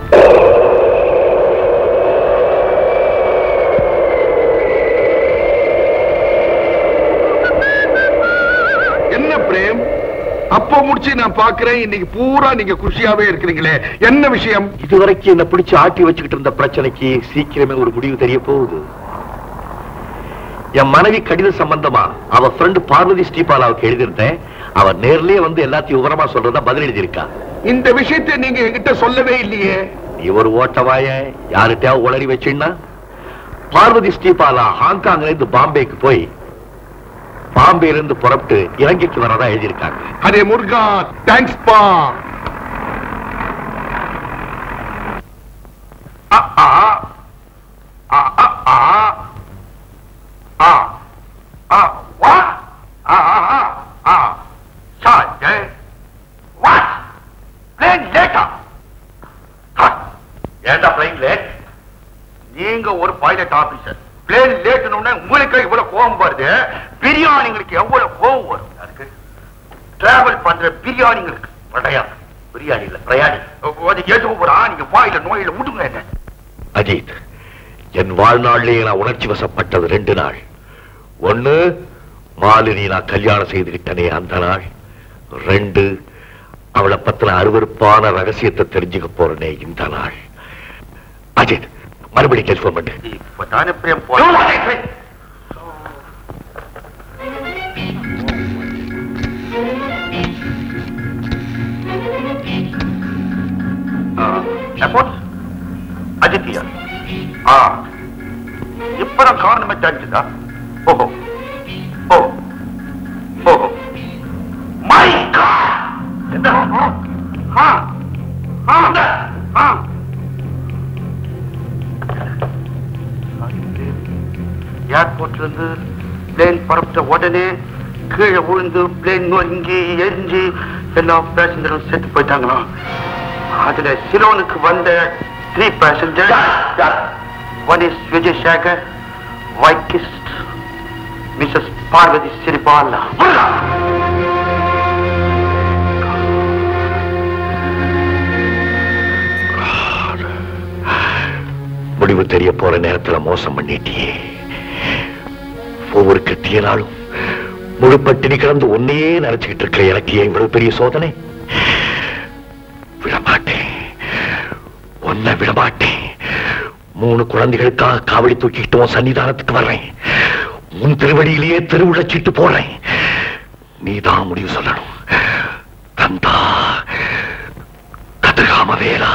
Speaker 2: என்ன பிரேம் அப்போ முடிச்சு நான் பாக்குறேன் இன்னைக்கு பூரா நீங்க குஷியாவே இருக்கிறீங்களே என்ன விஷயம்
Speaker 7: இதுவரைக்கும் என்ன பிடிச்சு ஆட்டி வச்சுக்கிட்டு இருந்த பிரச்சனைக்கு சீக்கிரமே ஒரு முடிவு தெரிய போகுது என் மனைவி கடித சம்பந்தமா அவ ஃப்ரெண்டு பார்வதி ஸ்ரீபாலாவுக்கு எழுதியிருந்தேன் அவ நேர்லயே வந்து எல்லாத்தையும் விவரமா சொல்றதா பதில் எழுதியிருக்கா
Speaker 2: இந்த விஷயத்தை நீங்க என்கிட்ட சொல்லவே இல்லையே
Speaker 7: இவர் ஓட்டவாய யாருகிட்டயா உளறி வச்சுன்னா பார்வதி ஸ்ரீபாலா ஹாங்காங்ல இருந்து பாம்பேக்கு போய் பாம்பேல இருந்து புறப்பட்டு இலங்கைக்கு வரதா எழுதியிருக்காங்க
Speaker 2: அரே முருகா தேங்க்ஸ் பா ஆ, ஆ. ஆ, ஆ, ஆ. ஆ. ஆ, வா. ஆ, ஆ, ஆ. ஆ. சாஜே. What? Plane late ஆ? ஆ. ஏன்டா plane late? நீங்க ஒரு பைலட் ஆபீசர் பிளேன் லேட்னு உங்களுக்கு இவ்வளவு கோபம் வருது பிரியாணிங்களுக்கு எவ்வளவு கோபம் வரும் அதுக்கு டிராவல் பண்ற பிரியாணிங்களுக்கு படையா பிரியாணி இல்ல பிரயாணி அது எதுவும் போறா நீங்க வாயில நோயில விடுங்க என்ன
Speaker 7: அஜித் என் வாழ்நாளிலேயே நான் உணர்ச்சி வசப்பட்டது ரெண்டு நாள் ஒண்ணு மாலினி நான் கல்யாணம் செய்துகிட்டனே அந்த நாள் ரெண்டு அவளை பத்தின அருவருப்பான ரகசியத்தை தெரிஞ்சுக்க போறனே இந்த நாள் அஜித் மறுபடியும் டெலிபோன் பண்ணு
Speaker 2: இப்பதானே பிரேம் போற ஏர்போர்ட் அஜித்தியா ஆ இப்பதான் காரணமே தெரிஞ்சுதா ஓஹோ ஓ ஓஹோ மை காட் என்ன ஆ ஆ ஆ ஏர்போர்ட்ல இருந்து பிளேன் பரப்பிட்ட உடனே கீழே விழுந்து பிளேன் நொறுங்கி எரிஞ்சு எல்லா பேசஞ்சரும் செத்து போயிட்டாங்களாம் அதுல சிலோனுக்கு வந்த three passenger one is Vijay Sekhar வைக்கிஸ்ட் மிஸ்ஸஸ் பார்வதி சிரிபால்
Speaker 7: முடிவு தெரிய போற நேரத்துல மோசம் பண்ணிட்டியே ஒவ்வொரு கத்திய நாளும் முழு பட்டினி கிடந்து ஒன்னையே நினைச்சுக்கிட்டு இருக்க எனக்கு ஏன் இவ்வளவு பெரிய சோதனை விடமாட்டேன் ஒன்ன விடமாட்டேன் மூணு குழந்தைகளுக்காக காவடி தூக்கிட்டு உன் சன்னிதானத்துக்கு வர்றேன் உன் திருவடியிலேயே திருவிழச்சிட்டு போறேன் நீதான் முடிவு சொல்லணும் கந்தா கதிர்காம வேலா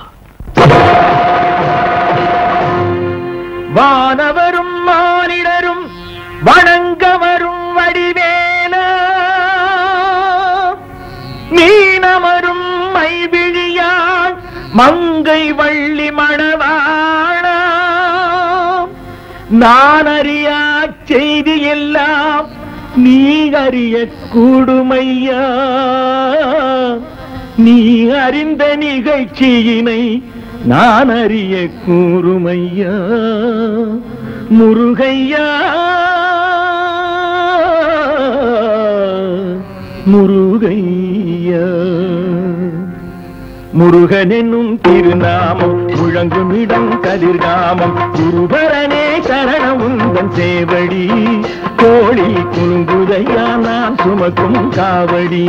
Speaker 11: வானவரும் மானிடரும் வணங்க வரும் வடிவேல மீனவரும் மைவிழியாள் மங்கை வள்ளி மணவாழ நான் அறியா செய்தி எல்லாம் நீ அறிய கூடுமையா நீ அறிந்த நிகழ்ச்சியினை நான் அறிய கூறுமையா முருகையா முருகையா முருகன் என்னும் திருநாமம் முழங்கும் இடம் கதிர்காமம் குருபரனே சரணம் உந்தன் சேவடி கோழி குலுங்குதையா நான் சுமக்கும் காவடி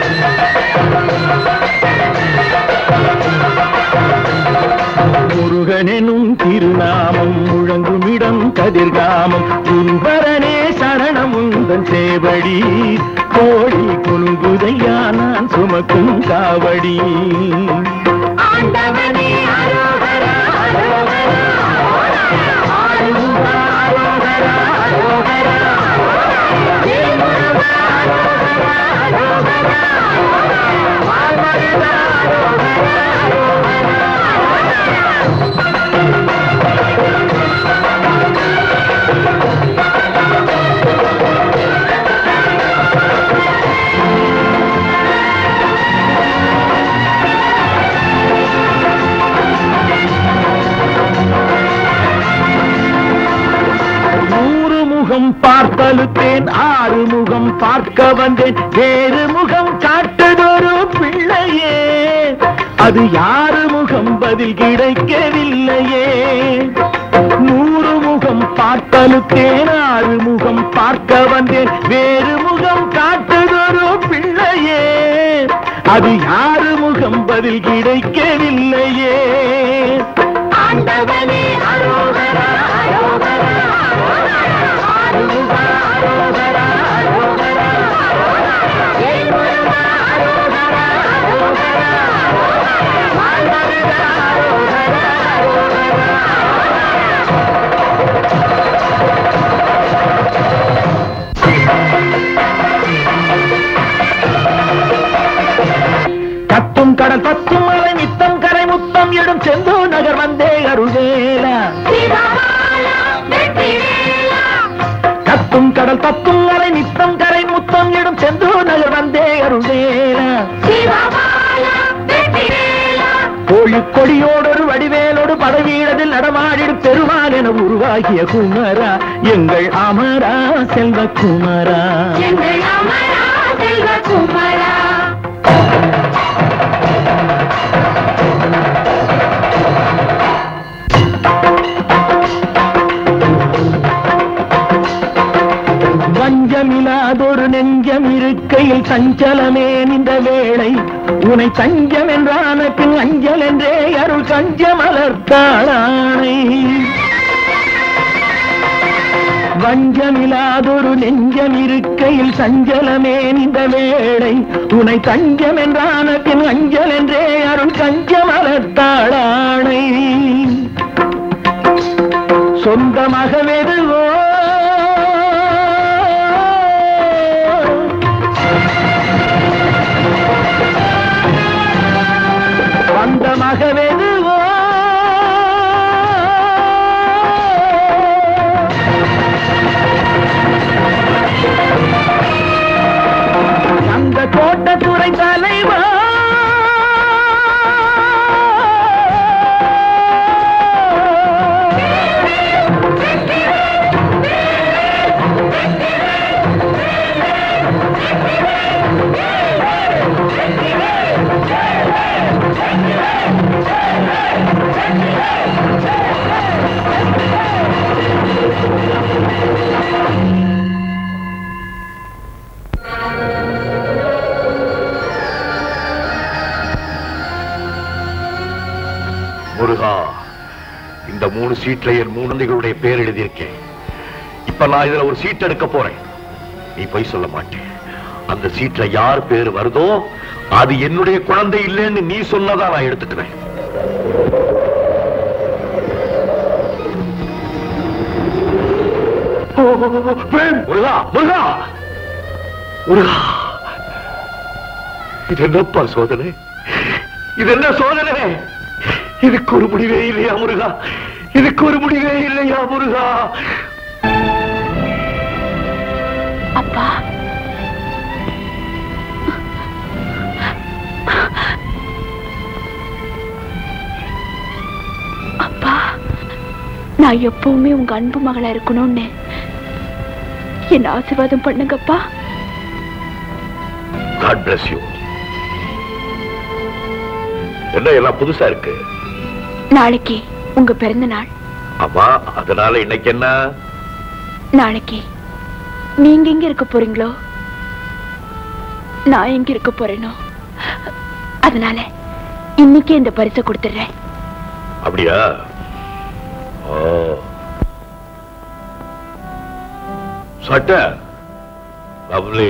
Speaker 11: முருக முருகனெனும் திருநாமம் முழங்குமிடம் கதிர்காமம் குருபரனே சரணம் உந்தன் சேவடி கோழி குலுங்குதையா நான் சுமக்கும் காவடி
Speaker 9: ஆண்டவனே அரோகரா அரோகரா ஆறுமுகா அரோகரா அரோகரா வேல்முருகா அரோகரா அரோகரா வாழ்மருகா அரோகரா
Speaker 11: நூறு முகம் பார்த்தலுத்தேன் ஆறு முகம் பார்க்க வந்தேன் வேறு முகம் காட்டுதொரு பிள்ளையே அது யாரு முகம் பதில் கிடைக்கவில்லையே நூறு முகம் பார்த்தலுத்தேன் ஆறு முகம் பார்க்க வந்தேன் வேறு முகம் காட்டுதொரு பிள்ளையே அது யாரு முகம் பதில் கிடைக்கவில்லையே
Speaker 9: ஆண்டவனே அரோகரா அரோகரா ஆறுமுகா அரோகரா அரோகரா வேல்முருகா அரோகரா அரோகரா வாழ்மருகா அரோகரா
Speaker 11: கத்தும் கடல் பத்தும் மலை நித்தம் கரை முத்தம் இடும் செந்தூர் நகர் வந்தே அருள்வேலா கத்தும் கடல் பத்தும் மலை நித்தம் கரை முத்தம் இடும் செந்தூர் நகர் வந்தே அருள்வேலா கோழி கொடியோடொரு வடிவேலோடு பதவீடத்தில் நடமாடிடும் பெருமாள் என உருவாகிய குமரா எங்கள் அமரா செல்வ குமரா
Speaker 9: எங்கள் அமரா செல்வ குமரா
Speaker 11: வஞ்சமில்லாதொரு நெஞ்சம் இருக்கையில் சஞ்சலமே இந்த வேளை உனை தஞ்சம் என்றான பின் அஞ்சல் என்றே அருள் கஞ்சமலர்த்தாளானை வஞ்சமில்லாதொரு நெஞ்சம் இருக்கையில் சஞ்சலமே இந்த வேளை உனை தஞ்சம் என்றான பின் அஞ்சல் என்றே அருள் கஞ்சமலர்த்தாளானை சொந்தமாக வெதுவோ வந்தமாக வெதுவோ அந்த தோட்டத்துறை தலைவா
Speaker 3: முருகா இந்த மூணு சீட்ல என் மூணு குழந்தைகளுடைய பேர் எழுதியிருக்கேன் இப்ப நான் இதுல ஒரு சீட் எடுக்க போறேன் நீ பொய் சொல்ல மாட்டேன் அந்த சீட்ல யார் பேர் வருதோ அது என்னுடைய குழந்தை இல்லைன்னு நீ சொன்னதா நான் எடுத்துக்கிறேன் முருகா முருகா முருகா இது என்னப்பா சோதனை இது என்ன சோதனை இதுக்கு ஒரு முடிவே இல்லையா முருகா இதுக்கு ஒரு முடிவே இல்லையா முருகா
Speaker 6: அப்பா அப்பா நான் எப்பவுமே உங்க அன்பு மகளா இருக்கணும்னு என்ன ஆசீர்வாதம் பண்ணுங்கப்பா
Speaker 3: காட் பிளஸ் யூ என்ன எல்லாம் புதுசா இருக்கு
Speaker 6: நாளைக்கு உங்க பிறந்த நாள்
Speaker 3: ஆமா அதனால இன்னைக்கு என்ன
Speaker 6: நாளைக்கு நீங்க எங்க இருக்க போறீங்களோ நான் எங்க இருக்க போறேனோ அதனால இன்னைக்கே இந்த பரிசை கொடுத்துடுறேன்
Speaker 3: அப்படியா
Speaker 7: ஓ சட்டை லவ்லி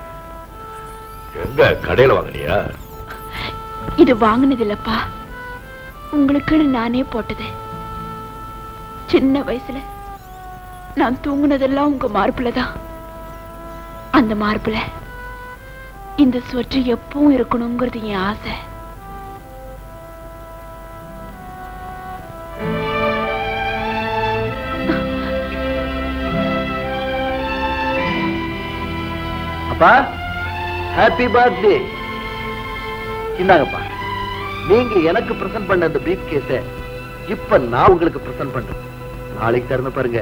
Speaker 7: எங்க கடையில வாங்கினியா
Speaker 6: இது வாங்கினது இல்லப்பா உங்களுக்குன்னு நானே போட்டது சின்ன வயசுல நான் தூங்குனதெல்லாம் உங்க மார்புல தான் அந்த மார்புல இந்த சொற்று எப்பவும் இருக்கணுங்கிறது என் ஆசை
Speaker 4: அப்பா ஹாப்பி பர்த்டே இந்தாங்கப்பா நீங்க எனக்கு பிரசன்ட் பண்ண இந்த பிரீஃப் கேஸ இப்ப நான் உங்களுக்கு பிரசன்ட் பண்றேன் நாளைக்கு திறந்து பாருங்க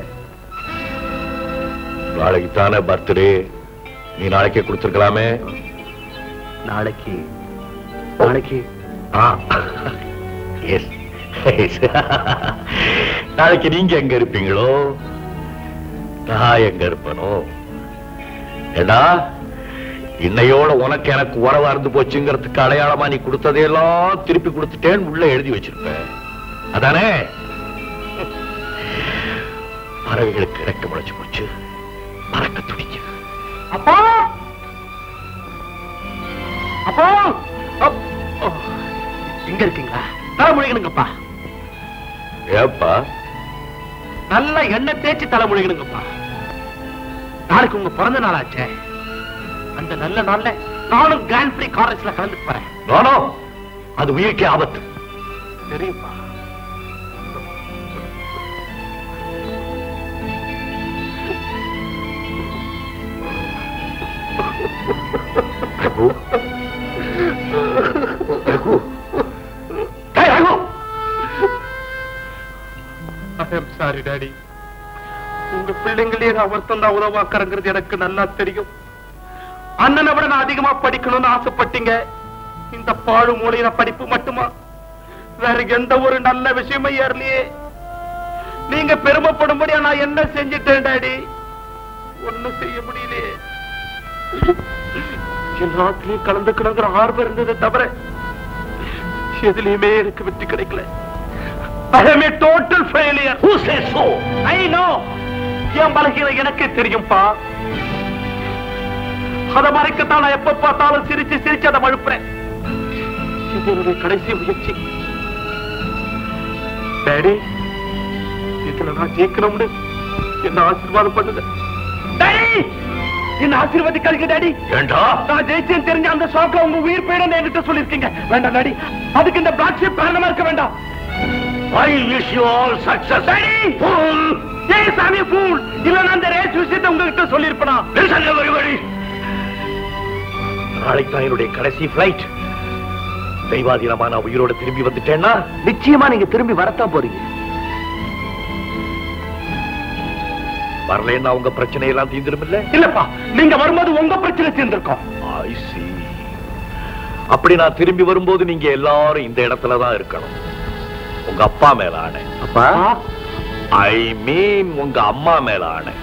Speaker 7: நாளைக்கு தானே பர்த்டே நீ நாளைக்கே கொடுத்துருக்கலாமே
Speaker 4: நாளைக்கு நாளைக்கு
Speaker 7: எஸ் நாளைக்கு நீங்க எங்க இருப்பீங்களோ நான் எங்க இருப்பனோ ஏடா இன்னையோட உனக்கு எனக்கு உறவா இருந்து போச்சுங்கிறதுக்கு அடையாளமா நீ கொடுத்ததையெல்லாம் திருப்பி கொடுத்துட்டேன்னு உள்ள எழுதி வச்சிருப்ப அதானே பறவைகளுக்கு இறக்க முளைச்சு போச்சு பறக்க துடிக்குது
Speaker 14: அப்பா அப்பா அப்- ஓ, இங்க இருக்கீங்களா தலைமுழிகணுங்கப்பா
Speaker 7: ஏப்பா
Speaker 14: நல்ல எண்ணெய் தேய்ச்சி தலைமுழிகணுங்கப்பா நாளைக்கு உங்க பிறந்த நாள் ஆச்சே அந்த நல்ல நாள்ல நானும் கிராண்ட் ஃப்ரீ காலேஜ்ல கலந்து போறேன்
Speaker 7: நானோ அது உயிருக்கே ஆபத்து
Speaker 14: தெரியுமா
Speaker 7: ரகு ரகு டேய் Raghu
Speaker 14: I am sorry daddy உங்க பிள்ளைங்களே நான் ஒருத்தன் தான் உதவாக்கறங்கிறது எனக்கு நல்லா தெரியும் அண்ணனை விட நான் அதிகமா படிக்கணும்னு ஆசைப்பட்டீங்க இந்த பாழு மூலையில படிப்பு மட்டுமா வேற எந்த ஒரு நல்ல விஷயமும் ஏறலையே நீங்க பெருமைப்படும்படியா நான் என்ன செஞ்சிட்டேன் டாடி ஒண்ணும் செய்ய முடியலையே எல்லாத்துலயும் கலந்துக்கணுங்கிற ஆர்வம் இருந்ததை தவிர எதுலயுமே எனக்கு வெற்றி கிடைக்கல I am a total failure. Who says so? I know. என் பலகீனம் எனக்கே தெரியும்பா அத மறைக்கத்தான் நான் எப்ப பார்த்தாலும் சிரிச்சு சிரிச்சு அதை மழுப்புறேன் இது என்னுடைய கடைசி முயற்சி டேடி இதுல நான் ஜெயிக்கணும்னு என்ன ஆசீர்வாதம் பண்ணுது டேடி என்ன ஆசீர்வதிக்காதீங்க டாடி
Speaker 7: ஏண்டா
Speaker 14: நான் ஜெயிச்சேன்னு தெரிஞ்ச அந்த ஷாக்ல உங்க உயிர் போயிடும் என்கிட்ட சொல்லிருக்கீங்க வேண்டாம் டாடி அதுக்கு இந்த பிளாக் ஷிப் காரணமா இருக்க வேண்டாம்
Speaker 7: I wish you all success.
Speaker 14: Daddy
Speaker 7: Fool!
Speaker 14: ஏய் சாமி ஃபூல் இல்ல நான் அந்த ரேஸ் விஷயத்தை உங்ககிட்ட சொல்லிருப்பனா
Speaker 7: Listen everybody. நாளைக்கு தான் என்னுடைய கடைசி பிளைட் தெய்வாதீனமா நான் உயிரோட திரும்பி வந்துட்டேன்னா
Speaker 4: நிச்சயமா நீங்க திரும்பி வரத்தான் போறீங்க
Speaker 7: வரலன்னா உங்க பிரச்சனை எல்லாம் தீர்ந்துடும் இல்ல
Speaker 14: இல்லப்பா நீங்க வரும்போது உங்க பிரச்சனை தீர்ந்திருக்கோம்
Speaker 7: I see. அப்படி நான் திரும்பி வரும்போது நீங்க எல்லாரும் இந்த இடத்துல தான் இருக்கணும் உங்க அப்பா மேல ஆணை
Speaker 4: அப்பா
Speaker 7: ஐ மீன் உங்க அம்மா மேல ஆணை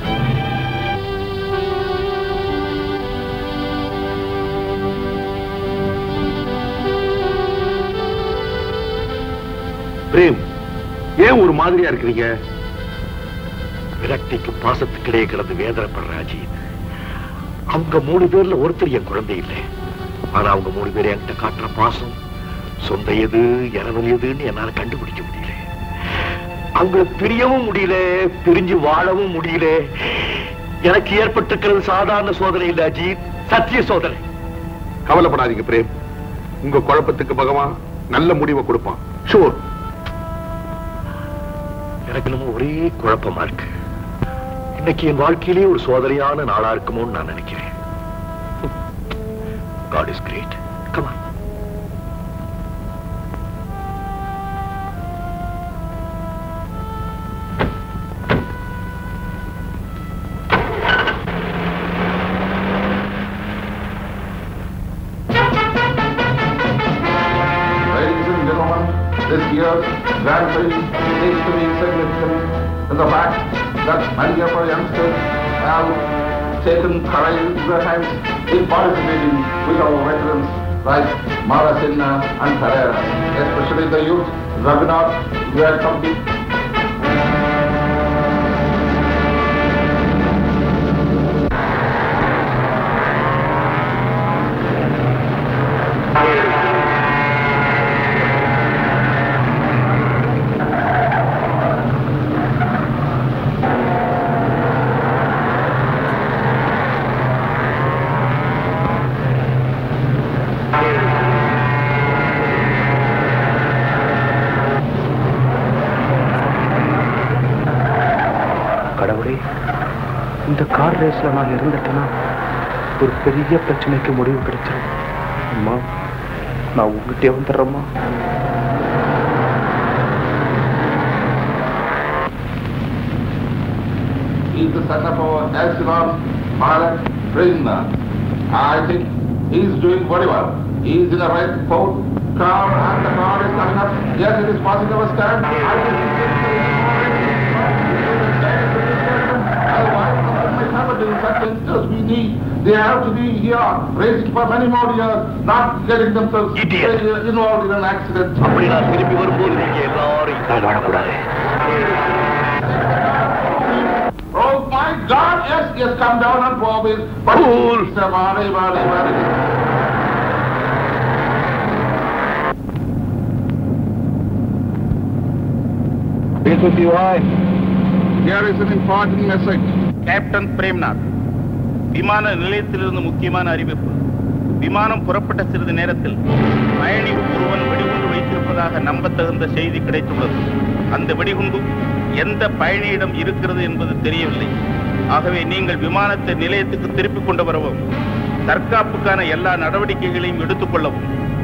Speaker 3: பிரேம் ஏன் ஒரு மாதிரியா இருக்கிறீங்க
Speaker 7: விரக்திக்கு பாசத்துக்கிடையே கிடந்து வேதனைப்படுற அஜித் அவங்க மூணு பேர்ல ஒருத்தர் என் குழந்தை இல்லை ஆனா அவங்க மூணு பேர் என்கிட்ட காட்டுற பாசம் சொந்த எது இரவல் எதுன்னு என்னால கண்டுபிடிக்க முடியல அவங்கள பிரியவும் முடியல பிரிஞ்சு வாழவும் முடியல எனக்கு ஏற்பட்டிருக்கிறது சாதாரண சோதனை இல்ல அஜித் சத்திய சோதனை
Speaker 3: கவலைப்படாதீங்க பிரேம் உங்க குழப்பத்துக்கு பகவான் நல்ல முடிவை கொடுப்பான் ஷூர்
Speaker 7: எனக்கு நம்ம ஒரே குழப்பமா இருக்கு இன்னைக்கு என் வாழ்க்கையிலே ஒரு சோதனையான நாளா இருக்குமோன்னு நான் நினைக்கிறேன் காட் இஸ் கிரேட் கமா
Speaker 15: Ladies and gentlemen, this year's Grand Prix is to be significant in the fact that many of our youngsters have taken courage into their hands in participating with our veterans like Mara Sinha and Pereira, especially the youth, Raghunath, who had compete
Speaker 16: இந்த car ரேஸ்ல நான் இருந்துட்டேன்னா ஒரு பெரிய பிரச்சனைக்கு முடிவு கிடைச்சிடும் அம்மா நான் உங்ககிட்டயே வந்துடுறேம்மா
Speaker 15: He's the son of our Epsilon pilot prisoner. I think he's doing very well. He's in a red coat car and the car is coming up. Yes, it is passing our stand. I think he's in Otherwise, what might happen in such instances we need. They have to be here racing for many more years, not getting themselves uh, involved in an accident.
Speaker 7: அப்படி நான் திரும்பி வரும்போது நீங்க எல்லாரும் இதான் வாழக்கூடாது
Speaker 15: Oh my God, yes, yes, come down and pour this. Fool! Mare, mare, mare.
Speaker 16: This with you, I.
Speaker 15: Here is an important message.
Speaker 17: Captain Premnath விமான நிலையத்திலிருந்து முக்கியமான அறிவிப்பு விமானம் புறப்பட்ட சிறிது நேரத்தில் பயணி ஒருவன் வெடிகுண்டு வைத்திருப்பதாக நம்பத்தகுந்த செய்தி கிடைத்துள்ளது அந்த வெடிகுண்டு எந்த பயணியிடம் இருக்கிறது என்பது தெரியவில்லை ஆகவே நீங்கள் விமானத்தை நிலையத்துக்கு திருப்பிக் கொண்டு வரவும் தற்காப்புக்கான எல்லா நடவடிக்கைகளையும் எடுத்துக் கொள்ளவும்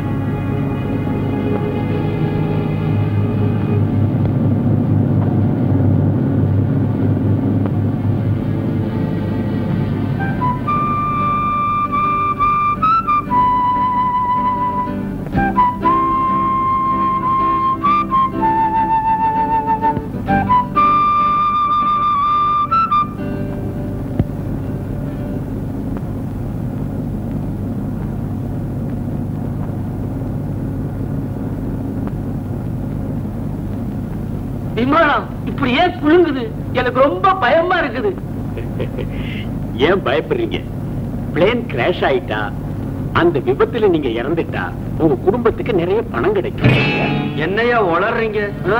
Speaker 14: விமானம் இப்படி ஏன் குலுங்குது எனக்கு ரொம்ப பயமா இருக்குது
Speaker 12: ஏன் பயப்படுறீங்க பிளேன் கிராஷ் ஆயிட்டா அந்த விபத்துல நீங்க இறந்துட்டா உங்க குடும்பத்துக்கு நிறைய பணம் கிடைக்கும்
Speaker 14: என்னையா வளர்றீங்க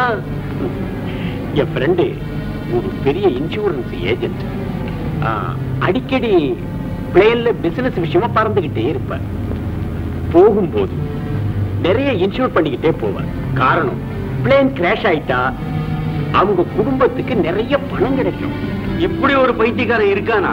Speaker 12: என் ஃப்ரெண்டு ஒரு பெரிய இன்சூரன்ஸ் ஏஜென்ட் அடிக்கடி பிளேன்ல பிசினஸ் விஷயமா பறந்துகிட்டே இருப்பார் போகும்போது நிறைய இன்சூர் பண்ணிக்கிட்டே போவார் காரணம் பிளேன் கிராஷ் ஆயிட்டா அவங்க குடும்பத்துக்கு நிறைய பணம் கிடைக்கும்
Speaker 14: இப்படி ஒரு பைத்தியக்காரன் இருக்கானா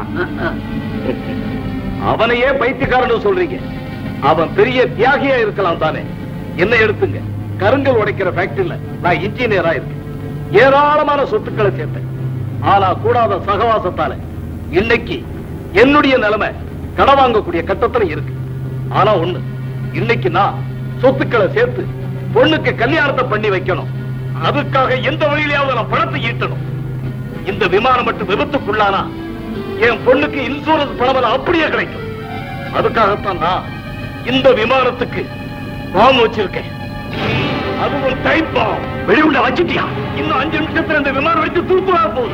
Speaker 3: அவனையே பைத்தியக்காரன்னு சொல்றீங்க அவன் பெரிய தியாகியா இருக்கலாம் தானே என்ன எடுத்துங்க கருங்கல் உடைக்கிற ஃபேக்டரியில நான் இன்ஜினியரா இருக்கேன் ஏராளமான சொத்துக்களை சேர்த்தேன் ஆனா கூடாத சகவாசத்தால இன்னைக்கு என்னுடைய நிலைமை கடன் வாங்கக்கூடிய கட்டத்துல இருக்கு ஆனா ஒண்ணு இன்னைக்கு நான் சொத்துக்களை சேர்த்து பொண்ணுக்கு கல்யாணத்தை பண்ணி வைக்கணும் அதுக்காக எந்த வழியிலாவது நான் பணத்தை ஈட்டணும் இந்த விமானம் மட்டும் விபத்துக்குள்ளானா என் பொண்ணுக்கு இன்சூரன்ஸ் பணம் அப்படியே கிடைக்கும் அதுக்காகத்தான் நான் இந்த விமானத்துக்கு பாம்பு வச்சிருக்கேன் அதுவும் டைம் பாம் வெளியுள்ள வச்சிட்டியா இன்னும் அஞ்சு நிமிஷத்துல இந்த விமானம் வச்சு தூக்குவா போகுது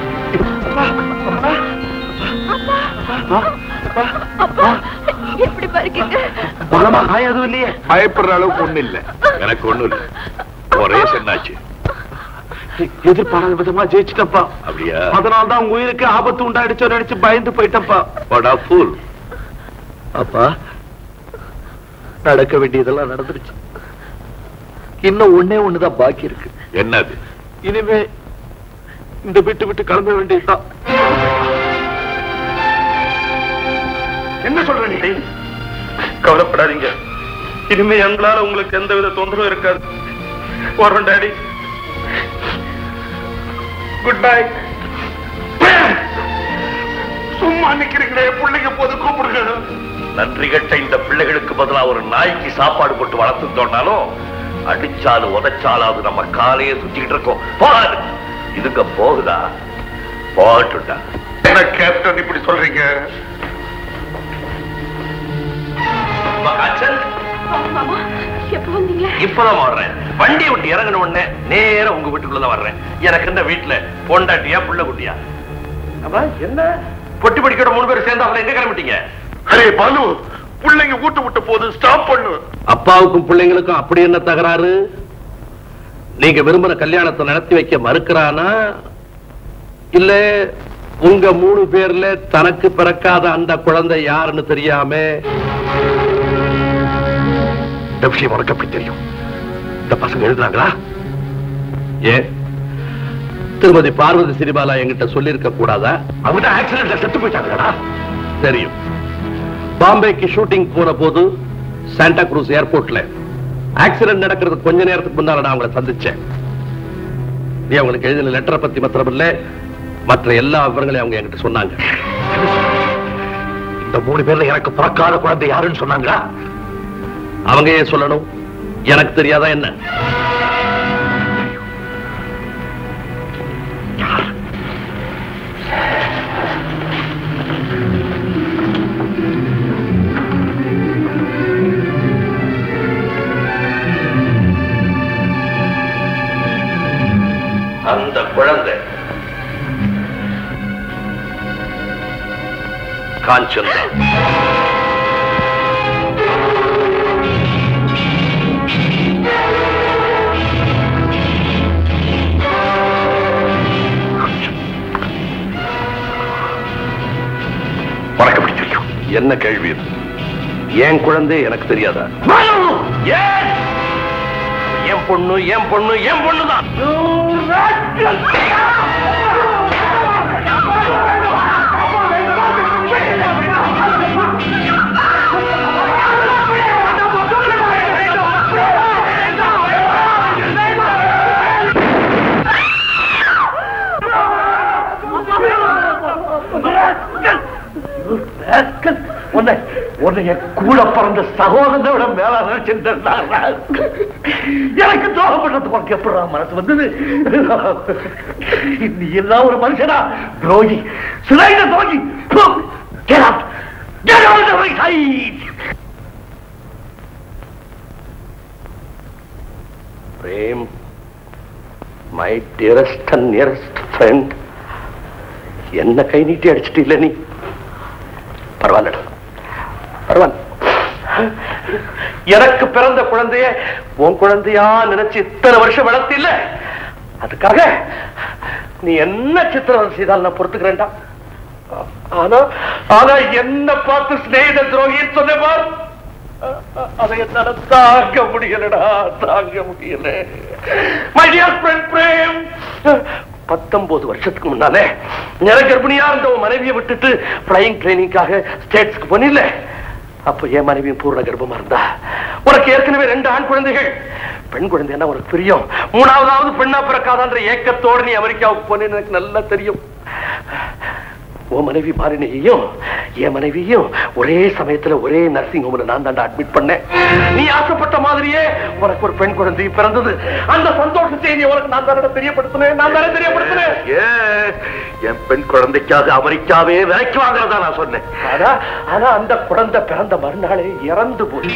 Speaker 13: எப்படி பாருக்கீங்க
Speaker 3: பொண்ணமா காயாது இல்லையே
Speaker 7: பயப்படுற அளவுக்கு ஒண்ணு இல்ல எனக்கு ஒண்ணும் இல்ல ஒரே என்னாச்சு
Speaker 3: எதிர்பாராத விதமா ஜெயிச்சிட்டப்பா
Speaker 7: அப்படியா
Speaker 3: அதனால தான் உங்க உயிருக்கு ஆபத்து உண்டாயிடுச்சோ நினைச்சு பயந்து போயிட்டப்பா
Speaker 7: படா ஃபூல்
Speaker 3: அப்பா நடக்க வேண்டியதெல்லாம் நடந்துருச்சு இன்னும் ஒண்ணே ஒண்ணுதான் பாக்கி இருக்கு
Speaker 7: என்னது
Speaker 3: இனிமே இந்த விட்டு விட்டு கிளம்ப வேண்டியதுதான்
Speaker 17: என்ன சொல்ற நீ கவலைப்படாதீங்க இனிமே எங்களால உங்களுக்கு எந்த வித தொந்தரவும் இருக்காது போறோம் டாடி குட் பை
Speaker 7: சும்மா நிக்கிறீங்களே பிள்ளைங்க போது கூப்பிடுங்க நன்றி கட்ட இந்த பிள்ளைகளுக்கு பதிலா ஒரு நாய்க்கு சாப்பாடு போட்டு வளர்த்துட்டோம்னாலும் அடிச்சாலும் உதைச்சாலும் அது நம்ம காலையே சுத்திக்கிட்டு இருக்கோம் போகாது இதுங்க போகுதா போகட்டும்டா என்ன கேப்டன் இப்படி சொல்றீங்க காய்ச்சல்
Speaker 13: மாமா எப்ப வந்தீங்க
Speaker 7: இப்பதான் வர்றேன் வண்டியை விட்டு இறங்கின உடனே நேரா உங்க வீட்டுக்குள்ளதான் வர்றேன் எனக்கு என்ன வீட்டுல பொண்டாட்டியா புள்ள குட்டியா அப்ப என்ன பொட்டி படிக்கிற மூணு பேர் சேர்ந்து அவளை எங்க கிளம்பிட்டீங்க அரே பாலு பிள்ளைங்க ஊட்டு விட்டு போது ஸ்டாப் பண்ணு
Speaker 3: அப்பாவுக்கும் பிள்ளைங்களுக்கும் அப்படி என்ன தகராறு நீங்க விரும்புற கல்யாணத்தை நடத்தி வைக்க மறுக்கிறானா இல்ல உங்க மூணு பேர்ல தனக்கு பிறக்காத அந்த குழந்தை யாருன்னு தெரியாம
Speaker 7: இந்த விஷயம் உனக்கு எப்படி தெரியும் இந்த பசங்க எழுதுறாங்களா ஏன்
Speaker 3: திருமதி பார்வதி சினிமாலா என்கிட்ட சொல்லியிருக்க கூடாதா அவங்க ஆக்சிடென்ட்ல செத்து போயிட்டாங்களா தெரியும் பாம்பேக்கு ஷூட்டிங் போன போது சாண்டா குரூஸ் ஏர்போர்ட்ல ஆக்சிடென்ட் நடக்கிறதுக்கு கொஞ்ச நேரத்துக்கு முன்னால நான் அவங்களை சந்திச்சேன் நீ அவங்களுக்கு எழுதின லெட்டரை பத்தி மாத்திரம் இல்ல மற்ற எல்லா விவரங்களையும் அவங்க என்கிட்ட சொன்னாங்க இந்த மூணு பேர்ல எனக்கு பிறக்காத குழந்தை யாருன்னு சொன்னாங்களா அவங்க ஏன் சொல்லணும் எனக்கு தெரியாதா என்ன அந்த குழந்தை காஞ்சன் தான் உனக்கு எப்படி தெரியும் என்ன கேள்வி இது என் குழந்தை எனக்கு தெரியாதா ஏன்? என் பொண்ணு என் பொண்ணு என் பொண்ணு தான் உன்னை உன்னை என் கூட பிறந்த சகோதரனோட மேல நினைச்சிருந்தா எனக்கு துரோகம் பண்றதுக்கு உனக்கு எப்படா மனசு வந்தது நீ எல்லாம் ஒரு மனுஷனா துரோகி சிலைந்த துரோகி போ, get out. Get out of my sight. Prem my dearest and nearest friend என்ன கை நீட்டி அடிச்சிட்டு இல்ல நீ பரவாயில்லடா பரவாயில்ல எனக்கு பிறந்த குழந்தைய உன் குழந்தையா நினைச்சு இத்தனை வருஷம் வளர்த்து இல்ல அதுக்காக நீ என்ன சித்திரவதை செய்தால் நான் பொறுத்துக்கிறேன்டா ஆனா ஆனா என்ன பார்த்து சிநேகித துரோகின்னு சொன்ன பார் அதை என்னால தாங்க முடியலடா தாங்க முடியல மை டியர் ஃப்ரெண்ட் பிரேம் பத்தொன்பது வருஷத்துக்கு முன்னாலே நிற கர்ப்பிணியா இருந்த உன் மனைவியை விட்டுட்டு பிளைங் ட்ரைனிங்காக ஸ்டேட்ஸ்க்கு போனில்ல அப்ப என் மனைவியும் பூர்ண கர்ப்பமா இருந்தா உனக்கு ஏற்கனவே ரெண்டு ஆண் குழந்தைகள் பெண் குழந்தை என்ன உனக்கு தெரியும் மூணாவதாவது பெண்ணா பிறக்காதான்ற ஏக்கத்தோடு நீ அமெரிக்காவுக்கு போனேன்னு எனக்கு நல்லா தெரியும் உன் மனைவி மாறினையையும் என் மனைவியும் ஒரே சமயத்துல ஒரே நர்சிங் ஹோம்ல நான் தாண்டா அட்மிட் பண்ணேன் நீ ஆசைப்பட்ட மாதிரியே உனக்கு ஒரு பெண் குழந்தை பிறந்தது அந்த சந்தோஷ செய்தியை உனக்கு நான் தானே தெரியப்படுத்தினேன் நான் தானே தெரியப்படுத்தினேன் ஏன் என் பெண் குழந்தைக்காக அமெரிக்காவே விலைக்கு வாங்குறதா நான் சொன்னேன் ஆனா ஆனா அந்த குழந்தை பிறந்த மறுநாளே இறந்து போச்சு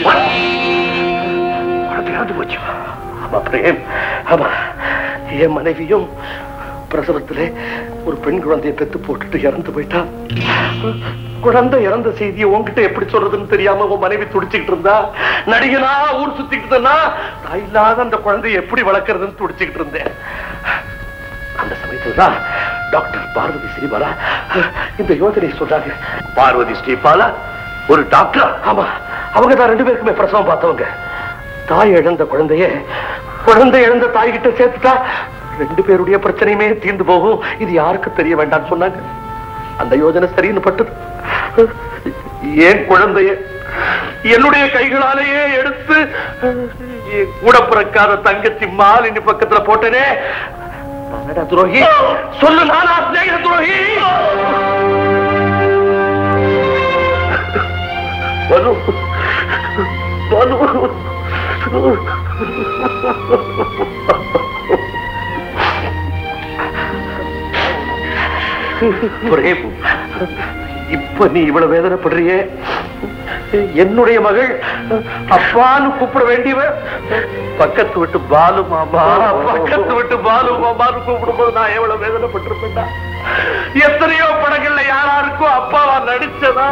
Speaker 3: குழந்தை இறந்து போச்சு ஆமா பிரேம் ஆமா என் மனைவியும் பிரசவத்திலே ஒரு பெண் குழந்தையை பெத்து போட்டுட்டு இறந்து போயிட்டா குழந்தை இறந்த செய்தியை உன்கிட்ட எப்படி சொல்றதுன்னு தெரியாம உன் மனைவி துடிச்சுக்கிட்டு இருந்தா நடிகனா ஊர் சுத்திக்கிட்டு இருந்தா தாய் இல்லாத அந்த குழந்தையை எப்படி வளர்க்கறதுன்னு துடிச்சுக்கிட்டு இருந்தேன் அந்த சமயத்துல தான் டாக்டர் பார்வதி ஸ்ரீபாலா இந்த யோசனை சொல்றாங்க பார்வதி ஸ்ரீபாலா ஒரு டாக்டர் ஆமா அவங்க தான் ரெண்டு பேருக்குமே பிரசவம் பார்த்தவங்க தாய் இழந்த குழந்தைய குழந்தை இழந்த தாய் கிட்ட சேர்த்துட்டா ரெண்டு பேருடைய பிரச்சனையுமே தீர்ந்து போகும் இது யாருக்கு தெரிய வேண்டாம்னு சொன்னாங்க அந்த யோஜனை சரின்னு பட்டது ஏன் குழந்தைய என்னுடைய கைகளாலேயே எடுத்து என் கூட பிறக்காத தங்கச்சி மாலினி பக்கத்துல போட்டனே நானடா துரோகி சொல்லு நானா சிநேகித துரோகி பலு பலு பிரேம் இப்ப நீ இவ்வளவு வேதனைப்படுறியே என்னுடைய மகள் அப்பான்னு கூப்பிட வேண்டியவ பக்கத்து விட்டு பாலு மாமா பக்கத்து விட்டு பாலு மாமான்னு கூப்பிடும் போது நான் எவ்வளவு வேதனைப்பட்டிருப்பேன்டா எத்தனையோ படங்கள்ல யாராருக்கும் அப்பாவா நடிச்சதா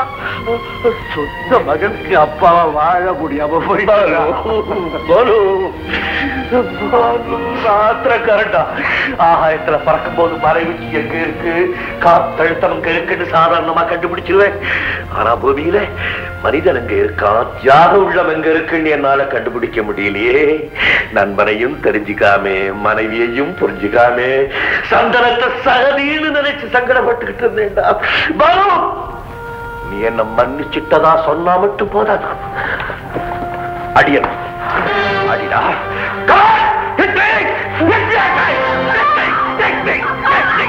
Speaker 3: சொந்த மகனுக்கு அப்பாவா வாழ முடியாம போயிட்டாரா பாலு
Speaker 7: கரண்டா ஆகாயத்துல பறக்கும் போது மறைவிச்சு எங்க இருக்கு காத்தழுத்தம் எங்க இருக்குன்னு சாதாரணமா கண்டுபிடிச்சிருவேன் ஆனா பூமியில மனிதன் எங்க இருக்கான் தியாக உள்ளம் எங்க இருக்குன்னு என்னால கண்டுபிடிக்க முடியலையே நண்பனையும் தெரிஞ்சுக்காமே மனைவியையும் புரிஞ்சுக்காமே சந்தனத்தை சகதின்னு நினைச்சு சங்கடப்பட்டுக்கிட்டு இருந்தேன்டா பாலு நீ என்ன மன்னிச்சிட்டதா சொன்னா மட்டும் போதாதா அடியணும் அடிடா Come on! Hit me! Hit me! Hit me! Hit me! Hit me!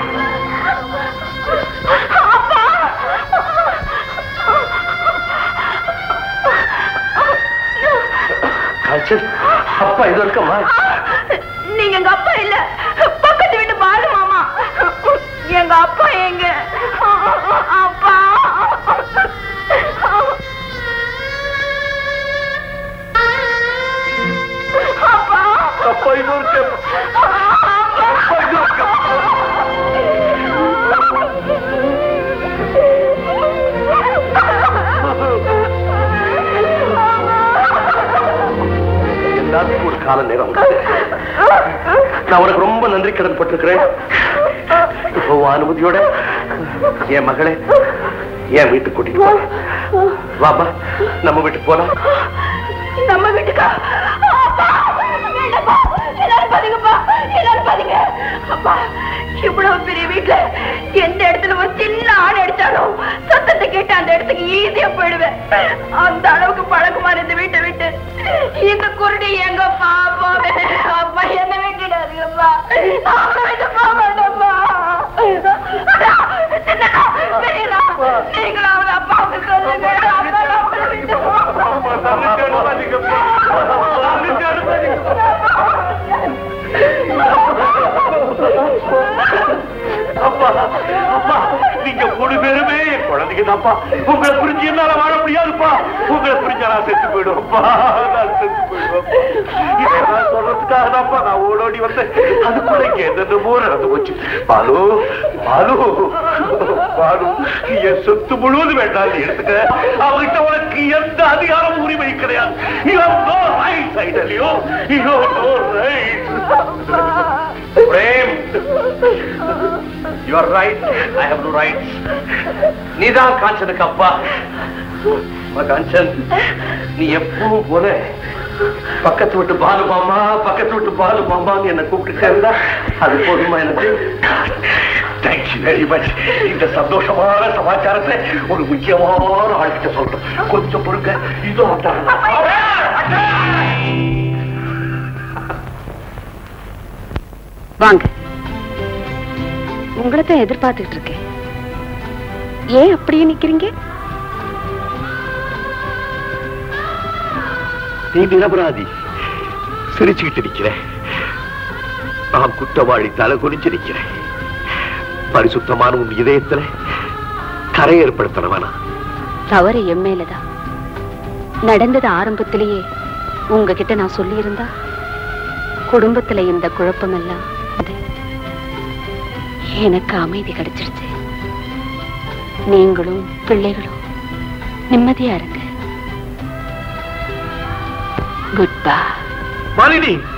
Speaker 7: காய்ச்சல் அப்பா இது இருக்கம்மா
Speaker 13: நீங்க எங்க அப்பா இல்ல பக்கத்து வீட்டு பாலு மாமா எங்க அப்பா எங்க அப்பா அப்பா
Speaker 7: அப்பா இது இருக்கு அப்பா இது இருக்கு எல்லாத்துக்கும் ஒரு கால நேரம் உண்டு. நான் உனக்கு ரொம்ப நன்றி கடன் பட்டிருக்கிறேன் இப்போ உன் அனுமதியோட என் மகளே என் வீட்டுக்கு கூட்டிட்டு போ. வாப்பா நம்ம வீட்டுக்கு போலாம்
Speaker 13: நம்ம வீட்டுக்கா அப்பா வேண்டாப்பா எல்லாரும் பாருங்கப்பா எல்லாரும் பாருங்க அப்பா இவ்வளவு பெரிய வீட்டுல எந்த இடத்துல ஒரு சின்ன ஆண் அடிச்சாலும் சத்தத்தை கேட்டு அந்த இடத்துக்கு ஈஸியா போயிடுவேன் அந்த அளவுக்கு பழக்கமா இந்த வீட்டை விட்டு இந்த குருடி எங்க பாப்பாவே அப்பா என்ன விட்டுடாதீங்கப்பா அவனை விட்டு போக வேண்டாம்ப்பா அடா, சின்னதா, பெரியதா, நீங்களும் அவனை அப்பாவுக்கு சொல்லுங்க அப்பா அவனை விட்டு
Speaker 7: அப்பா அப்பா நீங்க மூணு பேருமே என் குழந்தைங்க தான்ப்பா உங்களை புரிஞ்சு என்னால வாழ முடியாதுப்பா உங்களை புரிஞ்சா நான் செத்து போயிடுவேன்ப்பா நான் செத்து போயிடுவேன் இதெல்லாம் சொல்றதுக்காக தான்ப்பா நான் ஓடோடி வந்தேன் அதுக்குள்ள இங்க என்னென்னமோ நடந்து போச்சு பாலு பாலு பாலு என் சொத்து முழுவதும் வேண்டாம் நீ எடுத்துக்க அவர்கிட்ட உனக்கு எந்த அதிகாரம் உரிமை கிடையாது You have no rights, I tell you. You have no rights. Prem you are right I have no rights நீதான் காஞ்சனுக்கு அப்பா அம்மா காஞ்சன் நீ எப்பவும் போல பக்கத்து விட்டு பாலு மாமா பக்கத்து விட்டு பாலு மாமான்னு என்ன கூப்பிட்டுட்டே இருந்தா அது போதுமா எனக்கு தேங்க்யூ வெரி மச் இந்த சந்தோஷமான சமாச்சாரத்தை ஒரு முக்கியமான ஆள்கிட்ட சொல்றேன் கொஞ்சம் பொறுக்க இதோ
Speaker 10: வாங்க உங்களை தான் எதிர்பார்த்துட்டு இருக்கேன் ஏன் அப்படியே நிக்கிறீங்க
Speaker 7: நீ நிரபராதி சிரிச்சுக்கிட்டு நிக்கிறேன் நான் குற்றவாளி தலை குனிஞ்சு நிக்கிறேன் பரிசுத்தமான உன் இதயத்துல கரை ஏற்படுத்தணவனா
Speaker 10: தவறு என் மேலதான் நடந்தது ஆரம்பத்திலேயே உங்ககிட்ட நான் சொல்லியிருந்தா குடும்பத்துல இந்த குழப்பமெல்லாம் இது. எனக்கு அமைதி கிடைச்சிருச்சு நீங்களும் பிள்ளைகளும் நிம்மதியா இருங்க குட் பை
Speaker 7: மாலினி